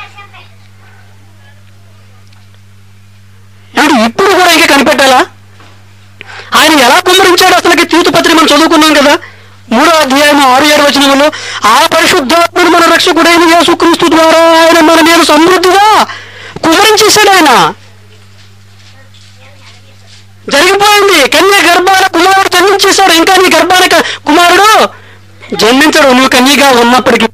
అంటే ఇప్పుడు కూడా ఇంకా కనిపెట్టాలా ఆయన ఎలా కుమ్మరించాడు అసలుకి తీతుపత్రి మనం చదువుకున్నాం కదా మూడో అధ్యాయం ఆరు ఏడు వచనములు ఆ పరిశుద్ధాత్ముడు మన రక్షకుడైన యేసుక్రీస్తు ద్వారా ఆయన మన మీద సమృద్ధిగా కుమ్మరించేశాడు ఆయన జరిగిపోయింది కన్య గర్భాన కుమారుడు జన్మించేశాడు ఇంకా నీ గర్భాన క- కుమారుడు జన్మించడు నువ్వు కన్యగా ఉన్నప్పటికీ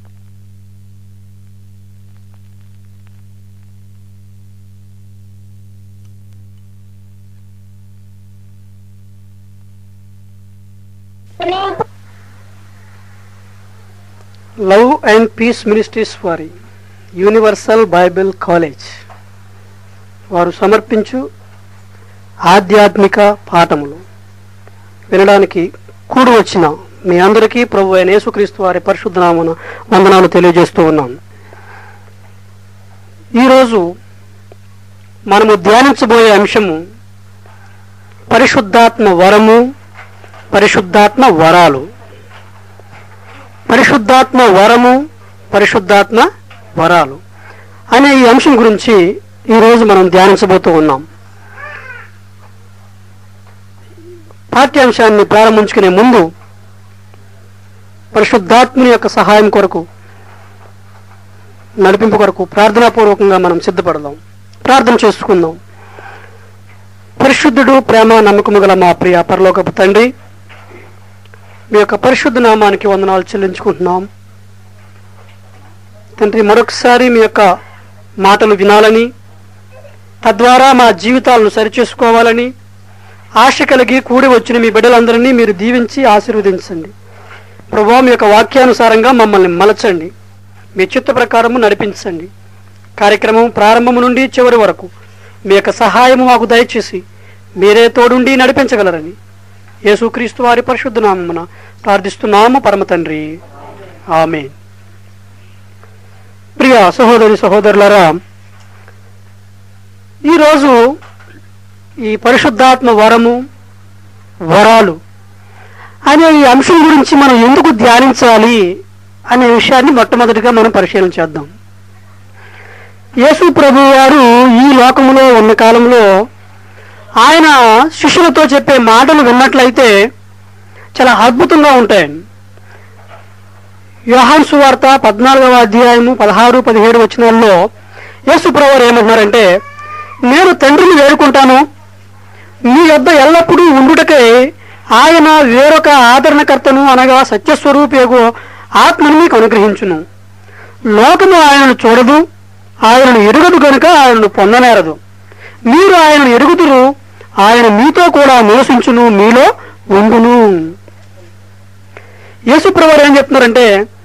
love and peace ministries for universal Bible college వారు సమర్పించు ఆధ్యాత్మిక పాఠములు వినడానికి కూడి వచ్చిన మీ అందరికీ ప్రభు అయిన యేసుక్రీస్తు వారి పరిశుద్ధ నామన వందనాలు తెలియజేస్తూ ఉన్నాను ఈరోజు మనము ధ్యానించబోయే అంశము పరిశుద్ధాత్మ వరము పరిశుద్ధాత్మ వరాలు పరిశుద్ధాత్మ వరము పరిశుద్ధాత్మ వరాలు అనే ఈ అంశం గురించి ఈరోజు మనం ధ్యానించబోతూ ఉన్నాం పాఠ్యాంశాన్ని ప్రారంభించుకునే ముందు పరిశుద్ధాత్ముని యొక్క సహాయం కొరకు నడిపింపు కొరకు ప్రార్థనాపూర్వకంగా మనం సిద్ధపడదాం ప్రార్థన చేసుకుందాం పరిశుద్ధుడు ప్రేమ నమ్మకము గల మా ప్రియ పరలోకపు తండ్రి మీ యొక్క పరిశుద్ధ నామానికి వందనాలు చెల్లించుకుంటున్నాం తండ్రి మరొకసారి మీ యొక్క మాటలు వినాలని తద్వారా మా జీవితాలను సరిచేసుకోవాలని ఆశ కలిగి కూడి వచ్చిన మీ బిడ్డలందరినీ మీరు దీవించి ఆశీర్వదించండి ప్రభావం మీ యొక్క వాక్యానుసారంగా మమ్మల్ని మలచండి మీ చిత్త ప్రకారము నడిపించండి కార్యక్రమం ప్రారంభము నుండి చివరి వరకు మీ యొక్క సహాయము మాకు దయచేసి మీరే తోడుండి నడిపించగలరని యేసుక్రీస్తు వారి పరిశుద్ధ నామమున ప్రార్థిస్తున్నాము పరమ తండ్రి ఆమె ప్రియ సహోదరి సహోదరులారా ఈరోజు ఈ పరిశుద్ధాత్మ వరము వరాలు అనే ఈ అంశం గురించి మనం ఎందుకు ధ్యానించాలి అనే విషయాన్ని మొట్టమొదటిగా మనం పరిశీలన చేద్దాం యేసు ప్రభు వారు ఈ లోకములో ఉన్న కాలంలో ఆయన శిష్యులతో చెప్పే మాటలు విన్నట్లయితే చాలా అద్భుతంగా ఉంటాయండి యోహాన్ సువార్త పద్నాలుగవ అధ్యాయము పదహారు పదిహేడు వచనాల్లో యేసు ప్రభు వారు ఏమంటున్నారంటే నేను తండ్రిని వేడుకుంటాను మీ యొద్ద ఎల్లప్పుడూ ఉండుటకై ఆయన వేరొక ఆదరణకర్తను అనగా సత్యస్వరూపేగు ఆత్మను మీకు అనుగ్రహించును లోకము ఆయనను చూడదు ఆయనను ఎరుగదు కనుక ఆయనను పొందనేరదు మీరు ఆయనను ఎరుగుదురు ఆయన మీతో కూడా నివసించును మీలో ఉండును యేసుప్రభు ఏం చెప్తున్నారంటే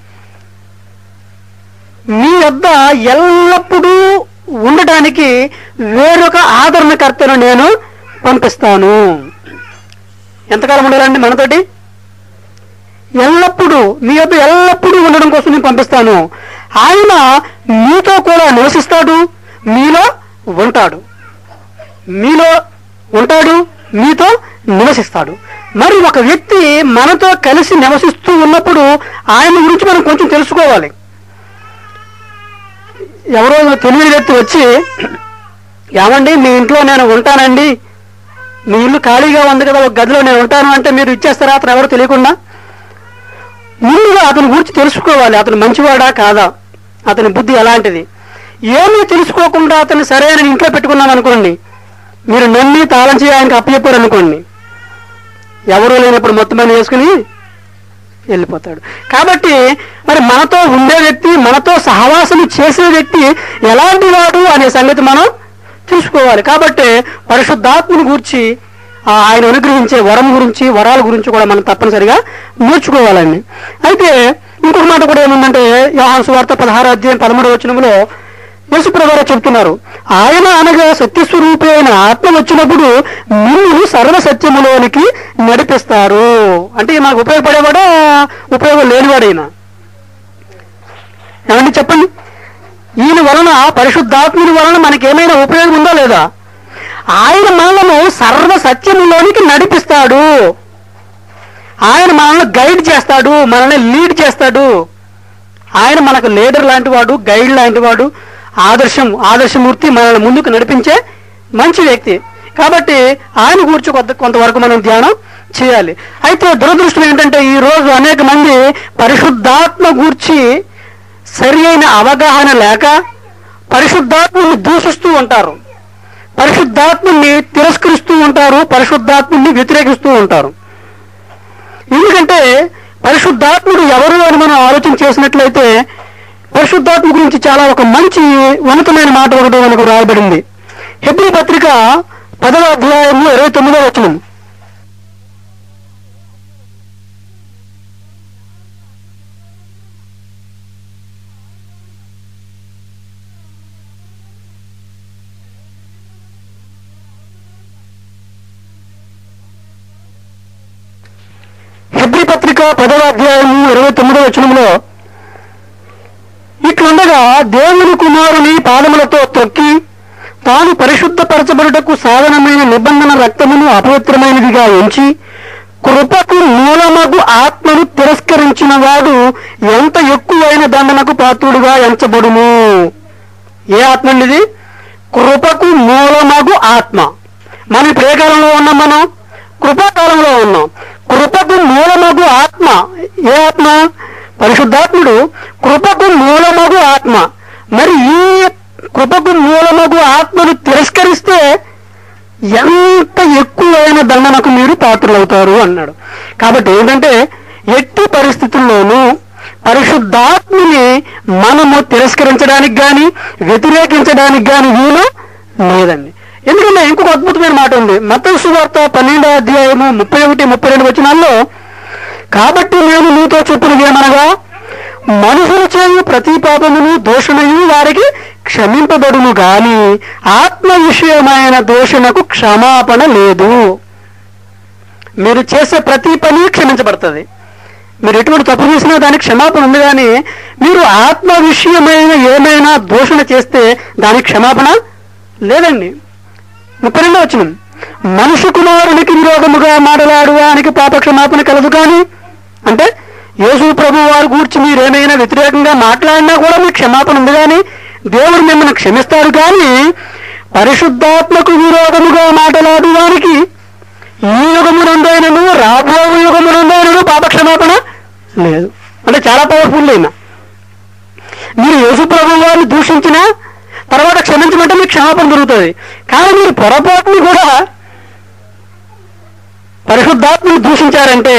మీ వద్ద ఎల్లప్పుడూ ఉండటానికి వేరొక ఆదరణకర్తను నేను పంపిస్తాను ఎంతకాలం ఉండాలండి మనతోటి ఎల్లప్పుడూ మీ వద్ద ఎల్లప్పుడూ ఉండడం కోసం నేను పంపిస్తాను ఆయన మీతో కూడా నివసిస్తాడు మీలో ఉంటాడు మీలో ఉంటాడు మీతో నివసిస్తాడు మరి ఒక వ్యక్తి మనతో కలిసి నివసిస్తూ ఉన్నప్పుడు ఆయన గురించి మనం కొంచెం తెలుసుకోవాలి ఎవరో తెలియని వ్యక్తి వచ్చి ఏమండి మీ ఇంట్లో నేను ఉంటానండి మీ ఇల్లు ఖాళీగా ఉంది కదా ఒక గదిలో నేను ఉంటాను అంటే మీరు ఇచ్చేస్తారా అతను ఎవరు తెలియకుండా ముందుగా అతని గురించి తెలుసుకోవాలి అతను మంచివాడా కాదా అతని బుద్ధి ఎలాంటిది ఏమీ తెలుసుకోకుండా అతను సరైన ఇంట్లో పెట్టుకున్నాం అనుకోండి మీరు నమ్మి తాళం చేయ ఆయనకి అప్పచెప్పారు అనుకోండి ఎవరూ లేనప్పుడు మొత్తం పని వేసుకుని వెళ్ళిపోతాడు కాబట్టి మరి మనతో ఉండే వ్యక్తి మనతో సహవాసం చేసే వ్యక్తి ఎలాంటి వాడు అనే సంగతి మనం తెలుసుకోవాలి కాబట్టి పరిశుద్ధాత్మను గురించి ఆ ఆయన అనుగ్రహించే వరం గురించి వరాల గురించి కూడా మనం తప్పనిసరిగా నేర్చుకోవాలండి అయితే ఇంకొక మాట కూడా ఏముందంటే యోహాను సువార్త పదహారు అధ్యాయం పదమూడు వచనంలో యేసుప్రభారు చెప్తున్నారు ఆయన అనగా సత్యస్వరూపి అయిన ఆత్మ వచ్చినప్పుడు నిన్ను సర్వ సత్యములోనికి నడిపిస్తారు అంటే మనకు ఉపయోగపడేవాడా ఉపయోగం లేనివాడైనా ఏమండి చెప్పండి ఈయన వలన పరిశుద్ధాత్ముని వలన మనకి ఏమైనా ఉపయోగం ఉందా లేదా ఆయన మనలను సర్వ సత్యములోనికి నడిపిస్తాడు ఆయన మనల్ని గైడ్ చేస్తాడు మనల్ని లీడ్ చేస్తాడు ఆయన మనకు లీడర్ లాంటి వాడు గైడ్ లాంటి వాడు ఆదర్శం ఆదర్శమూర్తి మనల్ని ముందుకు నడిపించే మంచి వ్యక్తి కాబట్టి ఆయన గురించి కొంత కొంతవరకు మనం ధ్యానం చేయాలి అయితే దురదృష్టం ఏంటంటే ఈ రోజు అనేక మంది పరిశుద్ధాత్మ గూర్చి సరి అయిన అవగాహన లేక పరిశుద్ధాత్మని దూషిస్తూ ఉంటారు పరిశుద్ధాత్మని తిరస్కరిస్తూ ఉంటారు పరిశుద్ధాత్మని వ్యతిరేకిస్తూ ఉంటారు ఎందుకంటే పరిశుద్ధాత్ముడు ఎవరు అని మనం ఆలోచన చేసినట్లయితే పరిశుద్ధాత్మ గురించి చాలా ఒక మంచి ఉన్నతమైన మాట ఒకటి మనకు రాయబడింది హెబ్రి పత్రిక పదవ అధ్యాయము ఇరవై తొమ్మిదో వచనం హెబ్రి పత్రిక పదవ అధ్యాయము ఇరవై తొమ్మిదో వచనంలో ఇట్లుండగా దేవుని కుమారుని పాదములతో త్రొక్కి తాను పరిశుద్ధపరచబడుటకు సాధనమైన నిబంధన రక్తమును అపవిత్రమైనదిగా ఉంచి కృపకు మూలమగు ఆత్మను తిరస్కరించిన వాడు ఎంత ఎక్కువైన దండనకు పాత్రుడుగా ఎంచబడును ఏ ఆత్మ అండి ఇది కృపకు మూలమగు ఆత్మ మనం ఇప్పుడు ఏ కాలంలో ఉన్నాం మనం కృపాకాలంలో ఉన్నాం కృపకు మూలమగు ఆత్మ ఏ ఆత్మ పరిశుద్ధాత్ముడు కృపకు మూలమగు ఆత్మ మరి ఈ కృపకు మూలమగు ఆత్మను తిరస్కరిస్తే ఎంత ఎక్కువైన దండనకు మీరు పాత్రలవుతారు అన్నాడు కాబట్టి ఏంటంటే ఎట్టి పరిస్థితుల్లోనూ పరిశుద్ధాత్మని మనము తిరస్కరించడానికి కానీ వ్యతిరేకించడానికి కానీ వీలు లేదండి ఎందుకంటే ఇంకొక అద్భుతమైన మాట ఉంది మత సువార్త పన్నెండో అధ్యాయము ముప్పై ఒకటి ముప్పై రెండు వచనాల్లో కాబట్టి నేను మీతో చెప్పినది ఏమనగా మనుషులు చేయు ప్రతి పాపమును దోషణయు వారికి క్షమింపబడును గాని ఆత్మ విషయమైన దోషణకు క్షమాపణ లేదు మీరు చేసే ప్రతి పని క్షమించబడుతుంది మీరు ఎటువంటి తప్పు చేసినా దానికి క్షమాపణ ఉంది కానీ మీరు ఆత్మ విషయమైన ఏమైనా దూషణ చేస్తే దానికి క్షమాపణ లేదండి ముప్పై రెండో వచ్చిన మనుషు కుమారునికి విరోధముగా మాటలాడువానికి పాప క్షమాపణ కలదు కానీ అంటే యేసు ప్రభు వారి గురించి మీరు ఏమైనా వ్యతిరేకంగా మాట్లాడినా కూడా మీకు క్షమాపణ ఉంది కానీ దేవుడు మిమ్మల్ని క్షమిస్తాడు కానీ పరిశుద్ధాత్మకు విరోధముగా మాట్లాడువానికి ఈ యుగమునందైనను రాబో యుగమునందైనను పాప క్షమాపణ లేదు అంటే చాలా పవర్ఫుల్ అయినా మీరు యేసు ప్రభు వారిని దూషించినా తర్వాత క్షమించమంటే మీకు క్షమాపణ దొరుకుతుంది కానీ మీరు పొరపాటుని కూడా పరిశుద్ధాత్మని దూషించారంటే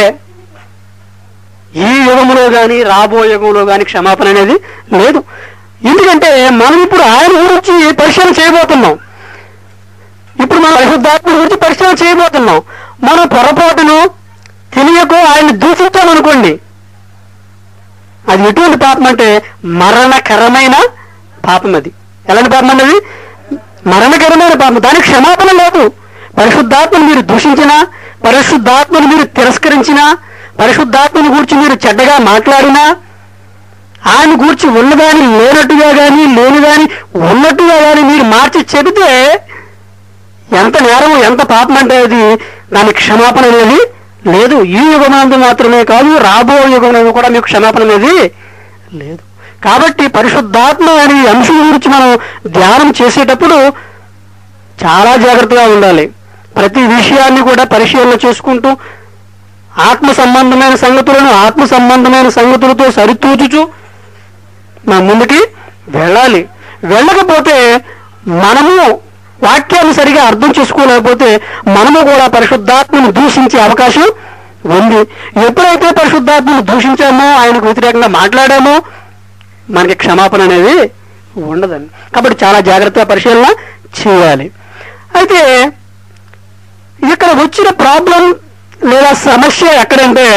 ఈ యుగంలో కానీ రాబో యుగంలో కానీ క్షమాపణ అనేది లేదు ఎందుకంటే మనం ఇప్పుడు ఆయన గురించి పరిశీలన చేయబోతున్నాం ఇప్పుడు మనం పరిశుద్ధాత్మ గురించి పరిశీలన చేయబోతున్నాం మనం పొరపాటును తెలియకు ఆయన్ని దూషించామనుకోండి అది ఎటువంటి పాపం అంటే మరణకరమైన పాపం అది ఎలాంటి పాపం అన్నది మరణకరమైన పాపం దానికి క్షమాపణ లేదు పరిశుద్ధాత్మను మీరు దూషించినా పరిశుద్ధాత్మను మీరు తిరస్కరించినా పరిశుద్ధాత్మను గూర్చి మీరు చెడ్డగా మాట్లాడినా ఆయన గూర్చి ఉన్నదాని లేనట్టుగా కానీ లేనిదాని ఉన్నట్టుగా కానీ మీరు మార్చి చెబితే ఎంత నేరం ఎంత పాపం అంటే అది దానికి క్షమాపణ అనేది లేదు ఈ యుగమందు మాత్రమే కాదు రాబో యుగంలో కూడా మీకు క్షమాపణ అనేది లేదు కాబట్టి పరిశుద్ధాత్మ అనే ఈ అంశం గురించి మనం ధ్యానం చేసేటప్పుడు చాలా జాగ్రత్తగా ఉండాలి ప్రతి విషయాన్ని కూడా పరిశీలన చేసుకుంటూ ఆత్మ సంబంధమైన సంగతులను ఆత్మ సంబంధమైన సంగతులతో సరితూచుచు మన ముందుకి వెళ్ళాలి వెళ్ళకపోతే మనము వాక్యాన్ని సరిగా అర్థం చేసుకోలేకపోతే మనము కూడా పరిశుద్ధాత్మను దూషించే అవకాశం ఉంది ఎప్పుడైతే పరిశుద్ధాత్మను దూషించామో ఆయనకు వ్యతిరేకంగా మాట్లాడామో మనకి క్షమాపణ అనేది ఉండదండి కాబట్టి చాలా జాగ్రత్తగా పరిశీలన చేయాలి అయితే ఇక్కడ వచ్చిన ప్రాబ్లం లేదా సమస్య ఎక్కడంటే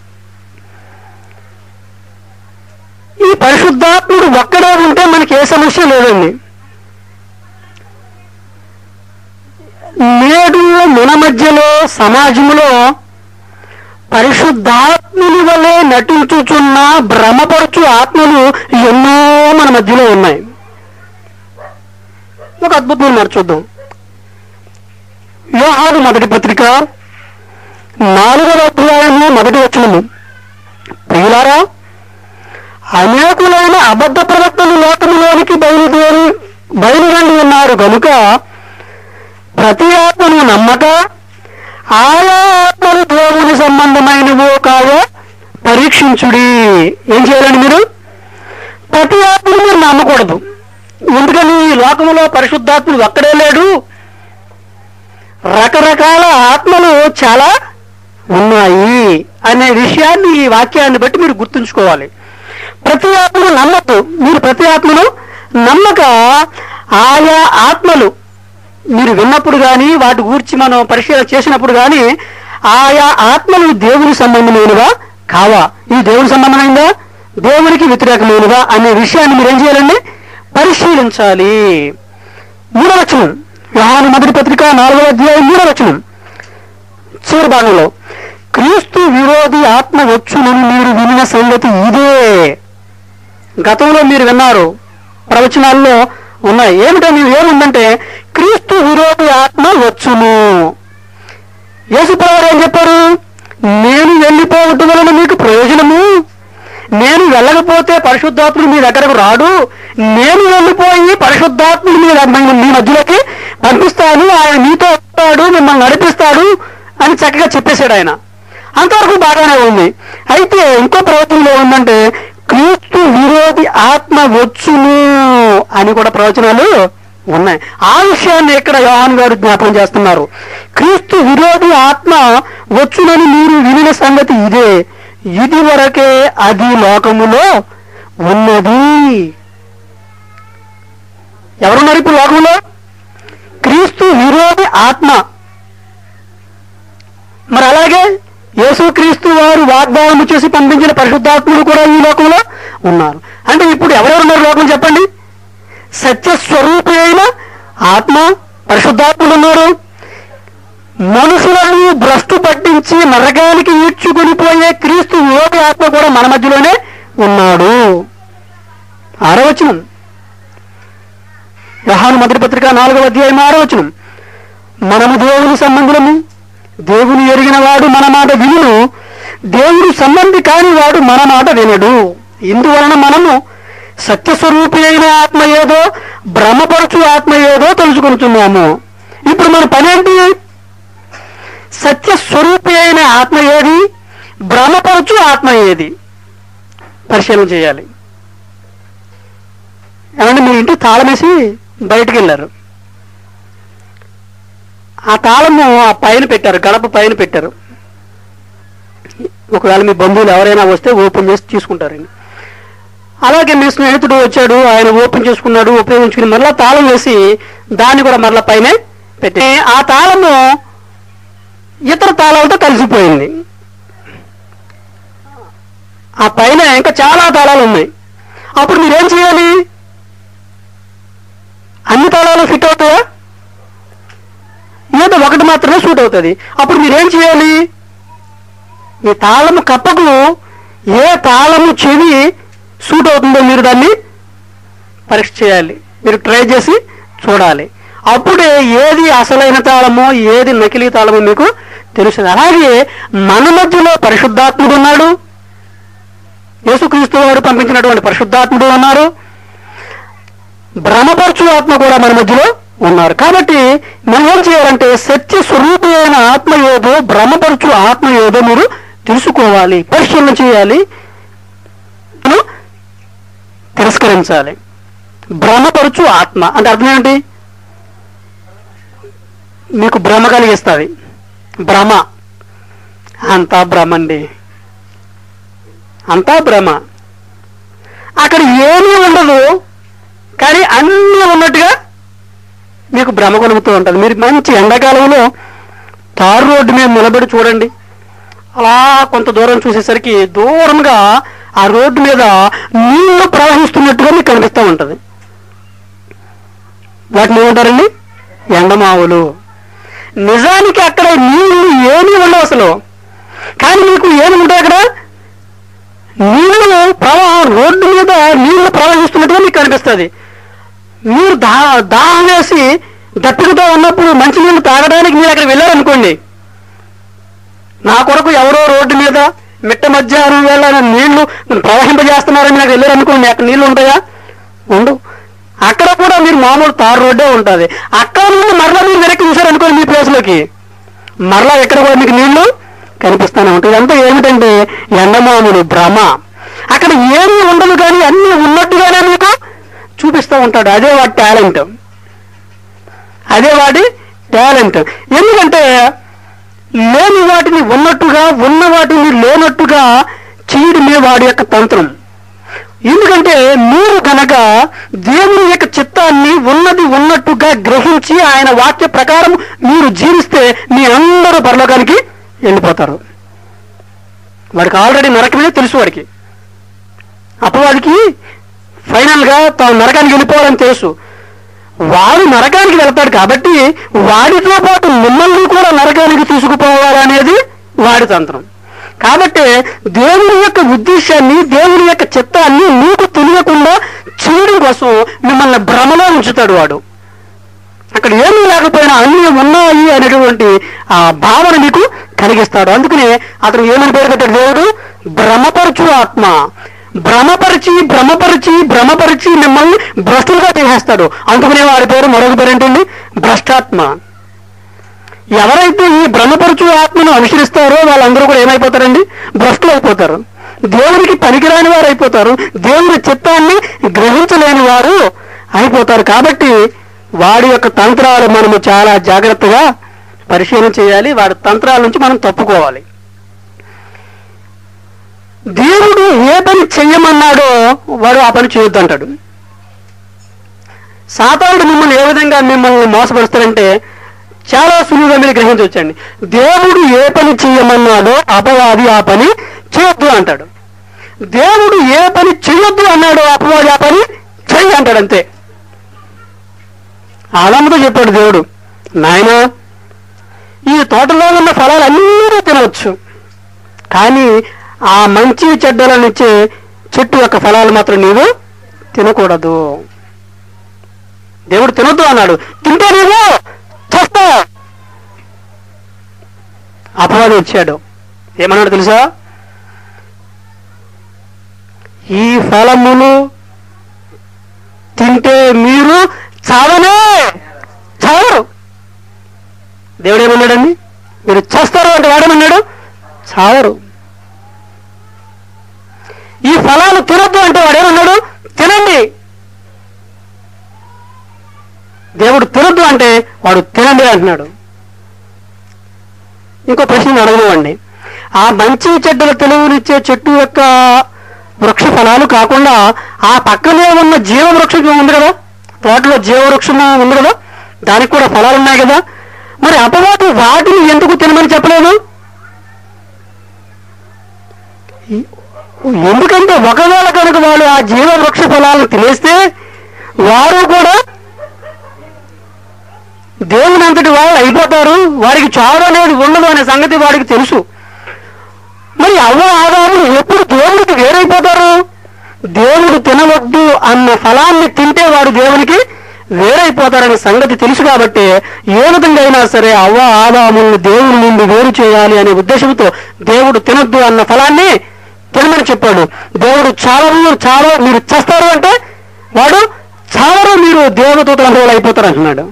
ఈ పరిశుద్ధాత్ముడు ఒక్కడే ఉంటే మనకి ఏ సమస్య లేదండి నేడు మన మధ్యలో సమాజంలో పరిశుద్ధాత్ముని వలె నటించుచున్న భ్రమపరచు ఆత్మలు ఎన్నో మన మధ్యలో ఉన్నాయి ఒక అద్భుతం మరి చూద్దాం యోహాను మొదటి పత్రిక నాలుగవ అధ్యాయము మొదటి వచనము ప్రియులారా అనేకులైన అబద్ధ ప్రవక్తలు లోకములోనికి బయలుదేరి బయలుదేరి ఉన్నారు కనుక ప్రతి ఆత్మను నమ్మక ఆయా ఆత్మలు దేవుని సంబంధమైనవో కావో పరీక్షించుడి ఏం చేయాలండి మీరు ప్రతి ఆత్మను మీరు నమ్మకూడదు ఎందుకని ఈ లోకంలో పరిశుద్ధాత్ముడు ఒక్కడే లేడు రకరకాల ఆత్మలు చాలా ఉన్నాయి అనే విషయాన్ని ఈ వాక్యాన్ని బట్టి మీరు గుర్తుంచుకోవాలి ప్రతి ఆత్మను నమ్మద్దు మీరు ప్రతి ఆత్మను నమ్మక ఆయా ఆత్మలు మీరు విన్నప్పుడు కానీ వాటి గురించి మనం పరిశీలన చేసినప్పుడు కానీ ఆయా ఆత్మలు దేవుని సంబంధమైనవా కావా ఇది దేవుని సంబంధమైందా దేవునికి వ్యతిరేకమైనవా అనే విషయాన్ని మీరు ఏం చేయాలండి పరిశీలించాలి మూడవ వచనం యోహాను మొదటి పత్రిక నాలుగవ అధ్యాయం మూడవ వచనం చివరి భాగంలో క్రీస్తు విరోధి ఆత్మ వచ్చునని మీరు వినిన సంగతి ఇదే గతంలో మీరు విన్నారు ప్రవచనాల్లో ఉన్నాయి ఏమిటని ఏముందంటే క్రీస్తు విరోధి ఆత్మ వచ్చును యేసుప్రభుడు ఏం చెప్పారు నేను వెళ్ళిపోవటం వలన మీకు ప్రయోజనము నేను వెళ్ళకపోతే పరిశుద్ధాత్ముడు మీ దగ్గరకు రాడు నేను వెళ్ళిపోయి పరిశుద్ధాత్ముడు మీ దగ్గ- మీ మధ్యలోకి పంపిస్తాను ఆయన మీతో ఉంటాడు మిమ్మల్ని నడిపిస్తాడు అని చక్కగా చెప్పేశాడు ఆయన అంతవరకు బాగానే ఉంది అయితే ఇంకో ప్రవచనంలో ఉందంటే క్రీస్తు విరోధి ఆత్మ వచ్చును అని కూడా ప్రవచనాలు ఉన్నాయి ఆ విషయాన్ని ఇక్కడ యోహాన్ గారు జ్ఞాపకం చేస్తున్నారు క్రీస్తు విరోధి ఆత్మ వచ్చునని మీరు వినిన సంగతి ఇదే ఇది వరకే అది లోకములో ఉన్నది ఎవరున్నారు ఇప్పుడు లోకంలో క్రీస్తు విరోధి ఆత్మ మరి అలాగే యేసుక్రీస్తు వారు వాగ్దానం చేసి పంపించిన పరిశుద్ధాత్ములు కూడా ఈ లోకంలో ఉన్నారు అంటే ఇప్పుడు ఎవరెవరున్నారు లోకం చెప్పండి సత్యస్వరూపి అయిన ఆత్మ పరిశుద్ధాత్ములు ఉన్నారు మనుషులను భ్రష్టు పట్టించి నరకానికి ఈడ్చుకుని పోయే క్రీస్తు యోగి ఆత్మ ఆరో వచనం యోహాను మొదటి పత్రిక నాలుగవ అధ్యాయం ఆరో వచనం మనము దేవుని సంబంధులము దేవుని ఎరిగిన వాడు మన మాట వినును దేవుడు సంబంధి కాని వాడు మన మాట వినడు ఇందువలన మనము సత్యస్వరూపి అయిన ఆత్మ ఏదో భ్రమపరచు ఆత్మ ఏదో తెలుసుకుంటున్నాము ఇప్పుడు మన పని ఏంటి సత్యస్వరూపి అయిన ఆత్మ ఏది భ్రమపరచు ఆత్మ ఏది పరిశీలన చేయాలి ఏమంటే మీ ఇంటి తాళం వేసి బయటికి వెళ్ళారు ఆ తాళము ఆ పైన పెట్టారు గడప పైన పెట్టారు ఒకవేళ మీ బంధువులు ఎవరైనా వస్తే ఓపెన్ చేసి తీసుకుంటారండి అలాగే మీ స్నేహితుడు వచ్చాడు ఆయన ఓపెన్ చేసుకున్నాడు ఉపయోగించుకుని మరలా తాళం వేసి దాన్ని కూడా మరలా పైన పెట్టి ఆ తాళము ఇతర తాళాలతో కలిసిపోయింది ఆ పైన ఇంకా చాలా తాళాలు ఉన్నాయి అప్పుడు మీరేం చేయాలి అన్ని తాళాలు ఫిట్ అవుతాయా ఏదో ఒకటి మాత్రమే సూట్ అవుతుంది అప్పుడు మీరేం చేయాలి ఈ తాళము కప్పకు ఏ తాళము చెవి సూట్ అవుతుందో మీరు దాన్ని పరీక్ష చేయాలి మీరు ట్రై చేసి చూడాలి అప్పుడే ఏది అసలైన తాళమో ఏది నకిలీ తాళమో మీకు తెలుస్తుంది అలాగే మన మధ్యలో పరిశుద్ధాత్ముడు ఉన్నాడు యేసుక్రీస్తు వారు పంపించినటువంటి పరిశుద్ధాత్ముడు ఉన్నారు భ్రమపరచు ఆత్మ కూడా మన మధ్యలో ఉన్నారు కాబట్టి మనం ఏం చేయాలంటే సత్య స్వరూపమైన ఆత్మ ఏదో భ్రమపరచు ఆత్మ ఏదో మీరు తెలుసుకోవాలి పరిశీలన చేయాలి మనం తిరస్కరించాలి భ్రమపరచు ఆత్మ అంటే అర్థం ఏంటి మీకు భ్రమ కలిగిస్తుంది భ్రమ అంతా భ్రమ అండి అంతా భ్రమ అక్కడ ఏమీ ఉండదు కానీ అన్నీ ఉన్నట్టుగా మీకు భ్రమ కొనుగుతూ ఉంటుంది మీరు మంచి ఎండాకాలంలో తారు రోడ్డు మీద నిలబడి చూడండి అలా కొంత దూరం చూసేసరికి దూరంగా ఆ రోడ్డు మీద నీళ్లు ప్రవహిస్తున్నట్టుగా మీకు కనిపిస్తూ ఉంటుంది వాటిని ఏమంటారండి ఎండమావులు నిజానికి అక్కడ నీళ్లు ఏమీ ఉండవు అసలు కానీ మీకు ఏమి ఉంటాయి అక్కడ నీళ్లు ప్రవాహం రోడ్డు మీద నీళ్లు ప్రవహిస్తున్నట్టుగా మీకు కనిపిస్తుంది మీరు దా దాహం వేసి దప్పికతో ఉన్నప్పుడు మంచినీళ్ళు తాగడానికి మీరు అక్కడ వెళ్ళారనుకోండి నా కొరకు ఎవరో రోడ్డు మీద మిట్ట మధ్యాహ్నం వేళ నీళ్లు ప్రవహింపజేస్తున్నారని నాకు వెళ్ళారనుకోండి అక్కడ నీళ్లు ఉంటాయా ఉండవు అక్కడ కూడా మీరు మామూలు తారు రోడ్డే ఉంటుంది అక్కడ నుండి మరలా మీరు వెనక్కి చూసారనుకోండి మీ ప్లేస్లోకి మరలా ఎక్కడ కూడా మీకు నీళ్లు కనిపిస్తూనే ఉంటాయి ఇదంతా ఏమిటంటే ఎండమాములు భ్రమ అక్కడ ఏమీ ఉండదు కానీ అన్నీ ఉన్నట్టుగానే మీకు చూపిస్తూ ఉంటాడు అదే వాడి టాలెంట్ అదే వాడి టాలెంట్ ఎందుకంటే లేని వాటిని ఉన్నట్టుగా ఉన్న వాటిని లేనట్టుగా చేయడమే వాడి యొక్క తంత్రం ఎందుకంటే మీరు కనుక దేవుని యొక్క చిత్తాన్ని ఉన్నది ఉన్నట్టుగా గ్రహించి ఆయన వాక్య ప్రకారం మీరు జీవిస్తే మీ అందరూ పరలోకానికి వెళ్ళిపోతారు వాడికి ఆల్రెడీ నరకమే తెలుసు వాడికి అపవాడికి ఫైనల్గా తాను నరకానికి వెళ్ళిపోవాలని తెలుసు వాడు నరకానికి వెళ్తాడు కాబట్టి వాడితో పాటు మిమ్మల్ని కూడా నరకానికి తీసుకుపోవాలనేది వాడి తంత్రం కాబట్టి దేవుని యొక్క ఉద్దేశాన్ని దేవుని యొక్క చిత్తాన్ని నీకు తెలియకుండా చేయడం కోసం మిమ్మల్ని భ్రమలో ఉంచుతాడు వాడు అక్కడ ఏమీ లేకపోయినా అన్నీ ఉన్నాయి అనేటువంటి ఆ భావన మీకు కలిగిస్తాడు అందుకనే అతను ఏమని పేరు పెట్టాడు దేవుడు భ్రమపరచు ఆత్మ భ్రమపరిచి భ్రమపరిచి భ్రమపరిచి మిమ్మల్ని భ్రష్టులుగా చేసేస్తాడు అందుకనే వాడి పేరు మరొక పేరు ఏంటండి భ్రష్టాత్మ ఎవరైతే ఈ భ్రమపరచు ఆత్మను అనుసరిస్తారో వాళ్ళందరూ కూడా ఏమైపోతారండి భ్రష్టులు అయిపోతారు దేవునికి పనికిరాని వారు అయిపోతారు దేవుని చిత్తాన్ని గ్రహించలేని వారు అయిపోతారు కాబట్టి వాడి యొక్క తంత్రాలు మనము చాలా జాగ్రత్తగా పరిశీలన చేయాలి వాడి తంత్రాల నుంచి మనం తప్పుకోవాలి దేవుడు ఏ పని చెయ్యమన్నాడో వాడు ఆ పని చేయొద్దు అంటాడు సాతానుడు మిమ్మల్ని ఏ విధంగా మిమ్మల్ని మోసపరుస్తాడంటే చాలా సులువుగా మీరు గ్రహించవచ్చండి దేవుడు ఏ పని చెయ్యమన్నాడో అపవాది ఆ పని చేయొద్దు అంటాడు దేవుడు ఏ పని చెయ్యొద్దు అన్నాడో అపవాది ఆ పని చెయ్యి అంటాడు అంతే ఆదాముతో చెప్పాడు దేవుడు నాయన ఈ తోటలో ఉన్న ఫలాలు అన్నీ తినవచ్చు కానీ ఆ మంచి చెడ్డలనిచ్చే చెట్టు యొక్క ఫలాలు మాత్రం నీవు తినకూడదు దేవుడు తినొద్దు అన్నాడు తింటే నీవు చేస్తావు అపవాదం వచ్చాడు ఏమన్నాడు తెలుసా ఈ ఫలములు తింటే మీరు చావనే చావరు దేవుడు ఏమన్నాడండి మీరు చేస్తారు అంటే వాడేమన్నాడు చావరు ఈ ఫలాలు తినొద్దు అంటే వాడేమన్నాడు తినండి దేవుడు తినొద్దు అంటే వాడు తినండి అంటున్నాడు ఇంకో ప్రశ్న అడగనివ్వండి ఆ మంచి చెడ్డల తెలుగునిచ్చే చెట్టు యొక్క వృక్ష ఫలాలు కాకుండా ఆ పక్కనే ఉన్న జీవ వృక్షం ఉంది కదా తోటలో జీవ వృక్షం ఉంది కదా దానికి కూడా ఫలాలు ఉన్నాయి కదా మరి అపవాదు వాటిని ఎందుకు తినమని చెప్పలేదు ఈ- ఎందుకంటే ఒకవేళ కనుక వాళ్ళు ఆ జీవ వృక్ష ఫలాలను తినేస్తే వారు కూడా దేవుని అంతటి వాళ్ళు అయిపోతారు వారికి చావు అనేది ఉండదు అనే సంగతి వాడికి తెలుసు మరి అవ్వ ఆదాములు ఎప్పుడు దేవుడికి వేరైపోతారు దేవుడు తినవద్దు అన్న ఫలాన్ని తింటే వాడు దేవునికి వేరైపోతారనే సంగతి తెలుసు కాబట్టి ఏ విధంగా అయినా సరే అవ్వ ఆదాములను దేవుని నుండి వేరు చేయాలి అనే ఉద్దేశంతో దేవుడు తినొద్దు అన్న ఫలాన్ని తినమని చెప్పాడు దేవుడు చాలా చాలా మీరు చేస్తారు అంటే వాడు చావరు మీరు దేవదూతల అనుభవాలు అయిపోతారు అంటున్నాడు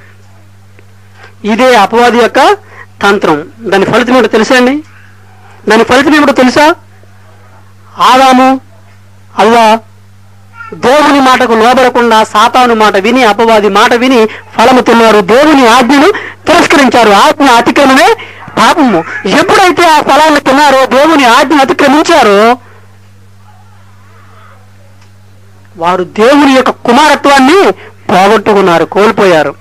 ఇదే అపవాది యొక్క తంత్రం దాని ఫలితం ఏమిటో తెలుసా అండి దాని ఫలితం ఏమిటో తెలుసా ఆదాము అవ్వ దేవుని మాటకు లోబడకుండా సాతాను మాట విని అపవాది మాట విని ఫలము తిన్నారు దేవుని ఆజ్ఞను తిరస్కరించారు ఆజ్ఞ అతిక్రమమే పాపము ఎప్పుడైతే ఆ ఫలాన్ని తిన్నారో దేవుని ఆజ్ఞ అతిక్రమించారో వారు దేవుని యొక్క కుమారత్వాన్ని పోగొట్టుకున్నారు కోల్పోయారు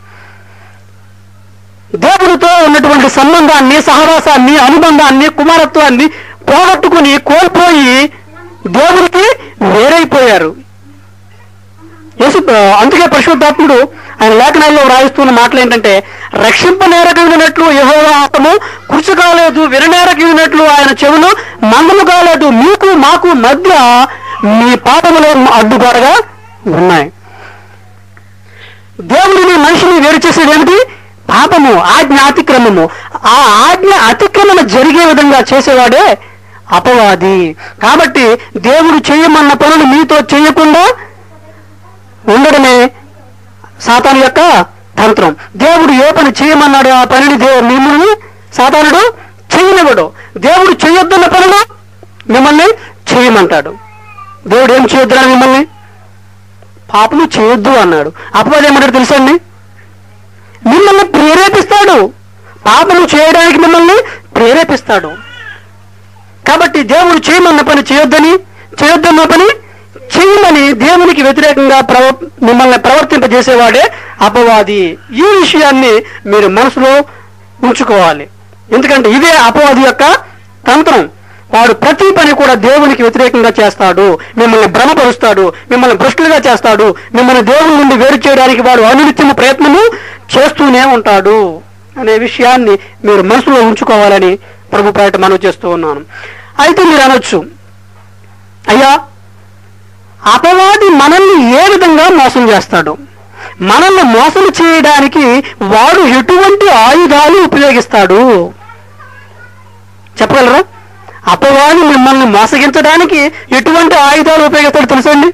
దేవుడితో ఉన్నటువంటి సంబంధాన్ని సహవాసాన్ని అనుబంధాన్ని కుమారత్వాన్ని పోగొట్టుకుని కోల్పోయి దేవుడికి వేరైపోయారు యేసు అందుకే పరిశుద్ధాత్ముడు ఆయన లేఖనాల్లో వ్రాయిస్తున్న మాటలు ఏంటంటే రక్షింపనేరకగినట్లు యెహోవా ఆత్మము కృషి కాలేదు విననేరకగినట్లు ఆయన చెవులు మందము కాలేదు మీకు మాకు మధ్య మీ పాపములో అడ్డుగోడగా ఉన్నాయి దేవుడిని మనిషిని వేరు చేసేది ఏమిటి పాపము ఆజ్ఞ అతిక్రమము ఆ ఆజ్ఞ అతిక్రమణ జరిగే విధంగా చేసేవాడే అపవాది కాబట్టి దేవుడు చేయమన్న పనులు మీతో చేయకుండా ఉండడమే సాతాను యొక్క తంత్రం దేవుడు ఏ పని చేయమన్నాడు ఆ పనిని దేవు మిమ్మల్ని సాతానుడు చేయనివ్వడు దేవుడు చేయొద్దన్న పనులు మిమ్మల్ని చేయమంటాడు దేవుడు ఏం చేయొద్దురా మిమ్మల్ని పాపము చేయొద్దు అన్నాడు అపవాది ఏమన్నాడు తెలుసండి మిమ్మల్ని ప్రేరేపిస్తాడు పాపము చేయడానికి మిమ్మల్ని ప్రేరేపిస్తాడు కాబట్టి దేవుడు చేయమన్న పని చేయొద్దని చేయొద్దన్న పని చేయమని దేవునికి వ్యతిరేకంగా ప్రవ మిమ్మల్ని ప్రవర్తింపజేసేవాడే అపవాది ఈ విషయాన్ని మీరు మనసులో ఉంచుకోవాలి ఎందుకంటే ఇదే అపవాది యొక్క తంత్రం వాడు ప్రతి పని కూడా దేవునికి వ్యతిరేకంగా చేస్తాడు మిమ్మల్ని భ్రమపరుస్తాడు మిమ్మల్ని భ్రష్టులుగా చేస్తాడు మిమ్మల్ని దేవుని నుండి వేరు చేయడానికి వాడు అనునిత్యము ప్రయత్నము చేస్తూనే ఉంటాడు అనే విషయాన్ని మీరు మనసులో ఉంచుకోవాలని ప్రభు పేట మనవి చేస్తూ ఉన్నాను అయితే మీరు అనొచ్చు అయ్యా అపవాది మనల్ని ఏ విధంగా మోసం చేస్తాడు మనల్ని మోసం చేయడానికి వాడు ఎటువంటి ఆయుధాలు ఉపయోగిస్తాడు చెప్పగలరా అపవాది మిమ్మల్ని మోసగించడానికి ఎటువంటి ఆయుధాలు ఉపయోగిస్తాడు తెలుసండి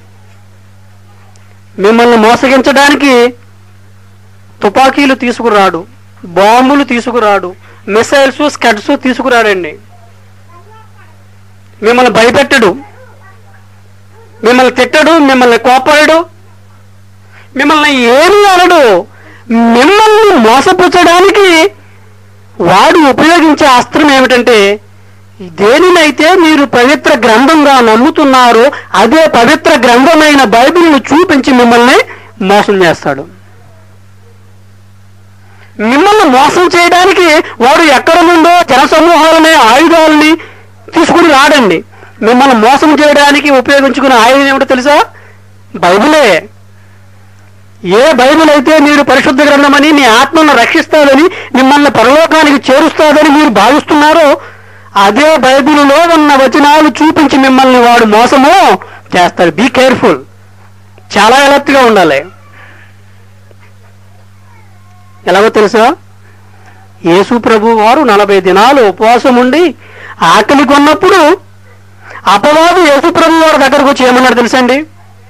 మిమ్మల్ని మోసగించడానికి తుపాకీలు తీసుకురాడు బాంబులు తీసుకురాడు మిసైల్స్ స్కడ్స్ తీసుకురాడండి మిమ్మల్ని భయపెట్టడు మిమ్మల్ని తిట్టడు మిమ్మల్ని కోపడడు మిమ్మల్ని ఏమీ అనడు మిమ్మల్ని మోసపుచ్చడానికి వాడు ఉపయోగించే అస్త్రం ఏమిటంటే దేనినైతే మీరు పవిత్ర గ్రంథంగా నమ్ముతున్నారో అదే పవిత్ర గ్రంథమైన బైబిల్ను చూపించి మిమ్మల్ని మోసం చేస్తాడు మిమ్మల్ని మోసం చేయడానికి వాడు ఎక్కడ నుండో జనసమూహాలనే ఆయుధాలని తీసుకుని రాడండి మిమ్మల్ని మోసం చేయడానికి ఉపయోగించుకునే ఆయుధం ఏమిటో తెలుసా బైబిలే ఏ బైబిల్ అయితే మీరు పరిశుద్ధ గ్రంథమని మీ ఆత్మను రక్షిస్తాదని మిమ్మల్ని పరలోకానికి చేరుస్తాదని మీరు భావిస్తున్నారో అదే బైబిల్లో ఉన్న వచనాలు చూపించి మిమ్మల్ని వాడు మోసము చేస్తాడు బీ కేర్ఫుల్ చాలా ఎలర్ట్గా ఉండాలి ఎలాగో తెలుసా యేసు ప్రభు వారు నలభై దినాలు ఉపవాసం ఉండి ఆకలి కొన్నప్పుడు అపవాదు యేసు ప్రభు వారి దగ్గరకు వచ్చి ఏమన్నాడు తెలుసండి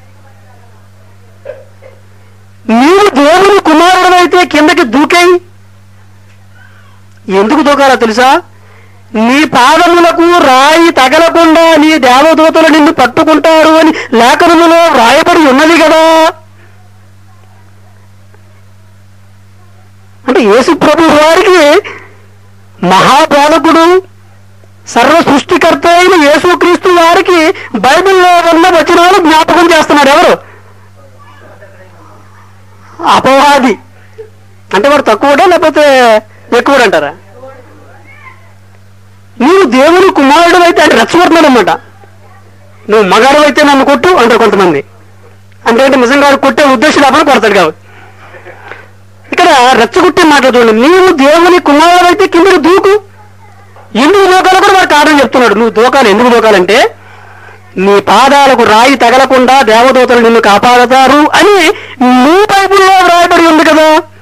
నీవు దేవుని కుమారుడైతే కిందకి దూకేయి ఎందుకు దూకాలో తెలుసా నీ పాదములకు రాయి తగలకుండా నీ దేవదూతలు నిన్ను పట్టుకుంటారు అని లేఖనములో వ్రాయబడి ఉన్నది కదా అంటే యేసు ప్రభు వారికి మహాబోధకుడు సర్వ సృష్టికర్త అయిన యేసుక్రీస్తు వారికి బైబిల్లో ఉన్న వచనాలు జ్ఞాపకం చేస్తున్నాడు ఎవరు అపవాది అంటే వాడు తక్కువడా లేకపోతే ఎక్కువడు అంటారా నీవు దేవుని కుమారుడు అయితే అంటే రెచ్చగొడుతున్నాడు అనమాట నువ్వు మగాడు అయితే నన్ను కొట్టు అంటారు కొంతమంది అంటే అంటే నిజంగా వాడు కొట్టే ఉద్దేశం లేకుండా కొడతాడు కాబట్టి ఇక్కడ రెచ్చగొట్టే మాట చూడండి నీవు దేవుని కుమారుడు అయితే కిందకి దూకు ఎందుకు దూకాలో కూడా వాడు కారణం చెప్తున్నాడు నువ్వు దూకాలి ఎందుకు దూకాలంటే నీ పాదాలకు రాయి తగలకుండా దేవదూతలు నిన్ను కాపాడతారు అని నీ బైబిల్లో వ్రాయబడి ఉంది కదా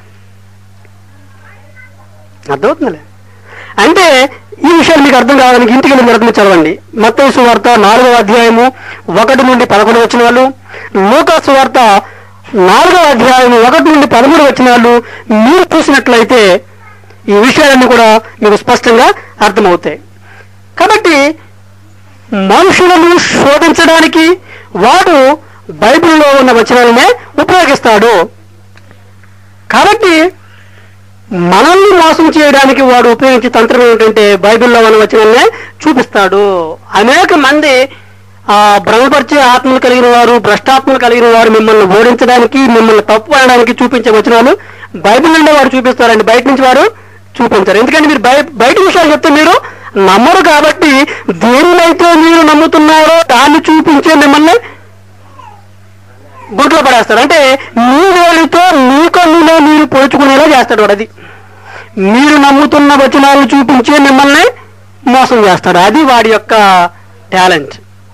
అర్థమవుతుందిలే అంటే ఈ విషయాలు మీకు అర్థం కావడానికి ఇంటికి వెళ్ళి మీరు అర్థం చదవండి మత్తయి వార్త నాలుగవ అధ్యాయము ఒకటి నుండి పదకొండు వచ్చిన వాళ్ళు లూకాసు వార్త నాలుగవ అధ్యాయము ఒకటి నుండి పదమూడు వచ్చిన వాళ్ళు మీరు చూసినట్లయితే ఈ విషయాలన్నీ కూడా మీకు స్పష్టంగా అర్థమవుతాయి కాబట్టి మనుషులను శోధించడానికి వాడు బైబిల్లో ఉన్న వచనాలనే ఉపయోగిస్తాడు కాబట్టి మనల్ని మోసం చేయడానికి వాడు ఉపయోగించే తంత్రం ఏమిటంటే బైబిల్లో ఉన్న వచనాలనే చూపిస్తాడు అనేక మంది ఆ భ్రమపరిచే ఆత్మలు కలిగిన వారు భ్రష్టాత్మలు కలిగిన వారు మిమ్మల్ని ఓడించడానికి మిమ్మల్ని తప్పు అనడానికి చూపించే వచనాలు బైబిల్ నుండే వారు చూపిస్తారండి బయట నుంచి వారు చూపించారు ఎందుకంటే మీరు బయ బయట విషయాలు చెప్తే మీరు నమ్మరు కాబట్టి దేనినైతే మీరు నమ్ముతున్నారో దాన్ని చూపించే మిమ్మల్ని గుట్లో పడేస్తాడు అంటే మీ వేలితో మీ కన్నులో మీరు పోల్చుకునేలా చేస్తాడు వాడు అది మీరు నమ్ముతున్న వచనాలను చూపించే మిమ్మల్ని మోసం చేస్తాడు అది వాడి యొక్క టాలెంట్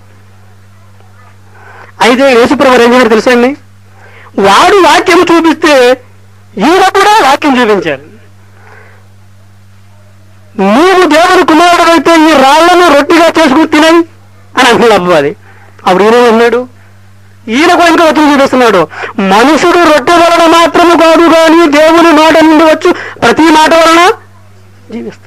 అయితే యేసుప్రభు ఏం చేశారు తెలుసండి వాడు వాక్యం చూపిస్తే ఈయన కూడా వాక్యం చూపించారు నీవు దేవుని కుమారుడు అయితే ఈ రాళ్లను రొట్టిగా చేసుకుని తినని అని అంటున్నాడు అబ్బది అప్పుడు ఈయన అన్నాడు ఈయన కూడా ఇంకా వచ్చిన చూపిస్తున్నాడు మనుషుడు రొట్టె వలన మాత్రము కాదు కానీ దేవుని మాట నుండి వచ్చు ప్రతి మాట వలన జీవిస్తాడు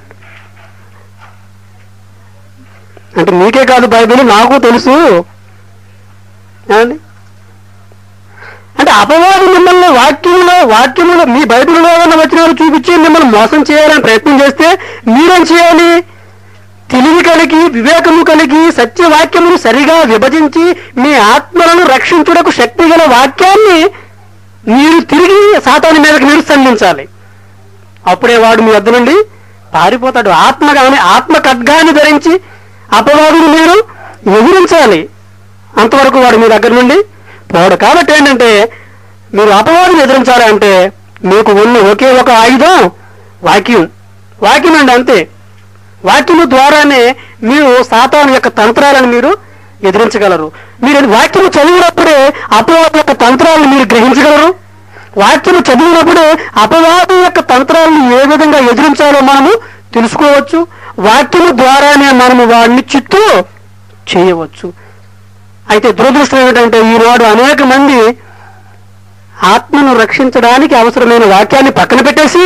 అంటే మీకే కాదు బైబిల్ నాకు తెలుసు ఏమండి అంటే అపవాది మిమ్మల్ని వాక్యములో వాక్యములో మీ బైబిల్లో ఉన్న వచనాలు చూపించి మిమ్మల్ని మోసం చేయాలని ప్రయత్నం చేస్తే మీరేం చేయాలి తెలివి కలిగి వివేకము కలిగి సత్యవాక్యమును సరిగా విభజించి మీ ఆత్మలను రక్షించుటకు శక్తి గల వాక్యాన్ని మీరు తిరిగి సాతాని మీదకి మీరు సంధించాలి అప్పుడే వాడు మీ వద్ద నుండి పారిపోతాడు ఆత్మ కానీ ఆత్మ ఖడ్గాన్ని ధరించి అపవాదుని మీరు ఎదిరించాలి అంతవరకు వాడు మీ దగ్గర నుండి పోడు కాబట్టి ఏంటంటే మీరు అపవాదుని ఎదిరించాలి అంటే మీకు ఉన్న ఒకే ఒక ఆయుధం వాక్యం వాక్యం అండి అంతే వాక్యము ద్వారానే మీరు సాతాను యొక్క తంత్రాలను మీరు ఎదిరించగలరు మీరు వాక్యము చదివినప్పుడే అపవాదు యొక్క తంత్రాలను మీరు గ్రహించగలరు వాక్యము చదివినప్పుడే అపవాదు యొక్క తంత్రాలను ఏ విధంగా ఎదిరించాలో మనము తెలుసుకోవచ్చు వాక్యము ద్వారానే మనము వాడిని చిత్తు చేయవచ్చు అయితే దురదృష్టం ఏమిటంటే ఈనాడు అనేక మంది ఆత్మను రక్షించడానికి అవసరమైన వాక్యాన్ని పక్కన పెట్టేసి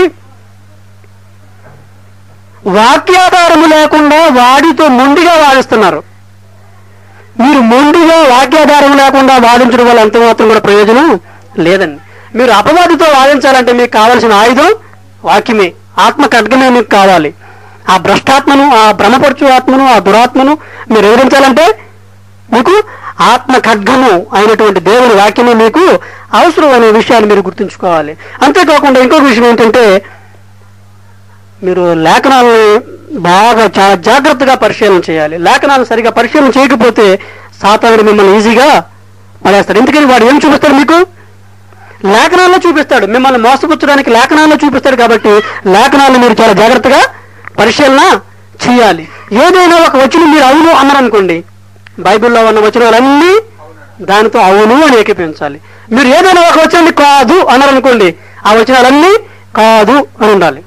వాక్యాధారము లేకుండా వాడితో మొండిగా వాదిస్తున్నారు మీరు మొండిగా వాక్యాధారం లేకుండా వాదించడం వల్ల అంత మాత్రం కూడా ప్రయోజనం లేదండి మీరు అపవాదితో వాదించాలంటే మీకు కావలసిన ఆయుధం వాక్యమే ఆత్మ ఖడ్గమే మీకు కావాలి ఆ భ్రష్టాత్మను ఆ భ్రమపరచు ఆత్మను ఆ దురాత్మను మీరు ఎదిరించాలంటే మీకు ఆత్మ ఖడ్గము అయినటువంటి దేవుని వాక్యమే మీకు అవసరం అనే విషయాన్ని మీరు గుర్తుంచుకోవాలి అంతేకాకుండా ఇంకొక విషయం ఏంటంటే మీరు లేఖనాలని బాగా చాలా జాగ్రత్తగా పరిశీలన చేయాలి లేఖనాలను సరిగా పరిశీలన చేయకపోతే సాతానుడు మిమ్మల్ని ఈజీగా పడేస్తాడు ఎందుకని వాడు ఏం చూపిస్తాడు మీకు లేఖనాల్లో చూపిస్తాడు మిమ్మల్ని మోసపుచ్చడానికి లేఖనాల్లో చూపిస్తాడు కాబట్టి లేఖనాలను మీరు చాలా జాగ్రత్తగా పరిశీలన చేయాలి ఏదైనా ఒక వచనం మీరు అవును అన్నారనుకోండి బైబిల్లో ఉన్న వచనాలన్నీ దానితో అవును అని ఏకీపించాలి మీరు ఏదైనా ఒక వచనాన్ని కాదు అన్నారనుకోండి ఆ వచనాలన్నీ కాదు అని ఉండాలి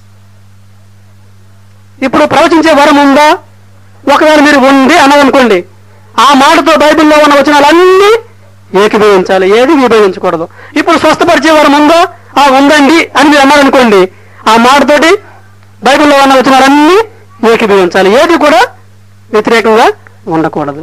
ఇప్పుడు ప్రవచించే వరం ఉందా ఒకవేళ మీరు ఉంది అన్నదనుకోండి ఆ మాటతో బైబిల్లో ఉన్న వచనాలన్నీ ఏకీభవించాలి ఏది విభజించకూడదు ఇప్పుడు స్వస్థపరిచే వరం ఉందా ఆ ఉందండి అని మీరు అన్నారనుకోండి ఆ మాటతోటి బైబిల్లో ఉన్న వచనాలన్నీ ఏకీభవించాలి ఏది కూడా వ్యతిరేకంగా ఉండకూడదు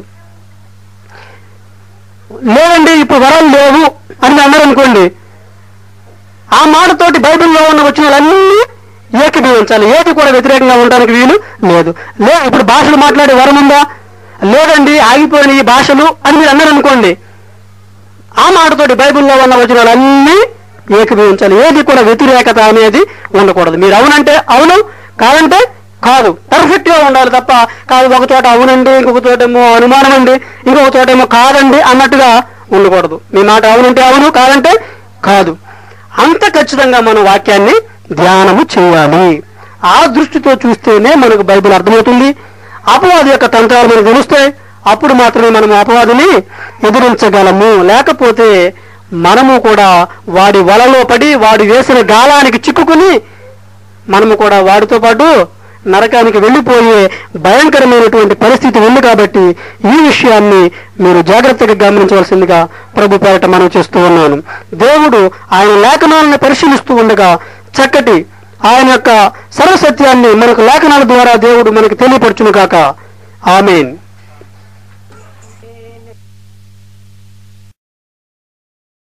లేదండి ఇప్పుడు వరాలు లేవు అని మీరు అన్నారనుకోండి ఆ మాటతోటి బైబిల్లో ఉన్న వచనాలన్నీ ఏకీభవించాలి ఏది కూడా వ్యతిరేకంగా ఉండడానికి వీలు లేదు లే ఇప్పుడు భాషలు మాట్లాడే వరం ఉందా లేదండి ఆగిపోయిన ఈ భాషలు అని మీరు అన్నారనుకోండి ఆ మాటతోటి బైబిల్లో ఉన్న వచనాలన్నీ ఏకీభవించాలి ఏది కూడా వ్యతిరేకత అనేది ఉండకూడదు మీరు అవునంటే అవును కాదంటే కాదు పర్ఫెక్ట్ గా ఉండాలి తప్ప కాదు ఒక చోట అవునండి ఇంకొక చోట ఏమో అనుమానం అండి ఇంకొక చోట ఏమో కాదండి అన్నట్టుగా ఉండకూడదు మీ మాట అవునంటే అవును కాదంటే కాదు అంత ఖచ్చితంగా మనం వాక్యాన్ని ధ్యానము చేయాలి ఆ దృష్టితో చూస్తేనే మనకు బైబిల్ అర్థమవుతుంది అపవాది యొక్క తంత్రాలు మనకు తెలుస్తాయి అప్పుడు మాత్రమే మనం అపవాదిని ఎదిరించగలము లేకపోతే మనము కూడా వాడి వలలో పడి వాడు వేసిన గాలానికి చిక్కుకుని మనము కూడా వాడితో పాటు నరకానికి వెళ్ళిపోయే భయంకరమైనటువంటి పరిస్థితి ఉంది కాబట్టి ఈ విషయాన్ని మీరు జాగ్రత్తగా గమనించవలసిందిగా ప్రభు పేరట మనం చేస్తూ ఉన్నాను దేవుడు ఆయన లేఖనాలను పరిశీలిస్తూ ఉండగా చక్కటి ఆయన యొక్క సర్వసత్యాన్ని మనకు లేఖనాల ద్వారా దేవుడు మనకు తెలియపరచును కాక ఆమెన్